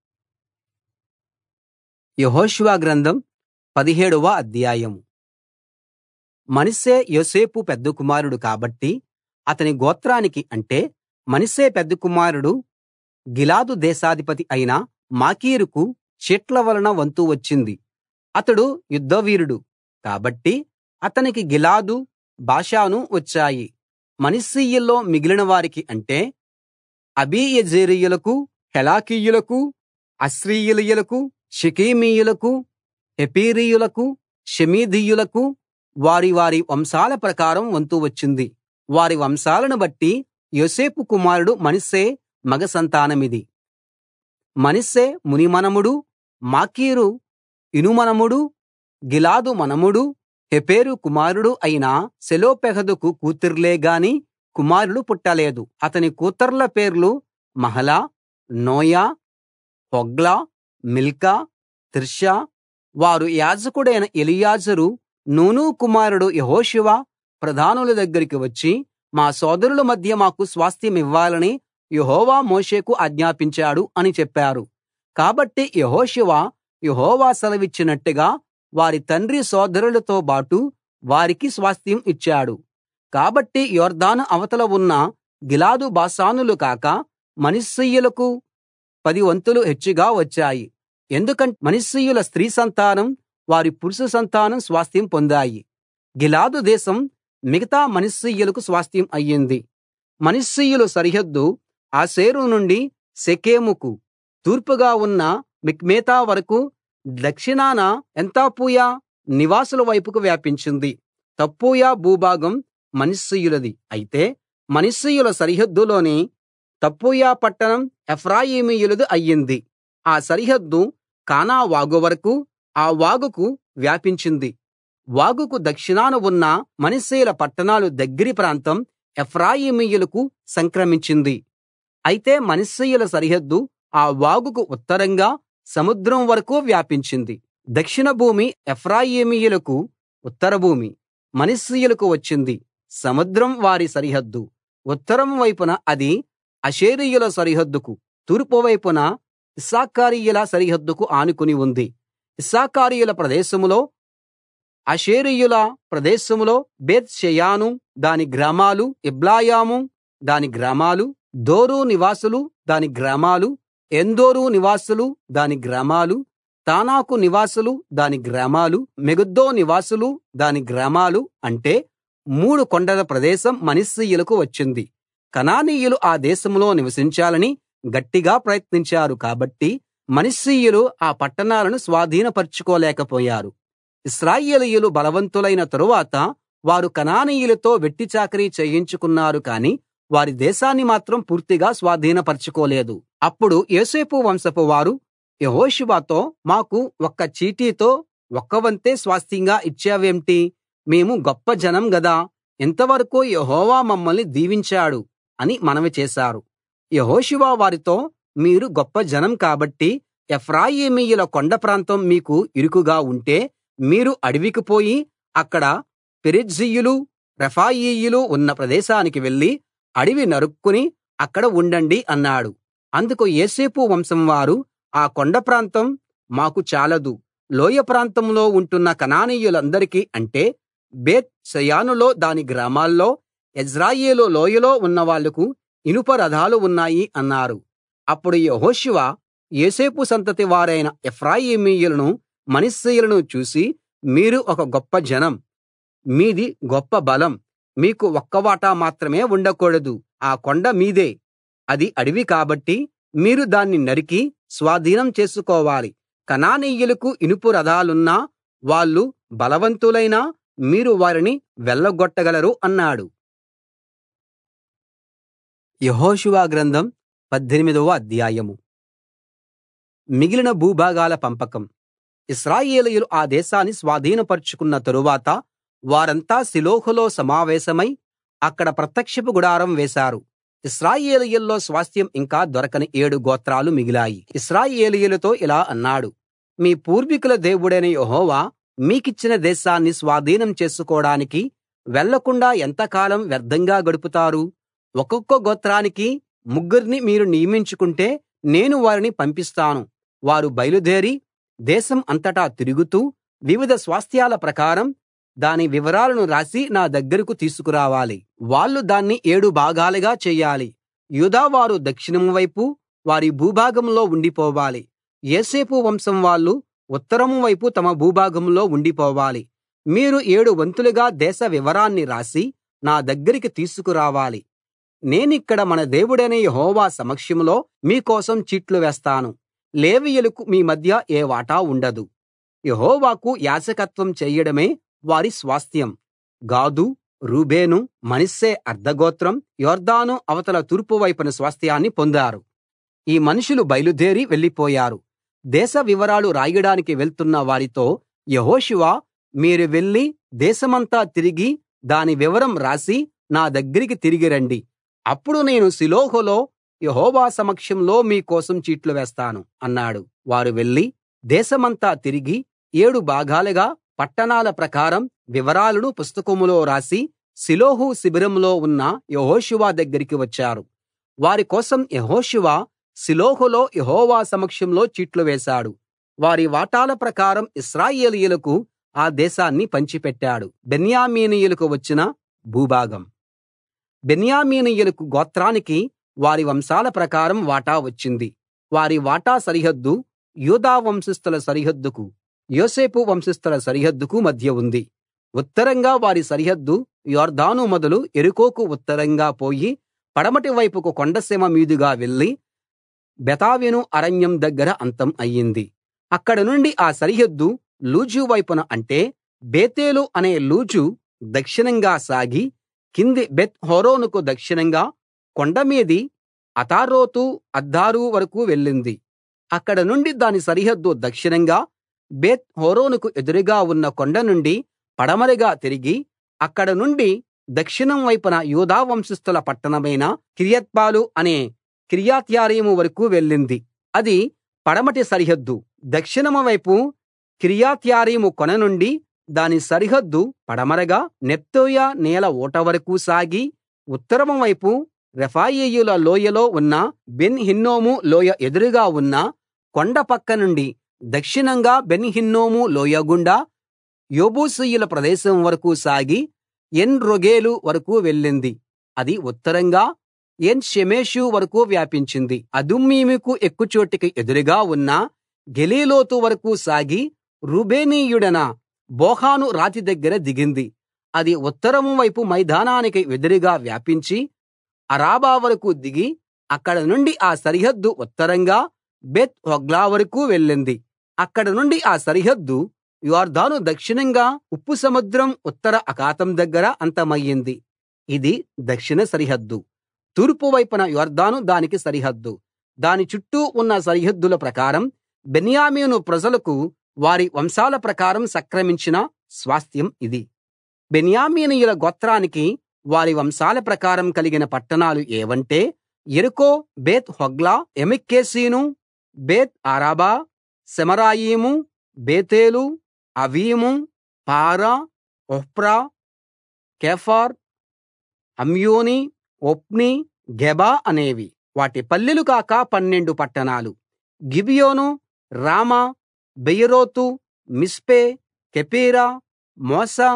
యెహోషువ గ్రంథం పదిహేడవ అధ్యాయం మనష్షే యోసేపు పెద్ద కుమారుడు కాబట్టి అతని గోత్రానికి అంటే మనష్షే పెద్ద కుమారుడు గిలాదు దేశాధిపతి అయిన మాకీరుకు చీట్ల వలన వంతు వచ్చింది అతడు యుద్ధవీరుడు కాబట్టి అతనికి గిలాదు బాషాను వచ్చాయి మనష్షీయుల్లో మిగిలిన వారికి అంటే అబీయెజెరీయులకు హెలాకీయులకు అశ్రీయేలీయులకు షెకెమీయులకు హెపెరీయులకు షెమీదీయులకు వారి వారి వంశాల ప్రకారం వంతు వచ్చింది వారి వంశాలను బట్టి యోసేపు కుమారుడు మనష్షే మగ సంతానమిది మనష్షే మునిమనుమడు మాకీరు ఇనుమనుమడు గిలాదు మనుమడు హెపెరు కుమారుడు అయిన సెలోపెహదుకు కూతుర్లే గాని కుమారులు పుట్టలేదు అతని కూతుర్ల పేర్లు Mahlah Noah Hoglah Milcah Tirzah వారు యాజకుడైన ఎలియాజరు నూను కుమారుడు యెహోషువ ప్రధానుల దగ్గరికి వచ్చి మా సోదరుల మధ్య మాకు స్వాస్థ్యమివ్వాలని యెహోవా మోషేకు ఆజ్ఞాపించాడు అని చెప్పారు కాబట్టి యెహోషువ యెహోవా సెలవిచ్చినట్టుగా వారి తండ్రి సోదరులతో బాటు వారికి స్వాస్థ్యం ఇచ్చాడు కాబట్టి యొర్దాను అవతల ఉన్న గిలాదు బాషానులు కాక మనష్షీయులకు పది వంతులు హెచ్చుగా వచ్చాయి ఎందుకంటే మనష్షీయుల స్త్రీ సంతానం వారి పురుష సంతానం స్వాస్థ్యం పొందాయి గిలాదు దేశం మిగతా మనష్షీయులకు స్వాస్థ్యం అయ్యింది మనష్షీయుల సరిహద్దు ఆషేరు నుండి షెకెముకు తూర్పుగా ఉన్న మిక్మెతా వరకూ దక్షిణాన ఏన్తప్పూయ నివాసుల వైపుకు వ్యాపించింది తప్పూయ భూభాగం మనష్షీయులది అయితే మనష్షీయుల సరిహద్దులోని తప్పూయ పట్టణం ఎఫ్రాయిమీయులది అయ్యింది ఆ సరిహద్దు కానా వాగు వరకూ ఆ వాగుకు వ్యాపించింది వాగుకు దక్షిణాన ఉన్న మనష్షీయుల పట్టణాలు దగ్గరి ప్రాంతం ఎఫ్రాయిమీయులకు సంక్రమించింది అయితే మనష్షీయుల సరిహద్దు ఆ వాగుకు ఉత్తరంగా సముద్రం వరకూ వ్యాపించింది దక్షిణ భూమి ఎఫ్రాయిమీయులకు ఉత్తర భూమి మనష్షీయులకు వచ్చింది సముద్రం వారి సరిహద్దు ఉత్తరం వైపున అది ఆషేరీయుల సరిహద్దుకు తూర్పు వైపున ఇశ్శాఖారీయుల సరిహద్దుకు ఆనుకుని ఉంది ఇశ్శాఖారీయుల ప్రదేశంలో ఆషేరీయుల ప్రదేశంలో బేత్ షెయాను దాని గ్రామాలు ఇబ్లాయాము దాని గ్రామాలు దోరు నివాసులు దాని గ్రామాలు ఏన్దోరు నివాసులు దాని గ్రామాలు తానాకు నివాసులు దాని గ్రామాలు మెగిద్దో నివాసులు దాని గ్రామాలు అంటే మూడు కొండల ప్రదేశం మనష్షీయులకు వచ్చింది కనానీయులు ఆ దేశంలో నివసించాలని గట్టిగా ప్రయత్నించారు కాబట్టి మనష్షీయులు ఆ పట్టణాలను స్వాధీనపరచుకోలేకపోయారు ఇశ్రాయేలీయులు బలవంతులైన తరువాత వారు కనానీయులతో వెట్టి చాకిరీ చేయించుకున్నారు కానీ వారి దేశాన్ని మాత్రం పూర్తిగా స్వాధీనపరచుకోలేదు అప్పుడు యోసేపు వంశపు వారు యెహోషువతో మాకు ఒక్క చీటీతో ఒక్క వంతే స్వాస్థ్యంగా ఇచ్చావేంటి మేము గొప్ప జనం గదా ఇంతవరకు యెహోవా మమ్మల్ని దీవించాడు అని మనవి చేశారు యెహోషువ వారితో మీరు గొప్ప జనం కాబట్టి ఎఫ్రాయిమీయుల కొండ ప్రాంతం మీకు ఇరుకుగా ఉంటే మీరు అడవికి పోయి అక్కడ పెరిజ్జీయులు రెఫాయీయులు ఉన్న ప్రదేశానికి వెళ్లి అడవి నరుక్కుని అక్కడ ఉండండి అన్నాడు అందుకు యోసేపు వంశం వారు ఆ కొండ ప్రాంతం మాకు చాలదు లోయ ప్రాంతంలో ఉంటున్న కనానీయులందరికీ అంటే బేత్ షెయానులో దాని గ్రామాల్లో యెజ్రెయేలు లోయలో ఉన్నవాళ్లకు ఇనుప రథాలు ఉన్నాయి అన్నారు అప్పుడు యెహోషువ యోసేపు సంతతి వారైన ఎఫ్రాయిమీయులను మనష్షీయులను చూసి మీరు ఒక గొప్ప జనం మీది గొప్ప బలం మీకు ఒక్క వాటా మాత్రమే ఉండకూడదు ఆ కొండ మీదే అది అడవి కాబట్టి మీరు దాన్ని నరికి స్వాధీనం చేసుకోవాలి కనానీయులకు ఇనుపు రథాలున్నా వాళ్ళు బలవంతులైనా మీరు వారిని వెళ్ళగొట్టగలరు అన్నాడు యెహోషువ గ్రంథం పద్దెనిమిదవ అధ్యాయం మిగిలిన భూభాగాల పంపకం ఇశ్రాయేలీయులు ఆ దేశాన్ని స్వాధీనపరచుకున్న తరువాత వారంతా షిలోహులో సమావేశమై అక్కడ ప్రత్యక్షపు గుడారం వేశారు ఇశ్రాయేలీయుల్లో స్వాస్థ్యం ఇంకా దొరకని ఏడు గోత్రాలు మిగిలాయి ఇశ్రాయేలీయులతో ఇలా అన్నాడు మీ పూర్వీకుల దేవుడైన యెహోవా మీకిచ్చిన దేశాన్ని స్వాధీనం చేసుకోడానికి వెళ్ళకుండా ఎంతకాలం వ్యర్థంగా గడుపుతారు ఒక్కొక్క గోత్రానికి ముగ్గుర్ని మీరు నియమించుకుంటే నేను వారిని పంపిస్తాను వారు బయలుదేరి దేశం అంతటా తిరుగుతూ వివిధ స్వాస్థ్యాల ప్రకారం దాని వివరాలను రాసి నా దగ్గరకు తీసుకురావాలి వాళ్ళు దాన్ని ఏడు భాగాలుగా చెయ్యాలి యూదావారు దక్షిణం వైపు వారి భూభాగంలో ఉండిపోవాలి యోసేపు వంశం వాళ్ళు ఉత్తరం వైపు తమ భూభాగంలో ఉండిపోవాలి మీరు ఏడు వంతులుగా దేశ వివరాన్ని రాసి నా దగ్గరికి తీసుకురావాలి నేనిక్కడ మన దేవుడైన యెహోవా సమక్షంలో మీకోసం చీట్లు వేస్తాను లేవీయులకు మీ మధ్య ఏ వాటా ఉండదు యెహోవాకు యాజకత్వం చెయ్యడమే వారి స్వాస్థ్యం గాదు రూబేను మనష్షే అర్థగోత్రం యొర్దాను అవతల తూర్పు వైపున స్వాస్థ్యాన్ని పొందారు ఈ మనుషులు బయలుదేరి వెళ్ళిపోయారు దేశ వివరాలు రాయడానికి వెళ్తున్న వారితో యెహోషువ మీరు వెళ్లి దేశమంతా తిరిగి దాని వివరం రాసి నా దగ్గరికి తిరిగి రండి అప్పుడు నేను షిలోహులో యెహోవా సమక్షంలో మీ కోసం చీట్లు వేస్తాను అన్నాడు వారు వెళ్లి దేశమంతా తిరిగి ఏడు భాగాలుగా పట్టణాల ప్రకారం వివరాలను పుస్తకంలో రాసి షిలోహు శిబిరంలో ఉన్న యెహోషువ దగ్గరికి వచ్చారు వారి కోసం యెహోషువ షిలోహులో యెహోవా సమక్షంలో చీట్లు వేశాడు వారి వాటాల ప్రకారం ఇశ్రాయేలీయులకు ఆ దేశాన్ని పంచిపెట్టాడు బెన్యామీనీయులకు వచ్చిన భూభాగం బెన్యామీనీయులకు గోత్రానికి వారి వంశాల ప్రకారం వాటా వచ్చింది వారి వాటా సరిహద్దు యూదా వంశస్థుల సరిహద్దుకు యోసేపు వంశస్థుల సరిహద్దుకు మధ్య ఉంది ఉత్తరంగా వారి సరిహద్దు యొర్దాను మొదలు యెరికోకు ఉత్తరంగా పోయి పడమటి వైపుకు కొండసీమ మీదుగా వెళ్లి బెతావెను అరణ్యం దగ్గర అంతం అయింది అక్కడ నుండి ఆ సరిహద్దు లూజు వైపున అంటే బేతేలు అనే లూజు దక్షిణంగా సాగి కింది బెత్ హోరోనుకు దక్షిణంగా కొండమీది అతారోతు అద్దారు వరకూ వెళ్ళింది అక్కడ నుండి దాని సరిహద్దు దక్షిణంగా బేత్ హోరోనుకు ఎదురుగా ఉన్న కొండ నుండి పడమరగా తిరిగి అక్కడ నుండి దక్షిణం వైపున యూదా వంశస్థుల పట్టణమైన కిర్యత్బాలు అనే కిర్యత్యారీము వరకూ వెళ్ళింది అది పడమటి సరిహద్దు దక్షిణం వైపు కిర్యత్యారీము కొన నుండి దాని సరిహద్దు పడమరగా నెప్తోయ నీల ఊట వరకూ సాగి ఉత్తరం వైపు రెఫాయీయుల లోయలో ఉన్న బెన్ హిన్నోము లోయ ఎదురుగా ఉన్న కొండ పక్క నుండి దక్షిణంగా బెన్ హిన్నోము లోయ గుండా యెబూసీయుల ప్రదేశం వరకూ సాగి ఎన్ రొగేలు వరకూ వెళ్ళింది అది ఉత్తరంగా ఎన్ షెమెషు వరకూ వ్యాపించింది అదుమ్మీముకు ఎక్కుచోటికి ఎదురుగా ఉన్న గెలీలోతు వరకూ సాగి రూబేనీయుడైన బోహాను రాతి దగ్గర దిగింది అది ఉత్తరం వైపు మైదానానికి ఎదురుగా వ్యాపించి అరాబా వరకూ దిగి అక్కడ నుండి ఆ సరిహద్దు ఉత్తరంగా బెత్ హోగ్లా వరకూ వెళ్ళింది అక్కడ నుండి ఆ సరిహద్దు యొర్దాను దక్షిణంగా ఉప్పు సముద్రం ఉత్తర అఖాతం దగ్గర అంతమయ్యింది ఇది దక్షిణ సరిహద్దు తూర్పు వైపున యొర్దాను దానికి సరిహద్దు దాని చుట్టూ ఉన్న సరిహద్దుల ప్రకారం బెన్యామీను ప్రజలకు వారి వంశాల ప్రకారం సంక్రమించిన స్వాస్థ్యం ఇది బెన్యామీనీయుల గోత్రానికి వారి వంశాల ప్రకారం కలిగిన పట్టణాలు ఏవంటే యెరికో బేత్ హోగ్లా ఎమెక్కేసీను బేత్ అరాబా సెమరాయిము బేతేలు అవీము పారా ఒఫ్రా కెఫార్ అమ్యోని ఒప్ని గెబా అనేవి వాటి పల్లెలు కాక పన్నెండు పట్టణాలు గిబియోను రామా బెయరోతు మిస్పే కెపీరా మోసా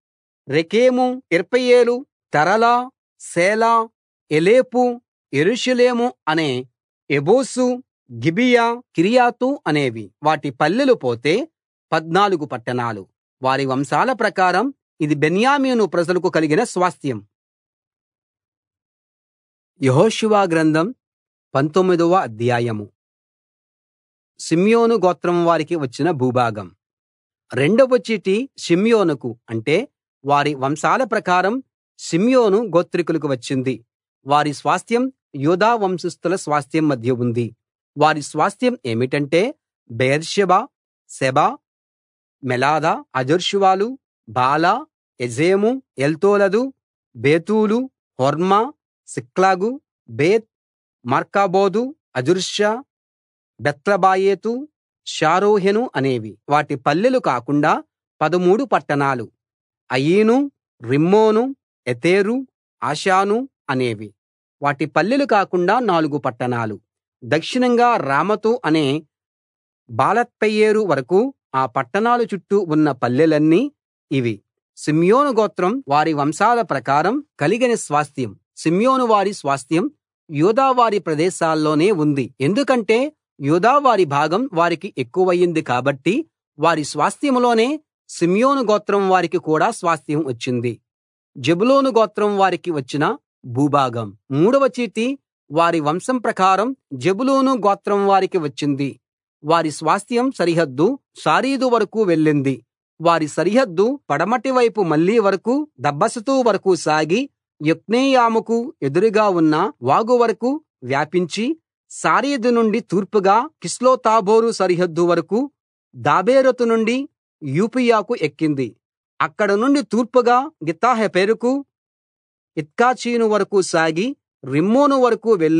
రెకెము ఇర్పెయేలు తరలా సేలా ఎలేపు యెరూషలేము అనే ఎబోసు గిబియా కిరియాతు అనేవి వాటి పల్లెలు పోతే పద్నాలుగు పట్టణాలు వారి వంశాల ప్రకారం ఇది బెన్యామీను ప్రజలకు కలిగిన స్వాస్థ్యం యెహోషువ గ్రంథం పంతొమ్మిదవ అధ్యాయము షిమ్యోను గోత్రం వారికి వచ్చిన భూభాగం రెండవ చీటి షిమ్యోనుకు అంటే వారి వంశాల ప్రకారం షిమ్యోను గోత్రికులకు వచ్చింది వారి స్వాస్థ్యం యూదా వంశస్థుల స్వాస్థ్యం మధ్య ఉంది వారి స్వాస్థ్యం ఏమిటంటే బెయేర్షెబా సెబా మెలాదా అజర్షువాలు బాలా ఎజేము ఎల్తోలదు బేతూలు హోర్మా సిక్లగు బేత్ మార్కాబోదు అజుర్షా బెత్లబాయేతు షారోహెను అనేవి వాటి పల్లెలు కాకుండా పదమూడు పట్టణాలు అయీను రిమ్మోను ఎతేరు ఆషాను అనేవి వాటి పల్లెలు కాకుండా నాలుగు పట్టణాలు దక్షిణంగా రామతు అనే బాలత్పెయేరు వరకూ ఆ పట్టణాల చుట్టూ ఉన్న పల్లెలన్నీ ఇవి సిమ్యోను గోత్రం వారి వంశాల ప్రకారం కలిగిన స్వాస్థ్యం సిమ్యోను వారి స్వాస్థ్యం యూదా వారి ప్రదేశాల్లోనే ఉంది ఎందుకంటే యూదా వారి భాగం వారికి ఎక్కువయింది కాబట్టి వారి స్వాస్థ్యంలోనే సిమ్యోను గోత్రం వారికి కూడా స్వాస్థ్యం వచ్చింది జెబులూను గోత్రం వారికి వచ్చిన భూభాగం మూడవ చీటి వారి వంశం ప్రకారం జెబులూను గోత్రం వారికి వచ్చింది వారి స్వాస్థ్యం సరిహద్దు శారీదు వరకూ వెళ్ళింది వారి సరిహద్దు పడమటి వైపు మళ్లీ వరకూ దబ్బసతు వరకూ సాగి యొక్నెయాముకు ఎదురుగా ఉన్న వాగు వరకూ వ్యాపించి శారీదు నుండి తూర్పుగా కిస్లోతాబోరు సరిహద్దు వరకూ దాబెరతు నుండి యూపియాకు ఎక్కింది అక్కడ నుండి తూర్పుగా గిత్తహెపెరుకు ఇత్కాచీను వరకూ సాగి రిమ్మోను వరకూ వెళ్లి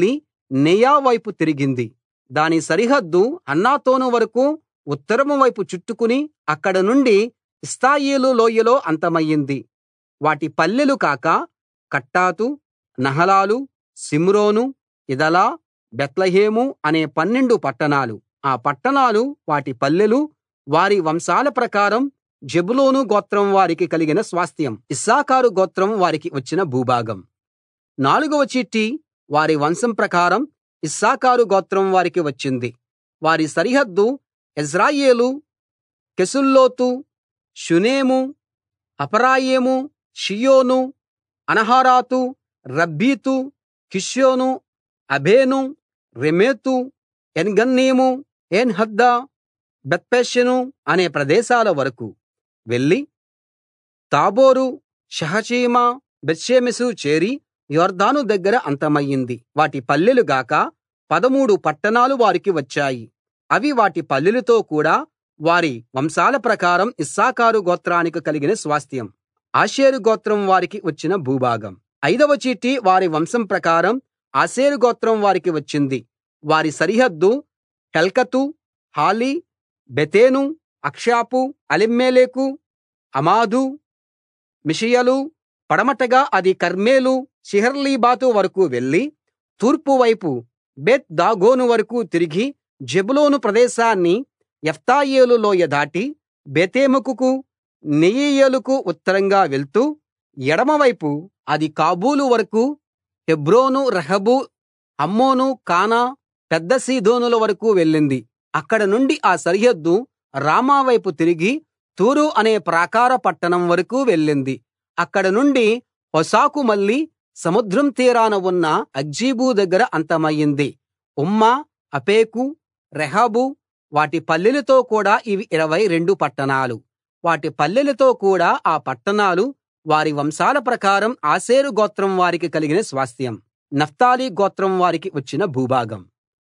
నెయా వైపు తిరిగింది దాని సరిహద్దు హన్నాతోను వరకూ ఉత్తరం వైపు చుట్టుకుని అక్కడ నుండి ఇస్తాయేలు లోయలో అంతమయింది వాటి పల్లెలు కాక కట్టాతు నహలాలు సిమ్రోను ఇదలా బేత్లెహేము అనే పన్నెండు పట్టణాలు ఆ పట్టణాలు వాటి పల్లెలు వారి వంశాల ప్రకారం జెబులూను గోత్రం వారికి కలిగిన స్వాస్థ్యం ఇశ్శాఖారు గోత్రం వారికి వచ్చిన భూభాగం నాలుగవ చీటి వారి వంశం ప్రకారం ఇశ్శాఖారు గోత్రం వారికి వచ్చింది వారి సరిహద్దు యెజ్రెయేలు కెసుల్లోతు షూనేము హపరాయిము షియోను అనహరాతు రబ్బీతు కిష్యోను అబేను రెమెతు ఎన్గన్నీము ఏన్హద్దా బెత్పెషెను అనే ప్రదేశాల వరకూ వెళ్లి తాబోరు షహచీమా బేత్షెమెషు చేరి యొర్దాను దగ్గర అంతమయింది వాటి పల్లెలు గాక పదమూడు పట్టణాలు వారికి వచ్చాయి అవి వాటి పల్లెలతో కూడా వారి వంశాల ప్రకారం ఇశ్శాఖారు గోత్రానికి కలిగిన స్వాస్థ్యం ఆషేరు గోత్రం వారికి వచ్చిన భూభాగం ఐదవ చీటి వారి వంశం ప్రకారం ఆషేరు గోత్రం వారికి వచ్చింది వారి సరిహద్దు హెల్కతు హాలి బెతేను అక్షాపు అలిమ్మేలెకు అమాదు మిషియలు పడమటగా అది కర్మెలు షిహర్లీబాతు వరకూ వెళ్లి తూర్పు వైపు బెత్ దాగోను వరకూ తిరిగి జెబులూను ప్రదేశాన్ని ఎఫ్తాయేలు లోయ దాటి బేతేమెకుకు నెయీయేలుకు ఉత్తరంగా వెళ్తూ ఎడమవైపు అది కాబూలు వరకూ హెబ్రోను రెహోబు హమ్మోను కానా పెద్ద సీదోనుల వరకూ వెళ్ళింది అక్కడ నుండి ఆ సరిహద్దు రామా వైపు తిరిగి తూరు అనే ప్రాకార పట్టణం వరకూ వెళ్ళింది అక్కడ నుండి హోసాకు మళ్ళి సముద్రం తీరాన ఉన్న అక్జీబు దగ్గర అంతమయింది ఉమ్మా అఫెకు రెహోబు వాటి పల్లెలతో కూడా ఇవి ఇరవై రెండు పట్టణాలు వాటి పల్లెలతో కూడా ఆ పట్టణాలు వారి వంశాల ప్రకారం ఆషేరు గోత్రం వారికి కలిగిన స్వాస్థ్యం నఫ్తాలి గోత్రం వారికి వచ్చిన భూభాగం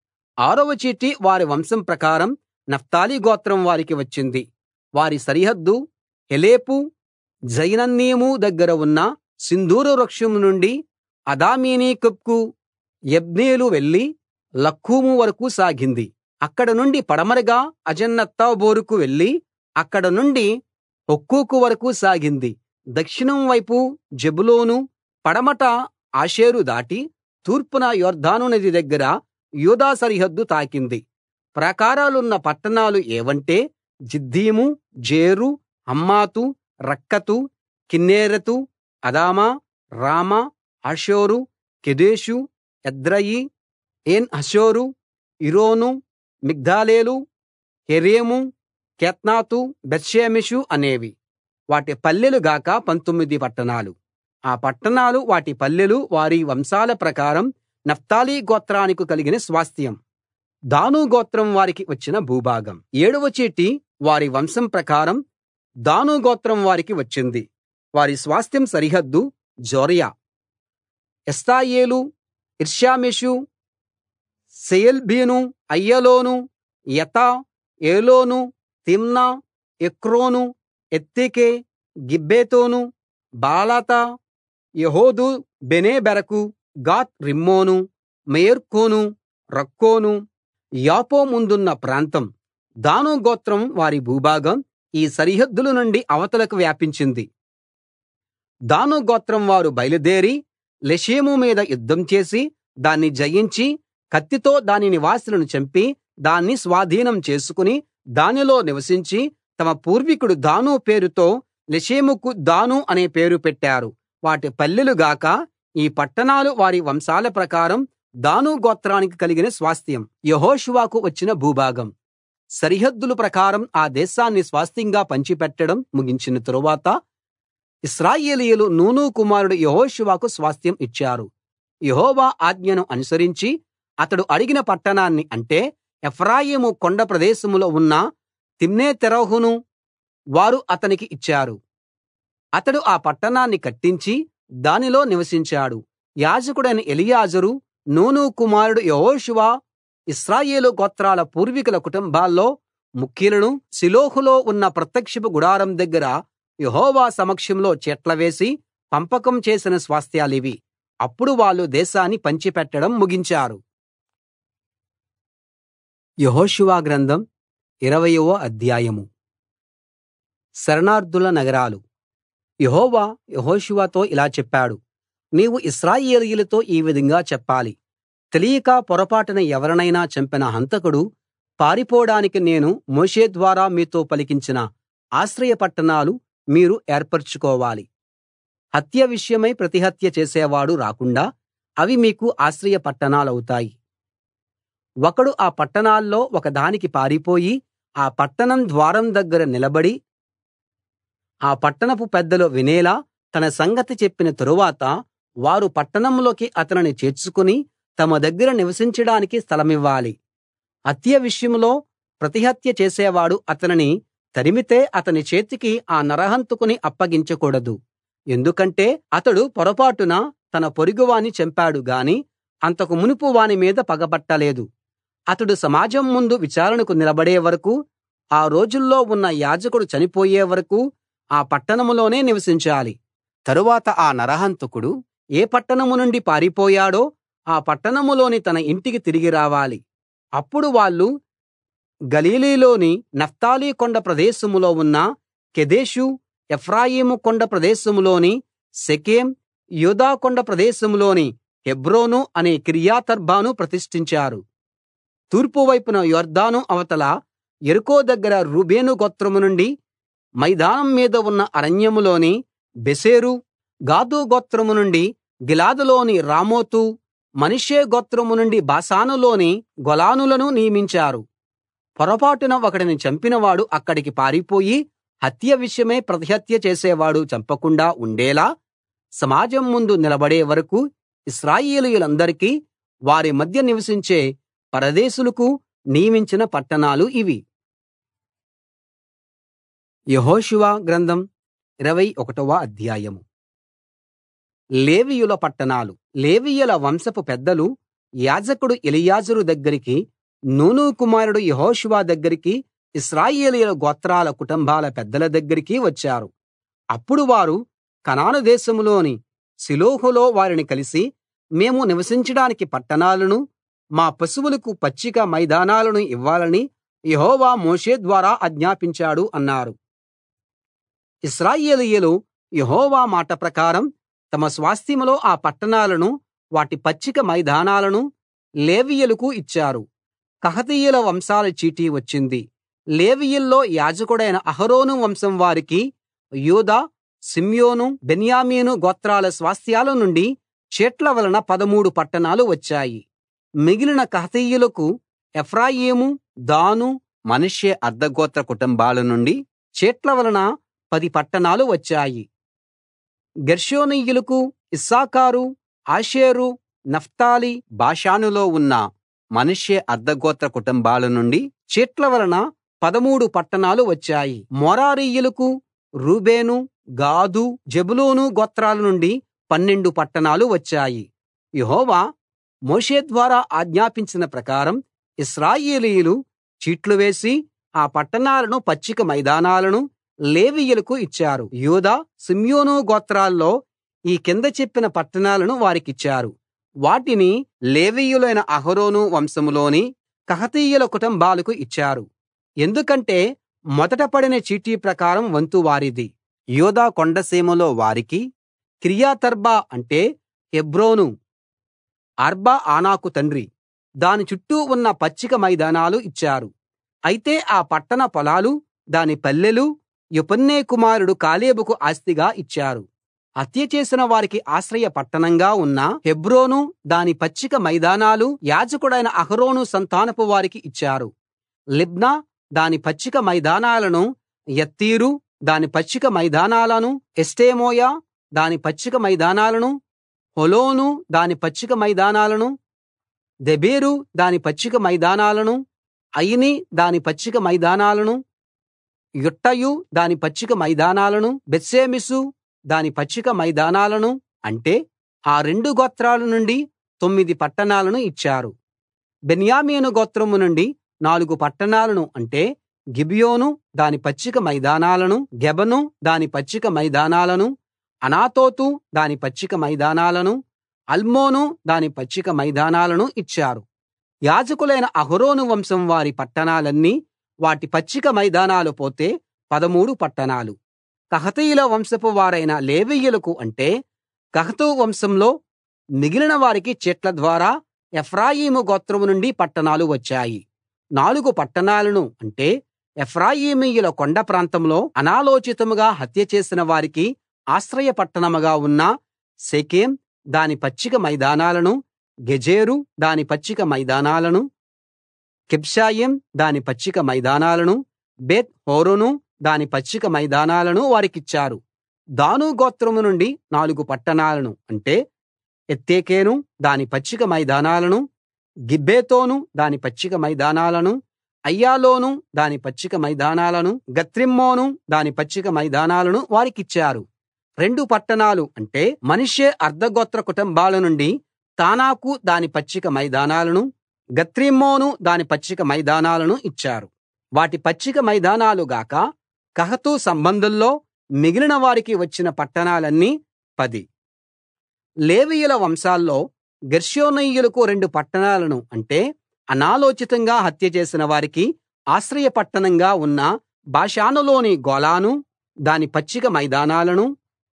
ఆరవ చీటి వారి వంశం ప్రకారం నఫ్తాలి గోత్రం వారికి వచ్చింది వారి సరిహద్దు హెలెపు జయనన్నీము దగ్గర ఉన్న సింధూర వృక్షం నుండి అదామీనికెబ్కు యబ్నేలు వెళ్లి లక్కూము వరకూ సాగింది అక్కడ నుండి పడమరగా అజనోత్తాబోరుకు వెళ్లి అక్కడ నుండి హుక్కోకు వరకూ సాగింది దక్షిణం వైపు జెబులూను పడమట ఆషేరు దాటి తూర్పున యొర్దాను నది దగ్గర యూదా సరిహద్దు తాకింది ప్రాకారాలున్న పట్టణాలు ఏవంటే జిద్దీము జేరు హమ్మాతు రక్కతు కిన్నెరెతు అదామా రామా హాసోరు కెదెషు ఎద్రెయి ఏన్ హసోరు ఇరోను మిగ్దలేలు హెరెము కేత్నాతు బేత్షెమెషు అనేవి వాటి పల్లెలు గాక పంతొమ్మిది పట్టణాలు ఆ పట్టణాలు వాటి పల్లెలు వారి వంశాల ప్రకారం నఫ్తాలి గోత్రానికి కలిగిన స్వాస్థ్యం దాను గోత్రం వారికి వచ్చిన భూభాగం ఏడవ చీటి వారి వంశం ప్రకారం దాను గోత్రం వారికి వచ్చింది వారి స్వాస్థ్యం సరిహద్దు జోర్యా ఎస్తాయేలు ఇర్షామెషు సెయల్బీను అయ్యలోను యతా ఏలోను తిమ్నా ఎక్రోను ఎత్తెకే గిబ్బెతోను బాలాతా యెహూదు బెనేబెరకు గాత్ రిమ్మోను మెయర్కోను రక్కోను యాపో ముందున్న ప్రాంతం దాను గోత్రం వారి భూభాగం ఈ సరిహద్దుల నుండి అవతలకు వ్యాపించింది దాను గోత్రం వారు బయలుదేరి లెషెము మీద యుద్ధం చేసి దాన్ని జయించి కత్తితో దాని నివాసులను చంపి దాన్ని స్వాధీనం చేసుకుని దానిలో నివసించి తమ పూర్వీకుడు దాను పేరుతో లెషెముకు దాను అనే పేరు పెట్టారు వాటి పల్లెలు గాక ఈ పట్టణాలు వారి వంశాల ప్రకారం దాను గోత్రానికి కలిగిన స్వాస్థ్యం యెహోషువకు వచ్చిన భూభాగం సరిహద్దుల ప్రకారం ఆ దేశాన్ని స్వాస్థ్యంగా పంచిపెట్టడం ముగించిన తరువాత ఇశ్రాయేలీయులు నూను కుమారుడు యెహోషువకు స్వాస్థ్యం ఇచ్చారు యెహోవా ఆజ్ఞను అనుసరించి అతడు అడిగిన పట్టణాన్ని అంటే ఎఫ్రాయిము కొండ ప్రదేశంలో ఉన్న తిమ్నత్సెరహును వారు అతనికి ఇచ్చారు అతడు ఆ పట్టణాన్ని కట్టించి దానిలో నివసించాడు యాజకుడైన ఎలియాజరు నూను కుమారుడు యెహోషువ ఇశ్రాయేలు గోత్రాల పూర్వీకుల కుటుంబాల్లో ముఖ్యులను షిలోహులో ఉన్న ప్రత్యక్షపు గుడారం దగ్గర యెహోవా సమక్షంలో చీట్ల వేసి పంపకం చేసిన స్వాస్థ్యాలివి అప్పుడు వాళ్ళు దేశాన్ని పంచిపెట్టడం ముగించారు యెహోషువ గ్రంథం ఇరవయవ అధ్యాయం శరణార్థుల నగరాలు యెహోవా యెహోషువతో ఇలా చెప్పాడు నీవు ఇశ్రాయేలీయులతో ఈ విధంగా చెప్పాలి తెలియక పొరపాటున ఎవరినైనా చంపిన హంతకుడు పారిపోడానికి నేను మోషే ద్వారా మీతో పలికించిన ఆశ్రయ పట్టణాలు మీరు ఏర్పరచుకోవాలి హత్య విషయమై ప్రతిహత్య చేసేవాడు రాకుండా అవి మీకు ఆశ్రయ పట్టణాలవుతాయి ఒకడు ఆ పట్టణాల్లో ఒకదానికి పారిపోయి ఆ పట్టణం ద్వారం దగ్గర నిలబడి ఆ పట్టణపు పెద్దలు వినేలా తన సంగతి చెప్పిన తరువాత వారు పట్టణంలోకి అతనిని చేర్చుకుని తమ దగ్గర నివసించడానికి స్థలమివ్వాలి హత్య విషయంలో ప్రతిహత్య చేసేవాడు అతనిని తరిమితే అతని చేతికి ఆ నరహంతకుని అప్పగించకూడదు ఎందుకంటే అతడు పొరపాటున తన పొరుగువాణ్ణి చంపాడు గాని అంతకు మునుపు వాని మీద పగపట్టలేదు అతడు సమాజం ముందు విచారణకు నిలబడే వరకూ ఆ రోజుల్లో ఉన్న యాజకుడు చనిపోయే వరకూ ఆ పట్టణంలోనే నివసించాలి తరువాత ఆ నరహంతకుడు ఏ పట్టణం నుండి పారిపోయాడో ఆ పట్టణంలోని తన ఇంటికి తిరిగి రావాలి అప్పుడు వాళ్ళు గలిలీలోని నఫ్తాలి కొండ ప్రదేశంలో ఉన్న కెదెషు ఎఫ్రాయిము కొండ ప్రదేశంలోని షెకెం యూదా కొండ ప్రదేశంలోని హెబ్రోను అనే కిర్యతర్బాను ప్రతిష్ఠించారు తూర్పు వైపున యొర్దాను అవతల యెరికో దగ్గర రూబేను గోత్రం నుండి మైదానం మీద ఉన్న అరణ్యంలోని బెసెరు గాదు గోత్రం నుండి గిలాదులోని రామోతు మనష్షే గోత్రం నుండి బాషానులోని గోలానులను నియమించారు పొరపాటున ఒకడిని చంపినవాడు అక్కడికి పారిపోయి హత్య విషయమై ప్రతిహత్య చేసేవాడు చంపకుండా ఉండేలా సమాజం ముందు నిలబడే వరకూ ఇశ్రాయేలీయులందరికీ వారి మధ్య నివసించే పరదేశులకు నియమించిన పట్టణాలు ఇవి యెహోషువ గ్రంథం ఇరవై ఒకటవ అధ్యాయం లేవీయుల పట్టణాలు లేవీయుల వంశపు పెద్దలు యాజకుడు ఎలియాజరు దగ్గరికి నూను కుమారుడు యెహోషువ దగ్గరికి ఇశ్రాయేలీయుల గోత్రాల కుటుంబాల పెద్దల దగ్గరికి వచ్చారు అప్పుడు వారు కనాను దేశంలోని షిలోహులో వారిని కలిసి మేము నివసించడానికి పట్టణాలను మా పశువులకు పచ్చిక మైదానాలను ఇవ్వాలని యెహోవా మోషే ద్వారా ఆజ్ఞాపించాడు అన్నారు ఇశ్రాయేలీయులు యెహోవా మాట ప్రకారం తమ స్వాస్థ్యంలో ఆ పట్టణాలను వాటి పచ్చిక మైదానాలను లేవీయులకు ఇచ్చారు కహతీయుల వంశాల చీటీ వచ్చింది లేవీయుల్లో యాజకుడైన అహరోను వంశం వారికి యూదా షిమ్యోను బెన్యామీను గోత్రాల స్వాస్థ్యాల నుండి చీట్ల వలన పదమూడు పట్టణాలు వచ్చాయి మిగిలిన కహతీయులకు ఎఫ్రాయిము దాను మనష్షే అర్థగోత్ర కుటుంబాల నుండి చీట్ల వలన పది పట్టణాలు వచ్చాయి గెర్షోనీయులకు ఇశ్శాఖారు ఆషేరు నఫ్తాలి బాషానులో ఉన్న మనష్షే అర్థగోత్ర కుటుంబాల నుండి చీట్ల వలన పదమూడు పట్టణాలు వచ్చాయి మోరారీయులకు రూబేను గాదు జెబులూను గోత్రాల నుండి పన్నెండు పట్టణాలు వచ్చాయి యెహోవా మోషే ద్వారా ఆజ్ఞాపించిన ప్రకారం ఇశ్రాయేలీయులు చీట్లు వేసి ఆ పట్టణాలను పచ్చిక మైదానాలను లేవీయులకు ఇచ్చారు యూదా షిమ్యోను గోత్రాల్లో ఈ కింద చెప్పిన పట్టణాలను వారికిచ్చారు వాటిని లేవీయులైన అహరోను వంశంలోని కహతీయుల కుటుంబాలకు ఇచ్చారు ఎందుకంటే మొదట పడిన చీటీ ప్రకారం వంతు వారిది యూదా కొండసీమలో వారికి కిర్యతర్బా అంటే హెబ్రోను అర్బా ఆనాకు తండ్రి దాని చుట్టూ ఉన్న పచ్చిక మైదానాలు ఇచ్చారు అయితే ఆ పట్టణ పొలాలు దాని పల్లెలు యెఫున్నె కుమారుడు కాలేబుకు ఆస్తిగా ఇచ్చారు హత్య చేసిన వారికి ఆశ్రయ పట్టణంగా ఉన్న హెబ్రోను దాని పచ్చిక మైదానాలు యాజకుడైన అహరోను సంతానపు వారికి ఇచ్చారు లిబ్నా దాని పచ్చిక మైదానాలను యత్తీరు దాని పచ్చిక మైదానాలను ఎష్టేమోయ దాని పచ్చిక మైదానాలను హోలోను దాని పచ్చిక మైదానాలను దెబీరు దాని పచ్చిక మైదానాలను అయిని దాని పచ్చిక మైదానాలను యుట్టయు దాని పచ్చిక మైదానాలను బేత్షెమెషు దాని పచ్చిక మైదానాలను అంటే ఆ రెండు గోత్రాల నుండి తొమ్మిది పట్టణాలను ఇచ్చారు బెన్యామీను గోత్రం నుండి నాలుగు పట్టణాలను అంటే గిబియోను దాని పచ్చిక మైదానాలను గెబను దాని పచ్చిక మైదానాలను అనాతోతు దాని పచ్చిక మైదానాలను అల్మోను దాని పచ్చిక మైదానాలను ఇచ్చారు యాజకులైన అహరోను వంశం వారి పట్టణాలన్నీ వాటి పచ్చిక మైదానాలు పోతే పదమూడు పట్టణాలు కహతీయుల వంశపు వారైన లేవీయులకు అంటే కహతు వంశంలో మిగిలిన వారికి చీట్ల ద్వారా ఎఫ్రాయిము గోత్రం నుండి పట్టణాలు వచ్చాయి నాలుగు పట్టణాలను అంటే ఎఫ్రాయిమీయుల కొండ ప్రాంతంలో అనాలోచితంగా హత్య చేసిన వారికి ఆశ్రయ పట్టణంగా ఉన్న షెకెం దాని పచ్చిక మైదానాలను గెజెరు దాని పచ్చిక మైదానాలను కిబ్సాయిం దాని పచ్చిక మైదానాలను బేత్ హోరోను దాని పచ్చిక మైదానాలను వారికిచ్చారు దాను గోత్రం నుండి నాలుగు పట్టణాలను అంటే ఎత్తేకేను దాని పచ్చిక మైదానాలను గిబ్బెతోను దాని పచ్చిక మైదానాలను అయ్యాలోను దాని పచ్చిక మైదానాలను గత్రిమ్మోను దాని పచ్చిక మైదానాలను వారికిచ్చారు రెండు పట్టణాలు అంటే మనష్షే అర్ధగోత్ర కుటుంబాల నుండి తానాకు దాని పచ్చిక మైదానాలను గత్రిమ్మోను దాని పచ్చిక మైదానాలను ఇచ్చారు వాటి పచ్చిక మైదానాలు గాక కహతు సంబంధుల్లో మిగిలిన వారికి వచ్చిన పట్టణాలన్నీ పది లేవీయుల వంశాల్లో గెర్షోనీయులకు రెండు పట్టణాలను అంటే అనాలోచితంగా హత్య చేసిన వారికి ఆశ్రయ పట్టణంగా ఉన్న బాషానులోని గోలాను దాని పచ్చిక మైదానాలను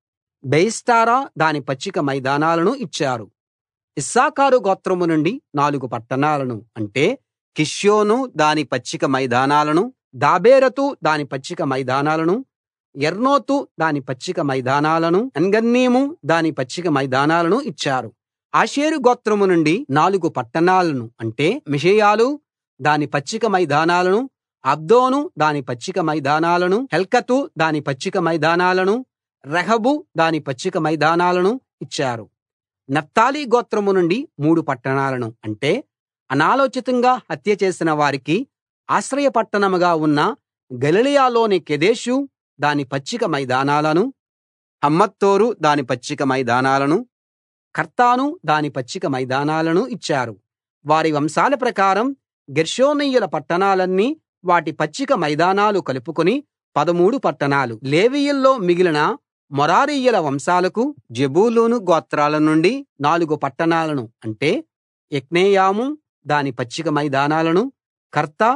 బెయిస్తారా దాని పచ్చిక మైదానాలను ఇచ్చారు ఇస్సాకారు గోత్రము నుండి నాలుగు పట్టణాలను అంటే కిష్యోను దాని పచ్చిక మైదానాలను దాబెరతు దాని పచ్చిక మైదానాలను యర్మూతు దాని పచ్చిక మైదానాలను ఎన్గన్నీము దాని పచ్చిక మైదానాలను ఇచ్చారు ఆషేరు గోత్రము నుండి నాలుగు పట్టణాలను అంటే మిషెయాలు దాని పచ్చిక మైదానాలను అబ్దోను దాని పచ్చిక మైదానాలను హెల్కతు దాని పచ్చిక మైదానాలను రెహబు దాని పచ్చిక మైదానాలను ఇచ్చారు నఫ్తాలి గోత్రము నుండి మూడు పట్టణాలను అంటే అనాలోచితంగా హత్య చేసిన వారికి ఆశ్రయ పట్టణంగా ఉన్న గలిలయలోని కెదెషు దాని పచ్చిక మైదానాలను హమ్మత్తోరు దాని పచ్చిక మైదానాలను కర్తాను దాని పచ్చిక మైదానాలను ఇచ్చారు వారి వంశాల ప్రకారం గెర్షోనీయుల పట్టణాలన్నీ వాటి పచ్చిక మైదానాలు కలుపుకుని పదమూడు పట్టణాలు లేవీయుల్లో మిగిలిన మొరారీయుల వంశాలకు జెబూలూను గోత్రాల నుండి నాలుగు పట్టణాలను అంటే యెక్నెయాము దాని పచ్చిక మైదానాలను కర్తా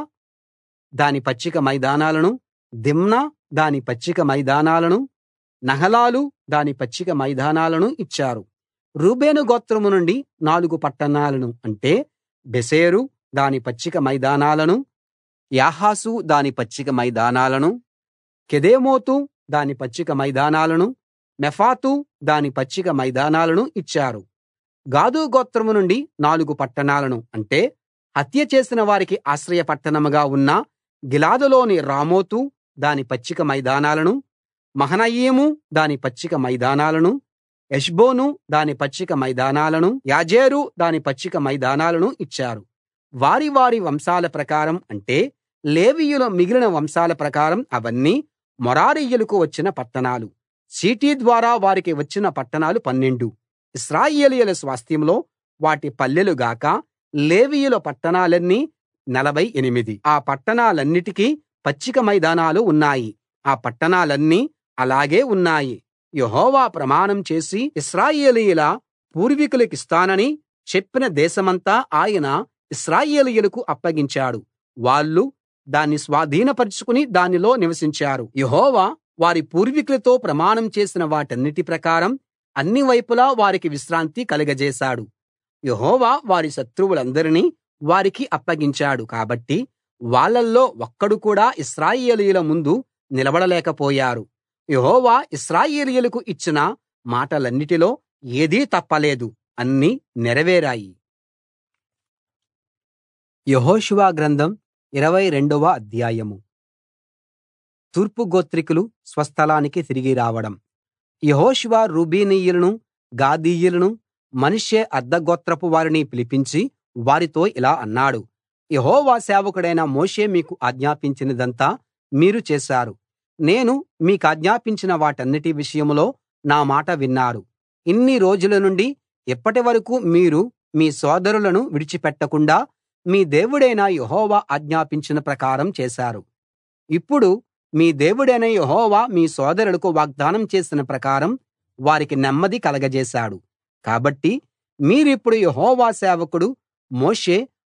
దాని పచ్చిక మైదానాలను దిమ్నా దాని పచ్చిక మైదానాలను నహలాలు దాని పచ్చిక మైదానాలను ఇచ్చారు రూబేను గోత్రము నుండి నాలుగు పట్టణాలను అంటే బెసేరు దాని పచ్చిక మైదానాలను యాహాసు దాని పచ్చిక మైదానాలను కెదేమోతు దాని పచ్చిక మైదానాలను మెఫాతు దాని పచ్చిక మైదానాలను ఇచ్చారు గాదు గోత్రము నుండి నాలుగు పట్టణాలను అంటే హత్య చేసిన వారికి ఆశ్రయ పట్టణంగా ఉన్న గిలాదులోని రామోతు దాని పచ్చిక మైదానాలను మహనయీము దాని పచ్చిక మైదానాలను ఎష్బోను దాని పచ్చిక మైదానాలను యాజేరు దాని పచ్చిక మైదానాలను ఇచ్చారు వారి వారి వంశాల ప్రకారం అంటే లేవీయుల మిగిలిన వంశాల ప్రకారం అవన్నీ మొరారీయులకు వచ్చిన పట్టణాలు చీటీ ద్వారా వారికి వచ్చిన పట్టణాలు పన్నెండు ఇశ్రాయేలీయుల స్వాస్థ్యంలో వాటి పల్లెలు గాక లేవీయుల పట్టణాలన్నీ నలభై ఎనిమిది ఆ పట్టణాలన్నిటికీ పచ్చిక మైదానాలు ఉన్నాయి ఆ పట్టణాలన్నీ అలాగే ఉన్నాయి యెహోవా ప్రమాణం చేసి ఇశ్రాయేలీయుల పూర్వీకులకిస్తానని చెప్పిన దేశమంతా ఆయన ఇశ్రాయేలీయులకు అప్పగించాడు వాళ్ళు దాన్ని స్వాధీనపరచుకుని దానిలో నివసించారు యెహోవా వారి పూర్వీకులతో ప్రమాణం చేసిన వాటన్నిటి ప్రకారం అన్ని వైపులా వారికి విశ్రాంతి కలుగజేశాడు యెహోవా వారి శత్రువులందరినీ వారికి అప్పగించాడు కాబట్టి వాళ్ళల్లో ఒక్కడు కూడా ఇశ్రాయేలీయుల ముందు నిలబడలేకపోయారు యెహోవా ఇశ్రాయేలీయులకు ఇచ్చిన మాటలన్నిటిలో ఏదీ తప్పలేదు అన్నీ నెరవేరాయి యెహోషువ గ్రంథం ఇరవై రెండవ అధ్యాయం తూర్పు గోత్రికులు స్వస్థలానికి తిరిగి రావడం యెహోషువ రూబేనీయులను గాదీయులను మనష్షే అర్థగోత్రపు వారిని పిలిపించి వారితో ఇలా అన్నాడు యెహోవా సేవకుడైన మోషే మీకు ఆజ్ఞాపించినదంతా మీరు చేశారు నేను మీకాజ్ఞాపించిన వాటన్నిటి విషయంలో నా మాట విన్నారు ఇన్ని రోజుల నుండి ఇప్పటి వరకూ మీరు మీ సోదరులను విడిచిపెట్టకుండా మీ దేవుడైన యెహోవా ఆజ్ఞాపించిన ప్రకారం చేశారు ఇప్పుడు మీ దేవుడైన యెహోవా మీ సోదరులకు వాగ్దానం చేసిన ప్రకారం వారికి నెమ్మది కలగజేశాడు కాబట్టి మీరిప్పుడు యెహోవా సేవకుడు మోషే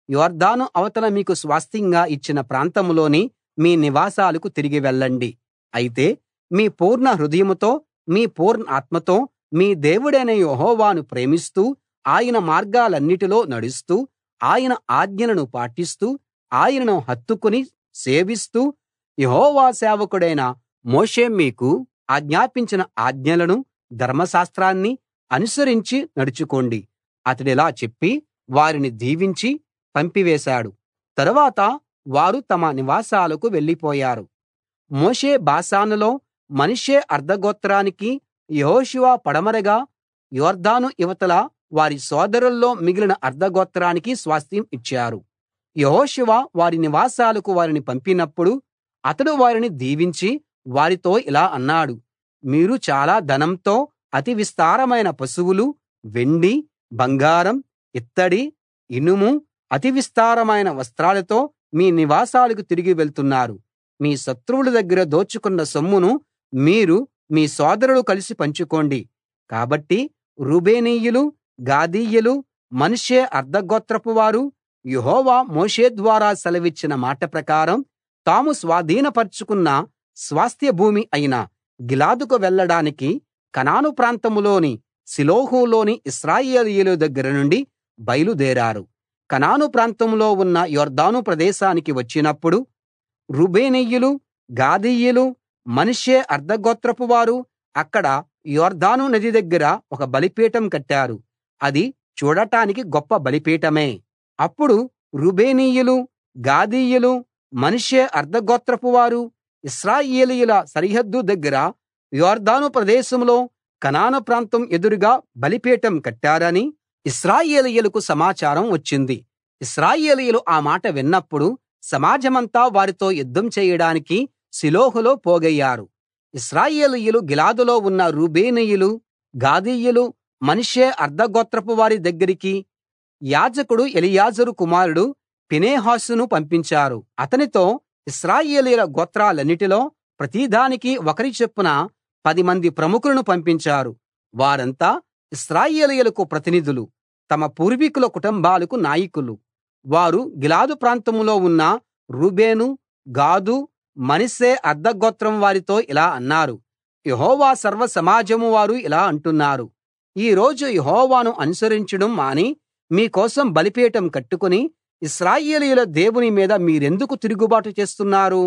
యొర్దాను అవతల మీకు స్వాస్థ్యంగా ఇచ్చిన ప్రాంతంలోని మీ నివాసాలకు తిరిగి వెళ్ళండి అయితే మీ పూర్ణ హృదయంతో మీ పూర్ణ ఆత్మతో మీ దేవుడైన యెహోవాను ప్రేమిస్తూ ఆయన మార్గాలన్నిటిలో నడుస్తూ ఆయన ఆజ్ఞలను పాటిస్తూ ఆయనను హత్తుకుని సేవిస్తూ యెహోవా సేవకుడైన మోషే మీకు ఆజ్ఞాపించిన ఆజ్ఞలను ధర్మశాస్త్రాన్ని అనుసరించి నడుచుకోండి అతడిలా చెప్పి వారిని దీవించి పంపివేశాడు తరువాత వారు తమ నివాసాలకు వెళ్ళిపోయారు మోషే బాషానులో మనష్షే అర్థగోత్రానికి యెహోషువ పడమరగా యొర్దాను ఇవతల వారి సోదరుల్లో మిగిలిన అర్థగోత్రానికి స్వాస్థ్యం ఇచ్చారు యెహోషువ వారి నివాసాలకు వారిని పంపినప్పుడు అతడు వారిని దీవించి వారితో ఇలా అన్నాడు మీరు చాలా ధనంతో అతి విస్తారమైన పశువులు వెండి బంగారం ఇత్తడి ఇనుము అతి విస్తారమైన వస్త్రాలతో మీ నివాసాలకు తిరిగి వెళ్తున్నారు మీ శత్రువుల దగ్గర దోచుకున్న సొమ్మును మీరు మీ సోదరులు కలిసి పంచుకోండి కాబట్టి రూబేనీయులు గాదీయులు మనష్షే అర్థగోత్రపు వారు యెహోవా మోషే ద్వారా సెలవిచ్చిన మాట ప్రకారం తాము స్వాధీనపరచుకున్న స్వాస్థ్య భూమి అయిన గిలాదుకు వెళ్ళడానికి కనాను ప్రాంతంలోని షిలోహులోని ఇశ్రాయేలీయుల దగ్గర నుండి బయలుదేరారు కనాను ప్రాంతంలో ఉన్న యొర్దాను ప్రదేశానికి వచ్చినప్పుడు రూబేనీయులు గాదీయులు మనష్షే అర్థగోత్రపు వారు అక్కడ యొర్దాను నది దగ్గర ఒక బలిపీఠం కట్టారు అది చూడటానికి గొప్ప బలిపీఠమే అప్పుడు రూబేనీయులు గాదీయులు మనష్షే అర్థగోత్రపు వారు ఇశ్రాయేలీయుల సరిహద్దు దగ్గర యొర్దాను ప్రదేశంలో కనాను ప్రాంతం ఎదురుగా బలిపీఠం కట్టారని ఇశ్రాయేలీయులకు సమాచారం వచ్చింది ఇశ్రాయేలీయులు ఆ మాట విన్నప్పుడు సమాజమంతా వారితో యుద్ధం చేయడానికి షిలోహులో పోగయ్యారు ఇశ్రాయేలీయులు గిలాదులో ఉన్న రూబేనీయులు గాదీయులు మనష్షే అర్థగోత్రపు వారి దగ్గరికి యాజకుడు ఎలియాజరు కుమారుడు ఫీనెహాసును పంపించారు అతనితో ఇశ్రాయేలీయుల గోత్రాలన్నిటిలో ప్రతిదానికి ఒకరి చొప్పున పదిమంది ప్రముఖులను పంపించారు వారంతా ఇశ్రాయేలీయులకు ప్రతినిధులు తమ పూర్వీకుల కుటుంబాలకు నాయకులు వారు గిలాదు ప్రాంతంలో ఉన్న రూబేను గాదు మనష్షే అర్థగోత్రం వారితో ఇలా అన్నారు యెహోవా సర్వ సమాజం వారు ఇలా అంటున్నారు ఈ రోజు యెహోవాను అనుసరించడం మాని మీ కోసం బలిపీఠం కట్టుకుని ఇశ్రాయేలీయుల దేవుని మీద మీరెందుకు తిరుగుబాటు చేస్తున్నారు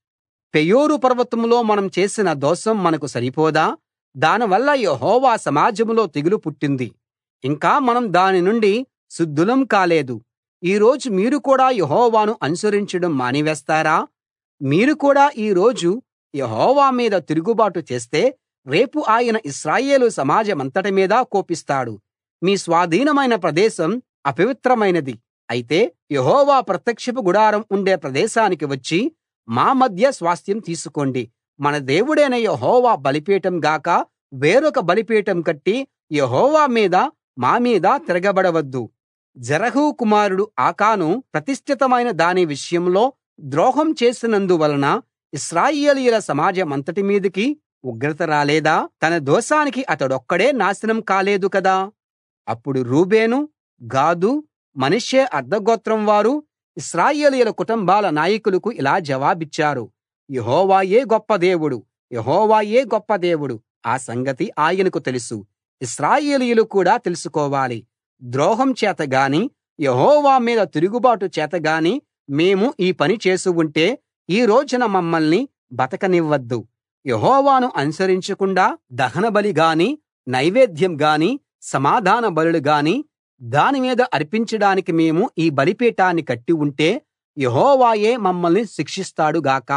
పెయోరు పర్వతంలో మనం చేసిన దోషం మనకు సరిపోదా దానివల్ల యెహోవా సమాజంలో తెగులు పుట్టింది ఇంకా మనం దాని నుండి శుద్ధులం కాలేదు ఈ రోజు మీరు కూడా యెహోవాను అనుసరించడం మానివేస్తారా మీరు కూడా ఈ రోజు యెహోవా మీద తిరుగుబాటు చేస్తే రేపు ఆయన ఇశ్రాయేలు సమాజమంతటి మీద కోపిస్తాడు మీ స్వాధీనమైన ప్రదేశం అపవిత్రమైనది అయితే యెహోవా ప్రత్యక్షపు గుడారం ఉండే ప్రదేశానికి వచ్చి మా మధ్య స్వాస్థ్యం తీసుకోండి మన దేవుడైన యెహోవా బలిపీఠం గాక వేరొక బలిపీఠం కట్టి యెహోవా మీద మా మీద తిరగబడవద్దు జెరహు కుమారుడు ఆకాను ప్రతిష్ఠితమైన దాని విషయంలో ద్రోహం చేసినందువలన ఇశ్రాయేలీయుల సమాజమంతటి మీదికి ఉగ్రత రాలేదా తన దోషానికి అతడొక్కడే నాశనం కాలేదు కదా అప్పుడు రూబేను గాదు మనష్షే అర్థగోత్రం వారు ఇశ్రాయేలీయుల కుటుంబాల నాయకులకు ఇలా జవాబిచ్చారు యెహోవాయే గొప్ప దేవుడు యెహోవాయే గొప్ప దేవుడు ఆ సంగతి ఆయనకు తెలుసు ఇశ్రాయేలీయులు కూడా తెలుసుకోవాలి ద్రోహం చేత గాని యెహోవా మీద తిరుగుబాటు చేత గాని మేము ఈ పని చేసి ఉంటే ఈ రోజున మమ్మల్ని బతకనివ్వద్దు యెహోవాను అనుసరించకుండా దహనబలి గాని నైవేద్యం గాని సమాధాన బలులు గాని దాని మీద అర్పించడానికి మేము ఈ బలిపీఠాన్ని కట్టి ఉంటే యెహోవాయే మమ్మల్ని శిక్షిస్తాడు గాక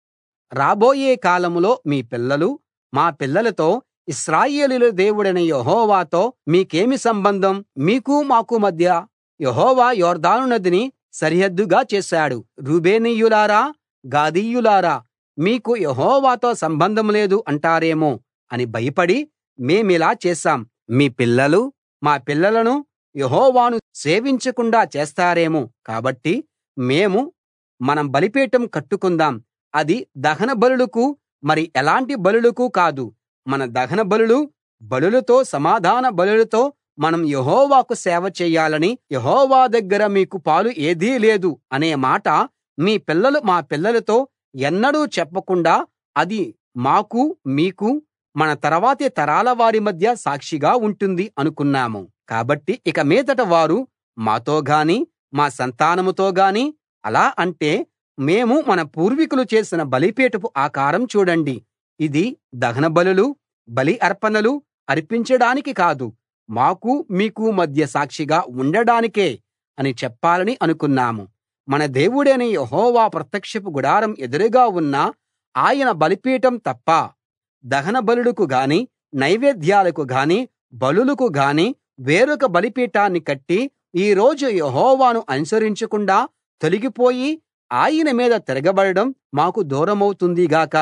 రాబోయే కాలంలో మీ పిల్లలు మా పిల్లలతో ఇశ్రాయేలీయుల దేవుడైన యెహోవాతో మీకేమి సంబంధం మీకు మాకు మధ్య యెహోవా యొర్దాను నదిని సరిహద్దుగా చేశాడు రూబేనీయులారా గాదీయులారా మీకు యెహోవాతో సంబంధం లేదు అంటారేమో అని భయపడి మేమిలా చేశాం మీ పిల్లలు మా పిల్లలను యెహోవాను సేవించకుండా చేస్తారేమో కాబట్టి మేము మనం బలిపీఠం కట్టుకుందాం అది దహన బలులకు మరి ఎలాంటి బలులకు కాదు మన దహన బలులు బలులతో సమాధాన బలులతో మనం యెహోవాకు సేవ చేయాలని యెహోవా దగ్గర మీకు పాలు ఏదీ లేదు అనే మాట మీ పిల్లలు మా పిల్లలతో ఎన్నడూ చెప్పకుండా అది మాకు మీకు మన తర్వాతి తరాల వారి మధ్య సాక్షిగా ఉంటుంది అనుకున్నాము కాబట్టి ఇక మీదట వారు మాతో గాని మా సంతానంతో గాని అలా అంటే మేము మన పూర్వీకులు చేసిన బలిపీఠపు ఆకారం చూడండి ఇది దహన బలులు బలి అర్పణలు అర్పించడానికి కాదు మాకు మీకు మధ్య సాక్షిగా ఉండడానికే అని చెప్పాలని అనుకున్నాము మన దేవుడైన యెహోవా ప్రత్యక్షపు గుడారం ఎదురుగా ఉన్న ఆయన బలిపీఠం తప్ప దహన బలులకు గాని నైవేద్యాలకు గాని బలులకు గాని వేరొక బలిపీఠాన్ని కట్టి ఈ రోజు యెహోవాను అనుసరించకుండా తొలగిపోయి ఆయన మీద తిరగబడడం మాకు దూరమవుతుంది గాక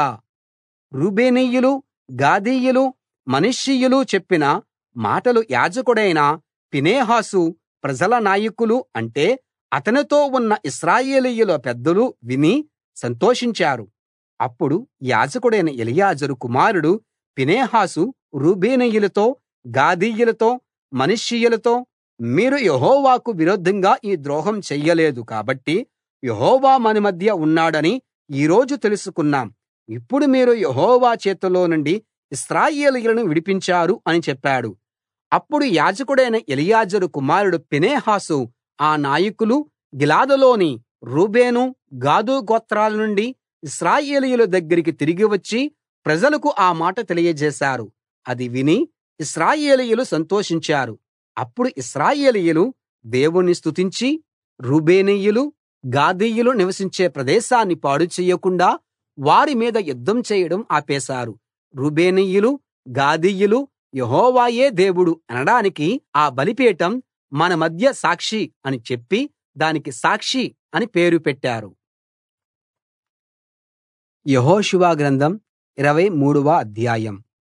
రూబేనీయులు గాదీయులు మనష్షీయులు చెప్పిన మాటలు యాజకుడైన ఫీనెహాసు ప్రజల నాయకులు అంటే అతనితో ఉన్న ఇశ్రాయేలీయుల పెద్దలు విని సంతోషించారు అప్పుడు యాజకుడైన ఎలియాజరు కుమారుడు ఫీనెహాసు రూబేనీయులతో గాదీయులతో మనష్షీయులతో మీరు యెహోవాకు విరుద్ధంగా ఈ ద్రోహం చెయ్యలేదు కాబట్టి యెహోవా మన మధ్య ఉన్నాడని ఈ రోజు తెలుసుకున్నాం ఇప్పుడు మీరు యెహోవా చేతిలో నుండి ఇశ్రాయేలీయులను విడిపించారు అని చెప్పాడు అప్పుడు యాజకుడైన ఎలియాజరు కుమారుడు ఫీనెహాసు ఆ నాయకులు గిలాదులోని రూబేను గాదు గోత్రాల నుండి ఇశ్రాయేలీయుల దగ్గరికి తిరిగి వచ్చి ప్రజలకు ఆ మాట తెలియజేశారు అది విని ఇశ్రాయేలీయులు సంతోషించారు అప్పుడు ఇశ్రాయేలీయులు దేవుణ్ణి స్తుతించి రూబేనీయులు గాదీయులు నివసించే ప్రదేశాన్ని పాడు చెయ్యకుండా వారి మీద యుద్ధం చేయడం ఆపేశారు రూబేనీయులు గాదీయులు యెహోవాయే దేవుడు అనడానికి ఆ బలిపీఠం మన మధ్య సాక్షి అని చెప్పి దానికి సాక్షి అని పేరు పెట్టారు యెహోషువ గ్రంథం ఇరవై మూడవ అధ్యాయం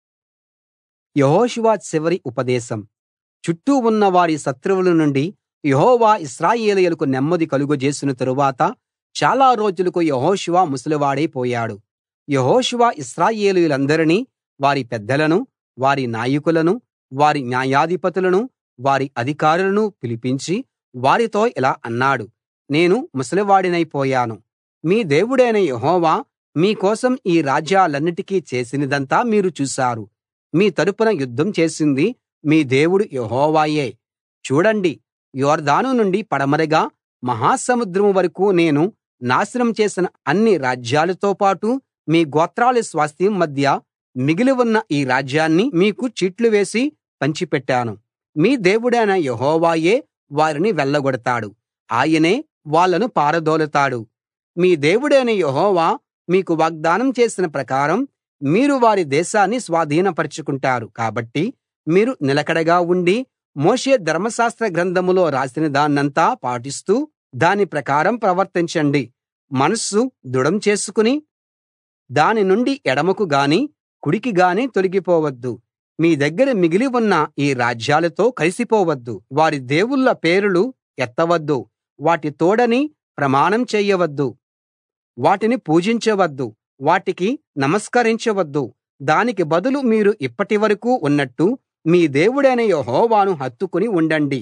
యెహోషువ చివరి ఉపదేశం చుట్టూ ఉన్న వారి శత్రువుల నుండి యెహోవా ఇశ్రాయేలీయులకు నెమ్మది కలుగజేసిన తరువాత చాలా రోజులకు యెహోషువ ముసలివాడైపోయాడు యెహోషువ ఇశ్రాయేలీయులందరినీ వారి పెద్దలను వారి నాయకులను వారి న్యాయాధిపతులను వారి అధికారులను పిలిపించి వారితో ఇలా అన్నాడు నేను ముసలివాడినైపోయాను మీ దేవుడైన యెహోవా మీ కోసం ఈ రాజ్యాలన్నిటికీ చేసినదంతా మీరు చూశారు మీ తరపున యుద్ధం చేసింది మీ దేవుడు యెహోవాయే చూడండి యొర్దాను నుండి పడమరగా మహాసముద్రం వరకూ నేను నాశనం చేసిన అన్ని రాజ్యాలతో పాటు మీ గోత్రాల స్వాస్థ్యం మధ్య మిగిలి ఉన్న ఈ రాజ్యాన్ని మీకు చీట్లు వేసి పంచిపెట్టాను మీ దేవుడైన యెహోవాయే వారిని వెళ్ళగొడతాడు ఆయనే వాళ్ళను పారదోలతాడు మీ దేవుడైన యెహోవా మీకు వాగ్దానం చేసిన ప్రకారం మీరు వారి దేశాన్ని స్వాధీనపరచుకుంటారు కాబట్టి మీరు నిలకడగా ఉండి మోషే ధర్మశాస్త్ర గ్రంథంలో రాసిన దాన్నంతా పాటిస్తూ దాని ప్రకారం ప్రవర్తించండి మనస్సు దృఢం చేసుకుని దాని నుండి ఎడమకు గాని కుడికి గాని తొలగిపోవద్దు మీ దగ్గర మిగిలి ఉన్న ఈ రాజ్యాలతో కలిసిపోవద్దు వారి దేవుళ్ళ పేరులు ఎత్తవద్దు వాటి తోడని ప్రమాణం చేయవద్దు వాటిని పూజించవద్దు వాటికి నమస్కరించవద్దు దానికి బదులు మీరు ఇప్పటివరకూ ఉన్నట్టు మీ దేవుడైన యెహోవాను హత్తుకుని ఉండండి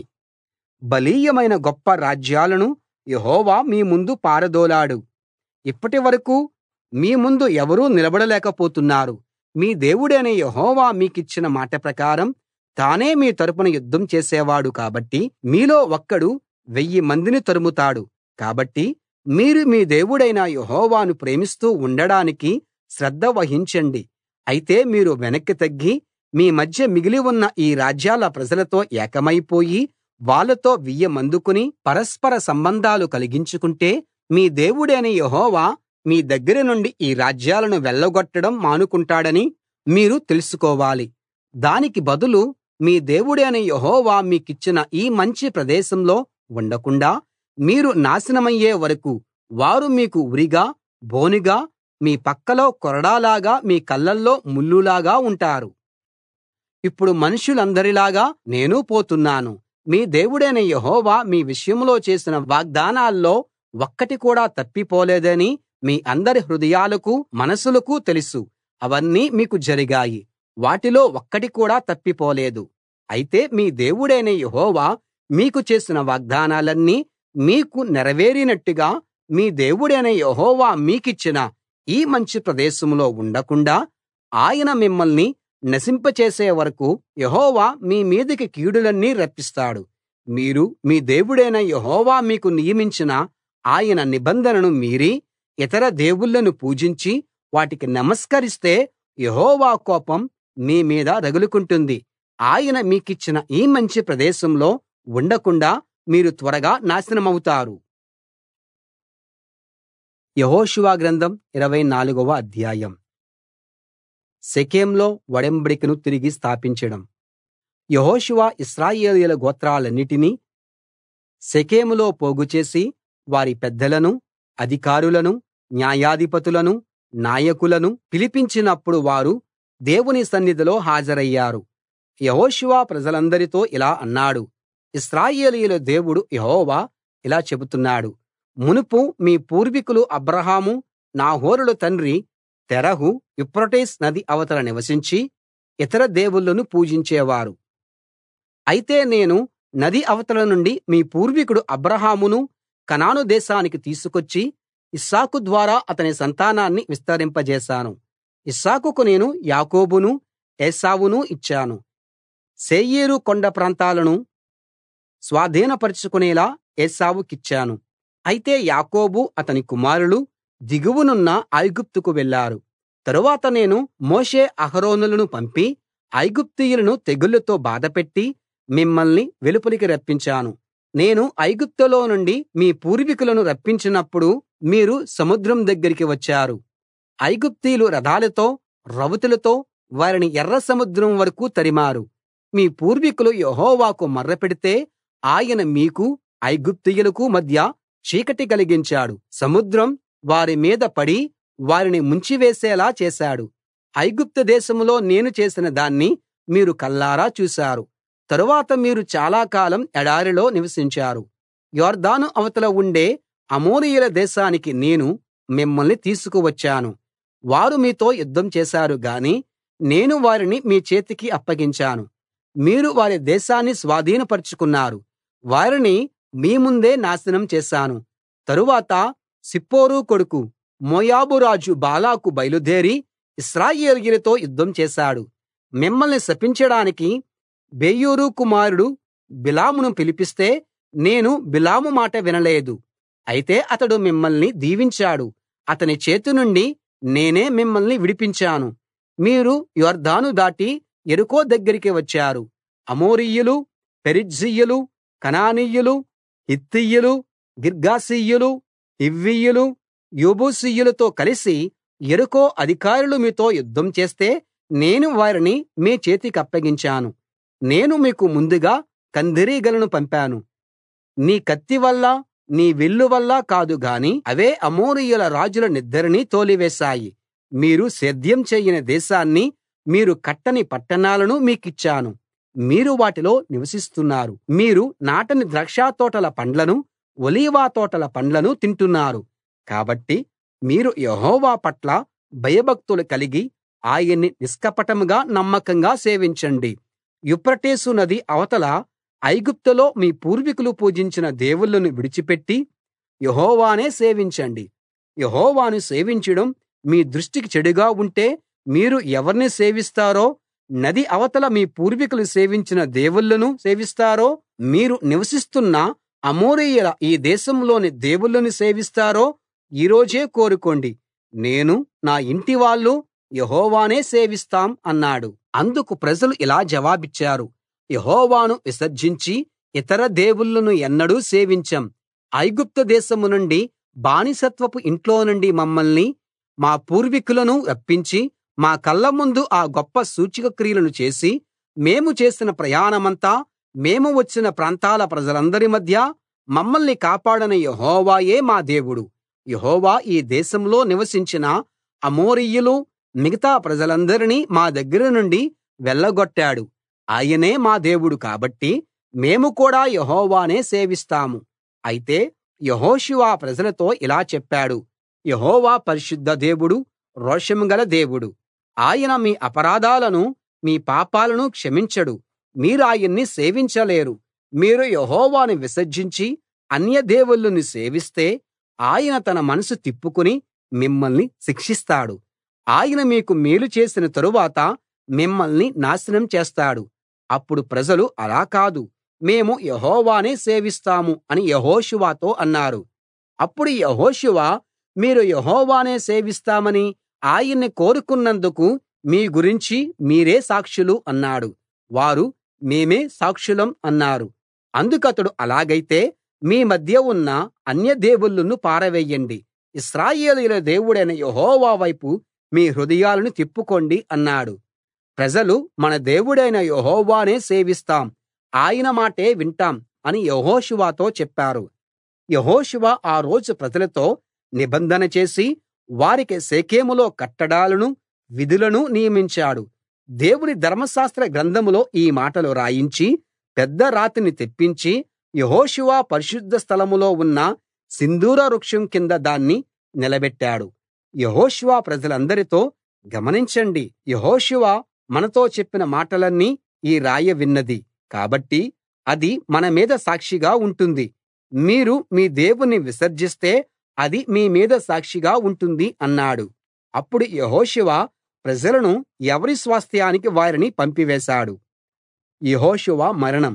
బలీయమైన గొప్ప రాజ్యాలను యెహోవా మీ ముందు పారదోలాడు ఇప్పటివరకూ మీ ముందు ఎవరూ నిలబడలేకపోతున్నారు మీ దేవుడైన యెహోవా మీకిచ్చిన మాట ప్రకారం తానే మీ తరపున యుద్ధం చేసేవాడు కాబట్టి మీలో ఒక్కడు వెయ్యి మందిని తరుముతాడు కాబట్టి మీరు మీ దేవుడైన యెహోవాను ప్రేమిస్తూ ఉండడానికి శ్రద్ధ వహించండి అయితే మీరు వెనక్కి తగ్గి మీ మధ్య మిగిలి ఉన్న ఈ రాజ్యాల ప్రజలతో ఏకమైపోయి వాళ్ళతో వియ్యమందుకుని పరస్పర సంబంధాలు కలిగించుకుంటే మీ దేవుడైన యెహోవా మీ దగ్గర నుండి ఈ రాజ్యాలను వెళ్ళగొట్టడం మానుకుంటాడని మీరు తెలుసుకోవాలి దానికి బదులు మీ దేవుడైన యెహోవా మీకిచ్చిన ఈ మంచి ప్రదేశంలో ఉండకుండా మీరు నాశనమయ్యే వరకూ వారు మీకు ఉరిగా బోనుగా మీ పక్కలో కొరడాలాగా మీ కళ్ళల్లో ముల్లులాగా ఉంటారు ఇప్పుడు మనుషులందరిలాగా నేనూ పోతున్నాను మీ దేవుడైన యెహోవా మీ విషయంలో చేసిన వాగ్దానాల్లో ఒక్కటి కూడా తప్పిపోలేదని మీ అందరి హృదయాలకు మనసులకు తెలుసు అవన్నీ మీకు జరిగాయి వాటిలో ఒక్కటి కూడా తప్పిపోలేదు అయితే మీ దేవుడైన యెహోవా మీకు చేసిన వాగ్దానాలన్నీ మీకు నెరవేరినట్టుగా మీ దేవుడైన యెహోవా మీకిచ్చిన ఈ మంచి ప్రదేశంలో ఉండకుండా ఆయన మిమ్మల్ని నశింపచేసే వరకూ యెహోవా మీ మీదికి కీడులన్నీ రప్పిస్తాడు మీరు మీ దేవుడైన యెహోవా మీకు నియమించిన ఆయన నిబంధనను మీరి ఇతర దేవుళ్ళను పూజించి వాటికి నమస్కరిస్తే యెహోవా కోపం మీ మీద రగులుకుంటుంది ఆయన మీకిచ్చిన ఈ మంచి ప్రదేశంలో ఉండకుండా మీరు త్వరగా నాశనమవుతారు యెహోషువ గ్రంథం ఇరవై నాలుగవ అధ్యాయం షెకెంలో ఒడంబడికను తిరిగి స్థాపించడం యెహోషువ ఇశ్రాయేలీయుల గోత్రాలన్నిటినీ షెకెంలో పోగుచేసి వారి పెద్దలను అధికారులను న్యాయాధిపతులను నాయకులను పిలిపించినప్పుడు వారు దేవుని సన్నిధిలో హాజరయ్యారు యెహోషువ ప్రజలందరితో ఇలా అన్నాడు ఇశ్రాయేలీయుల దేవుడు యెహోవా ఇలా చెబుతున్నాడు మునుపు మీ పూర్వీకులు అబ్రాహాము నాహోరుల తండ్రి తెరహు యూఫ్రటీసు నది అవతల నివసించి ఇతర దేవుళ్ళను పూజించేవారు అయితే నేను నది అవతల నుండి మీ పూర్వీకుడు అబ్రాహామును కనాను దేశానికి తీసుకొచ్చి ఇస్సాకు ద్వారా అతని సంతానాన్ని విస్తరింపజేశాను ఇస్సాకుకు నేను యాకోబును ఏశావును ఇచ్చాను శేయీరు కొండ ప్రాంతాలను స్వాధీనపరచుకునేలా ఏశావుకిచ్చాను అయితే యాకోబు అతని కుమారులు దిగువనున్న ఐగుప్తుకు వెళ్ళారు తరువాత నేను మోషే అహరోనులను పంపి ఐగుప్తీయులను తెగుళ్లతో బాధపెట్టి మిమ్మల్ని వెలుపలికి రప్పించాను నేను ఐగుప్తులో నుండి మీ పూర్వీకులను రప్పించినప్పుడు మీరు సముద్రం దగ్గరికి వచ్చారు ఐగుప్తీయులు రథాలతో రౌతులతో వారిని ఎర్ర సముద్రం వరకూ తరిమారు మీ పూర్వీకులు యెహోవాకు మొర్రపెడితే ఆయన మీకూ ఐగుప్తీయులకు మధ్య చీకటి కలిగించాడు సముద్రం వారి మీద పడి వారిని ముంచివేసేలా చేశాడు ఐగుప్తు దేశంలో నేను చేసిన దాన్ని మీరు కళ్ళారా చూశారు తరువాత మీరు చాలా కాలం ఎడారిలో నివసించారు యొర్దాను అవతల ఉండే అమోరీయుల దేశానికి నేను మిమ్మల్ని తీసుకువచ్చాను వారు మీతో యుద్ధం చేశారు గాని నేను వారిని మీ చేతికి అప్పగించాను మీరు వారి దేశాన్ని స్వాధీనపరచుకున్నారు వారిని మీ ముందే నాశనం చేశాను తరువాత సిప్పోరు కొడుకు మోయాబు రాజు బాలాకు బయలుదేరి ఇశ్రాయేలీయులతో యుద్ధం చేశాడు మిమ్మల్ని శపించడానికి బెయోరు కుమారుడు బిలామును పిలిపిస్తే నేను బిలాము మాట వినలేదు అయితే అతడు మిమ్మల్ని దీవించాడు అతని చేతి నుండి నేనే మిమ్మల్ని విడిపించాను మీరు యొర్దాను దాటి యెరికో దగ్గరికి వచ్చారు అమోరీయులు పెరిజ్జీయులు కనానీయులు హిత్తీయులు గిర్గాషీయులు హివ్వీయులు యెబూసీయులతో కలిసి యెరికో అధికారులు మీతో యుద్ధం చేస్తే నేను వారిని మీ చేతికప్పగించాను నేను మీకు ముందుగా కందిరీగలను పంపాను నీ కత్తి వల్ల నీ విల్లు వల్ల కాదు గాని అవే అమోరీయుల రాజుల నిద్దరినీ తోలివేశాయి మీరు సేద్యం చేయని దేశాన్ని మీరు కట్టని పట్టణాలను మీకిచ్చాను మీరు వాటిలో నివసిస్తున్నారు మీరు నాటని ద్రాక్షతోటల పండ్లను ఒలీవ తోటల పండ్లను తింటున్నారు కాబట్టి మీరు యెహోవా పట్ల భయభక్తులు కలిగి ఆయన్ని నిష్కపటంగా నమ్మకంగా సేవించండి యూఫ్రటీసు నది అవతల ఐగుప్తులో మీ పూర్వీకులు పూజించిన దేవుళ్ళను విడిచిపెట్టి యెహోవానే సేవించండి యెహోవాను సేవించడం మీ దృష్టికి చెడుగా ఉంటే మీరు ఎవర్ని సేవిస్తారో నది అవతల మీ పూర్వీకులు సేవించిన దేవుళ్ళను సేవిస్తారో మీరు నివసిస్తున్న అమోరీయుల ఈ దేశంలోని దేవుళ్ళను సేవిస్తారో ఈ రోజే కోరుకోండి నేను నా ఇంటి వాళ్ళు యెహోవానే సేవిస్తాం అన్నాడు అందుకు ప్రజలు ఇలా జవాబిచ్చారు యెహోవాను విసర్జించి ఇతర దేవుళ్ళను ఎన్నడూ సేవించం ఐగుప్తు దేశం నుండి బానిసత్వపు ఇంట్లో నుండి మమ్మల్ని మా పూర్వీకులను రప్పించి మా కళ్ళ ముందు ఆ గొప్ప సూచక క్రియలను చేసి మేము చేసిన ప్రయాణమంతా మేము వచ్చిన ప్రాంతాల ప్రజలందరి మధ్య మమ్మల్ని కాపాడిన యెహోవాయే మా దేవుడు యెహోవా ఈ దేశంలో నివసించిన అమోరీయులు మిగతా ప్రజలందరినీ మా దగ్గర నుండి వెళ్ళగొట్టాడు ఆయనే మా దేవుడు కాబట్టి మేము కూడా యెహోవానే సేవిస్తాము అయితే యెహోషువ ప్రజలతో ఇలా చెప్పాడు యెహోవా పరిశుద్ధ దేవుడు రోషం గల దేవుడు ఆయన మీ అపరాధాలను మీ పాపాలను క్షమించడు మీరాయన్ని సేవించలేరు మీరు యెహోవాను విసర్జించి అన్య దేవుళ్ళను సేవిస్తే ఆయన తన మనసు తిప్పుకుని మిమ్మల్ని శిక్షిస్తాడు ఆయన మీకు మేలు చేసిన తరువాత మిమ్మల్ని నాశనం చేస్తాడు అప్పుడు ప్రజలు అలా కాదు మేము యెహోవానే సేవిస్తాము అని యెహోషువతో అన్నారు అప్పుడు యెహోషువ మీరు యెహోవానే సేవిస్తామని ఆయన్ని కోరుకున్నందుకు మీ గురించి మీరే సాక్షులు అన్నాడు వారు మేమే సాక్షులం అన్నారు అందుకతడు అలాగైతే మీ మధ్య ఉన్న అన్య దేవుళ్ళను పారవేయండి ఇశ్రాయేలీయుల దేవుడైన యెహోవా వైపు మీ హృదయాలను తిప్పుకోండి అన్నాడు ప్రజలు మన దేవుడైన యెహోవానే సేవిస్తాం ఆయన మాటే వింటాం అని యెహోషువతో చెప్పారు యెహోషువ ఆ రోజు ప్రజలతో నిబంధన చేసి వారికి షెకెములో కట్టడాలను విధులను నియమించాడు దేవుని ధర్మశాస్త్ర గ్రంథంలో ఈ మాటలు రాయించి పెద్ద రాతిని తెప్పించి యెహోషువ పరిశుద్ధ స్థలంలో ఉన్న సింధూర వృక్షం కింద దాన్ని నిలబెట్టాడు యెహోషువ ప్రజలందరితో గమనించండి యెహోషువ మనతో చెప్పిన మాటలన్నీ ఈ రాయి విన్నది కాబట్టి అది మన మీద సాక్షిగా ఉంటుంది మీరు మీ దేవుణ్ణి విసర్జిస్తే అది మీ మీద సాక్షిగా ఉంటుంది అన్నాడు అప్పుడు యెహోషువ ప్రజలను ఎవరి స్వాస్థ్యానికి వారిని పంపివేశాడు యెహోషువ మరణం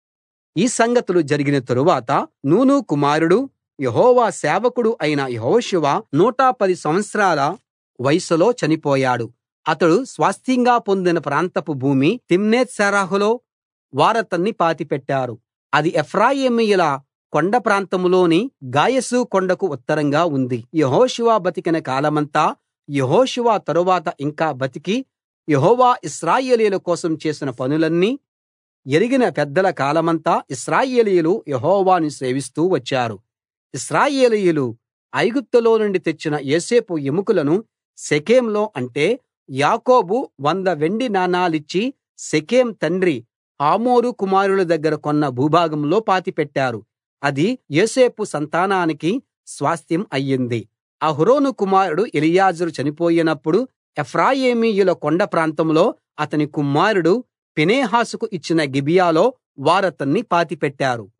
ఈ సంగతులు జరిగిన తరువాత నూను కుమారుడు యెహోవా సేవకుడు అయిన యెహోషువ నూట పది సంవత్సరాల వయసులో చనిపోయాడు అతడు స్వాస్థ్యంగా పొందిన ప్రాంతపు భూమి తిమ్నత్ సెరహులో వారతన్ని పాతిపెట్టారు అది ఎఫ్రాయిమీయుల కొండ ప్రాంతంలోని గాయసు కొండకు ఉత్తరంగా ఉంది యెహోషువ బతికిన కాలమంతా యెహోషువ తరువాత ఇంకా బతికి యెహోవా ఇశ్రాయేలీయుల కోసం చేసిన పనులన్నీ ఎరిగిన పెద్దల కాలమంతా ఇశ్రాయేలీయులు యెహోవాను సేవిస్తూ వచ్చారు ఇశ్రాయేలీయులు ఐగుప్తులో నుండి తెచ్చిన యోసేపు ఎముకలను షెకెంలో అంటే యాకోబు వంద వెండి నాణాలిచ్చి షెకెం తండ్రి హమోరు కుమారుల దగ్గర కొన్న భూభాగంలో పాతిపెట్టారు అది యోసేపు సంతానానికి స్వాస్థ్యం అయ్యింది అహరోను కుమారుడు ఎలియాజరు చనిపోయినప్పుడు ఎఫ్రాయిమీయుల కొండ ప్రాంతంలో అతని కుమారుడు ఫీనెహాసుకు ఇచ్చిన గిబియాలో వారతన్ని పాతిపెట్టారు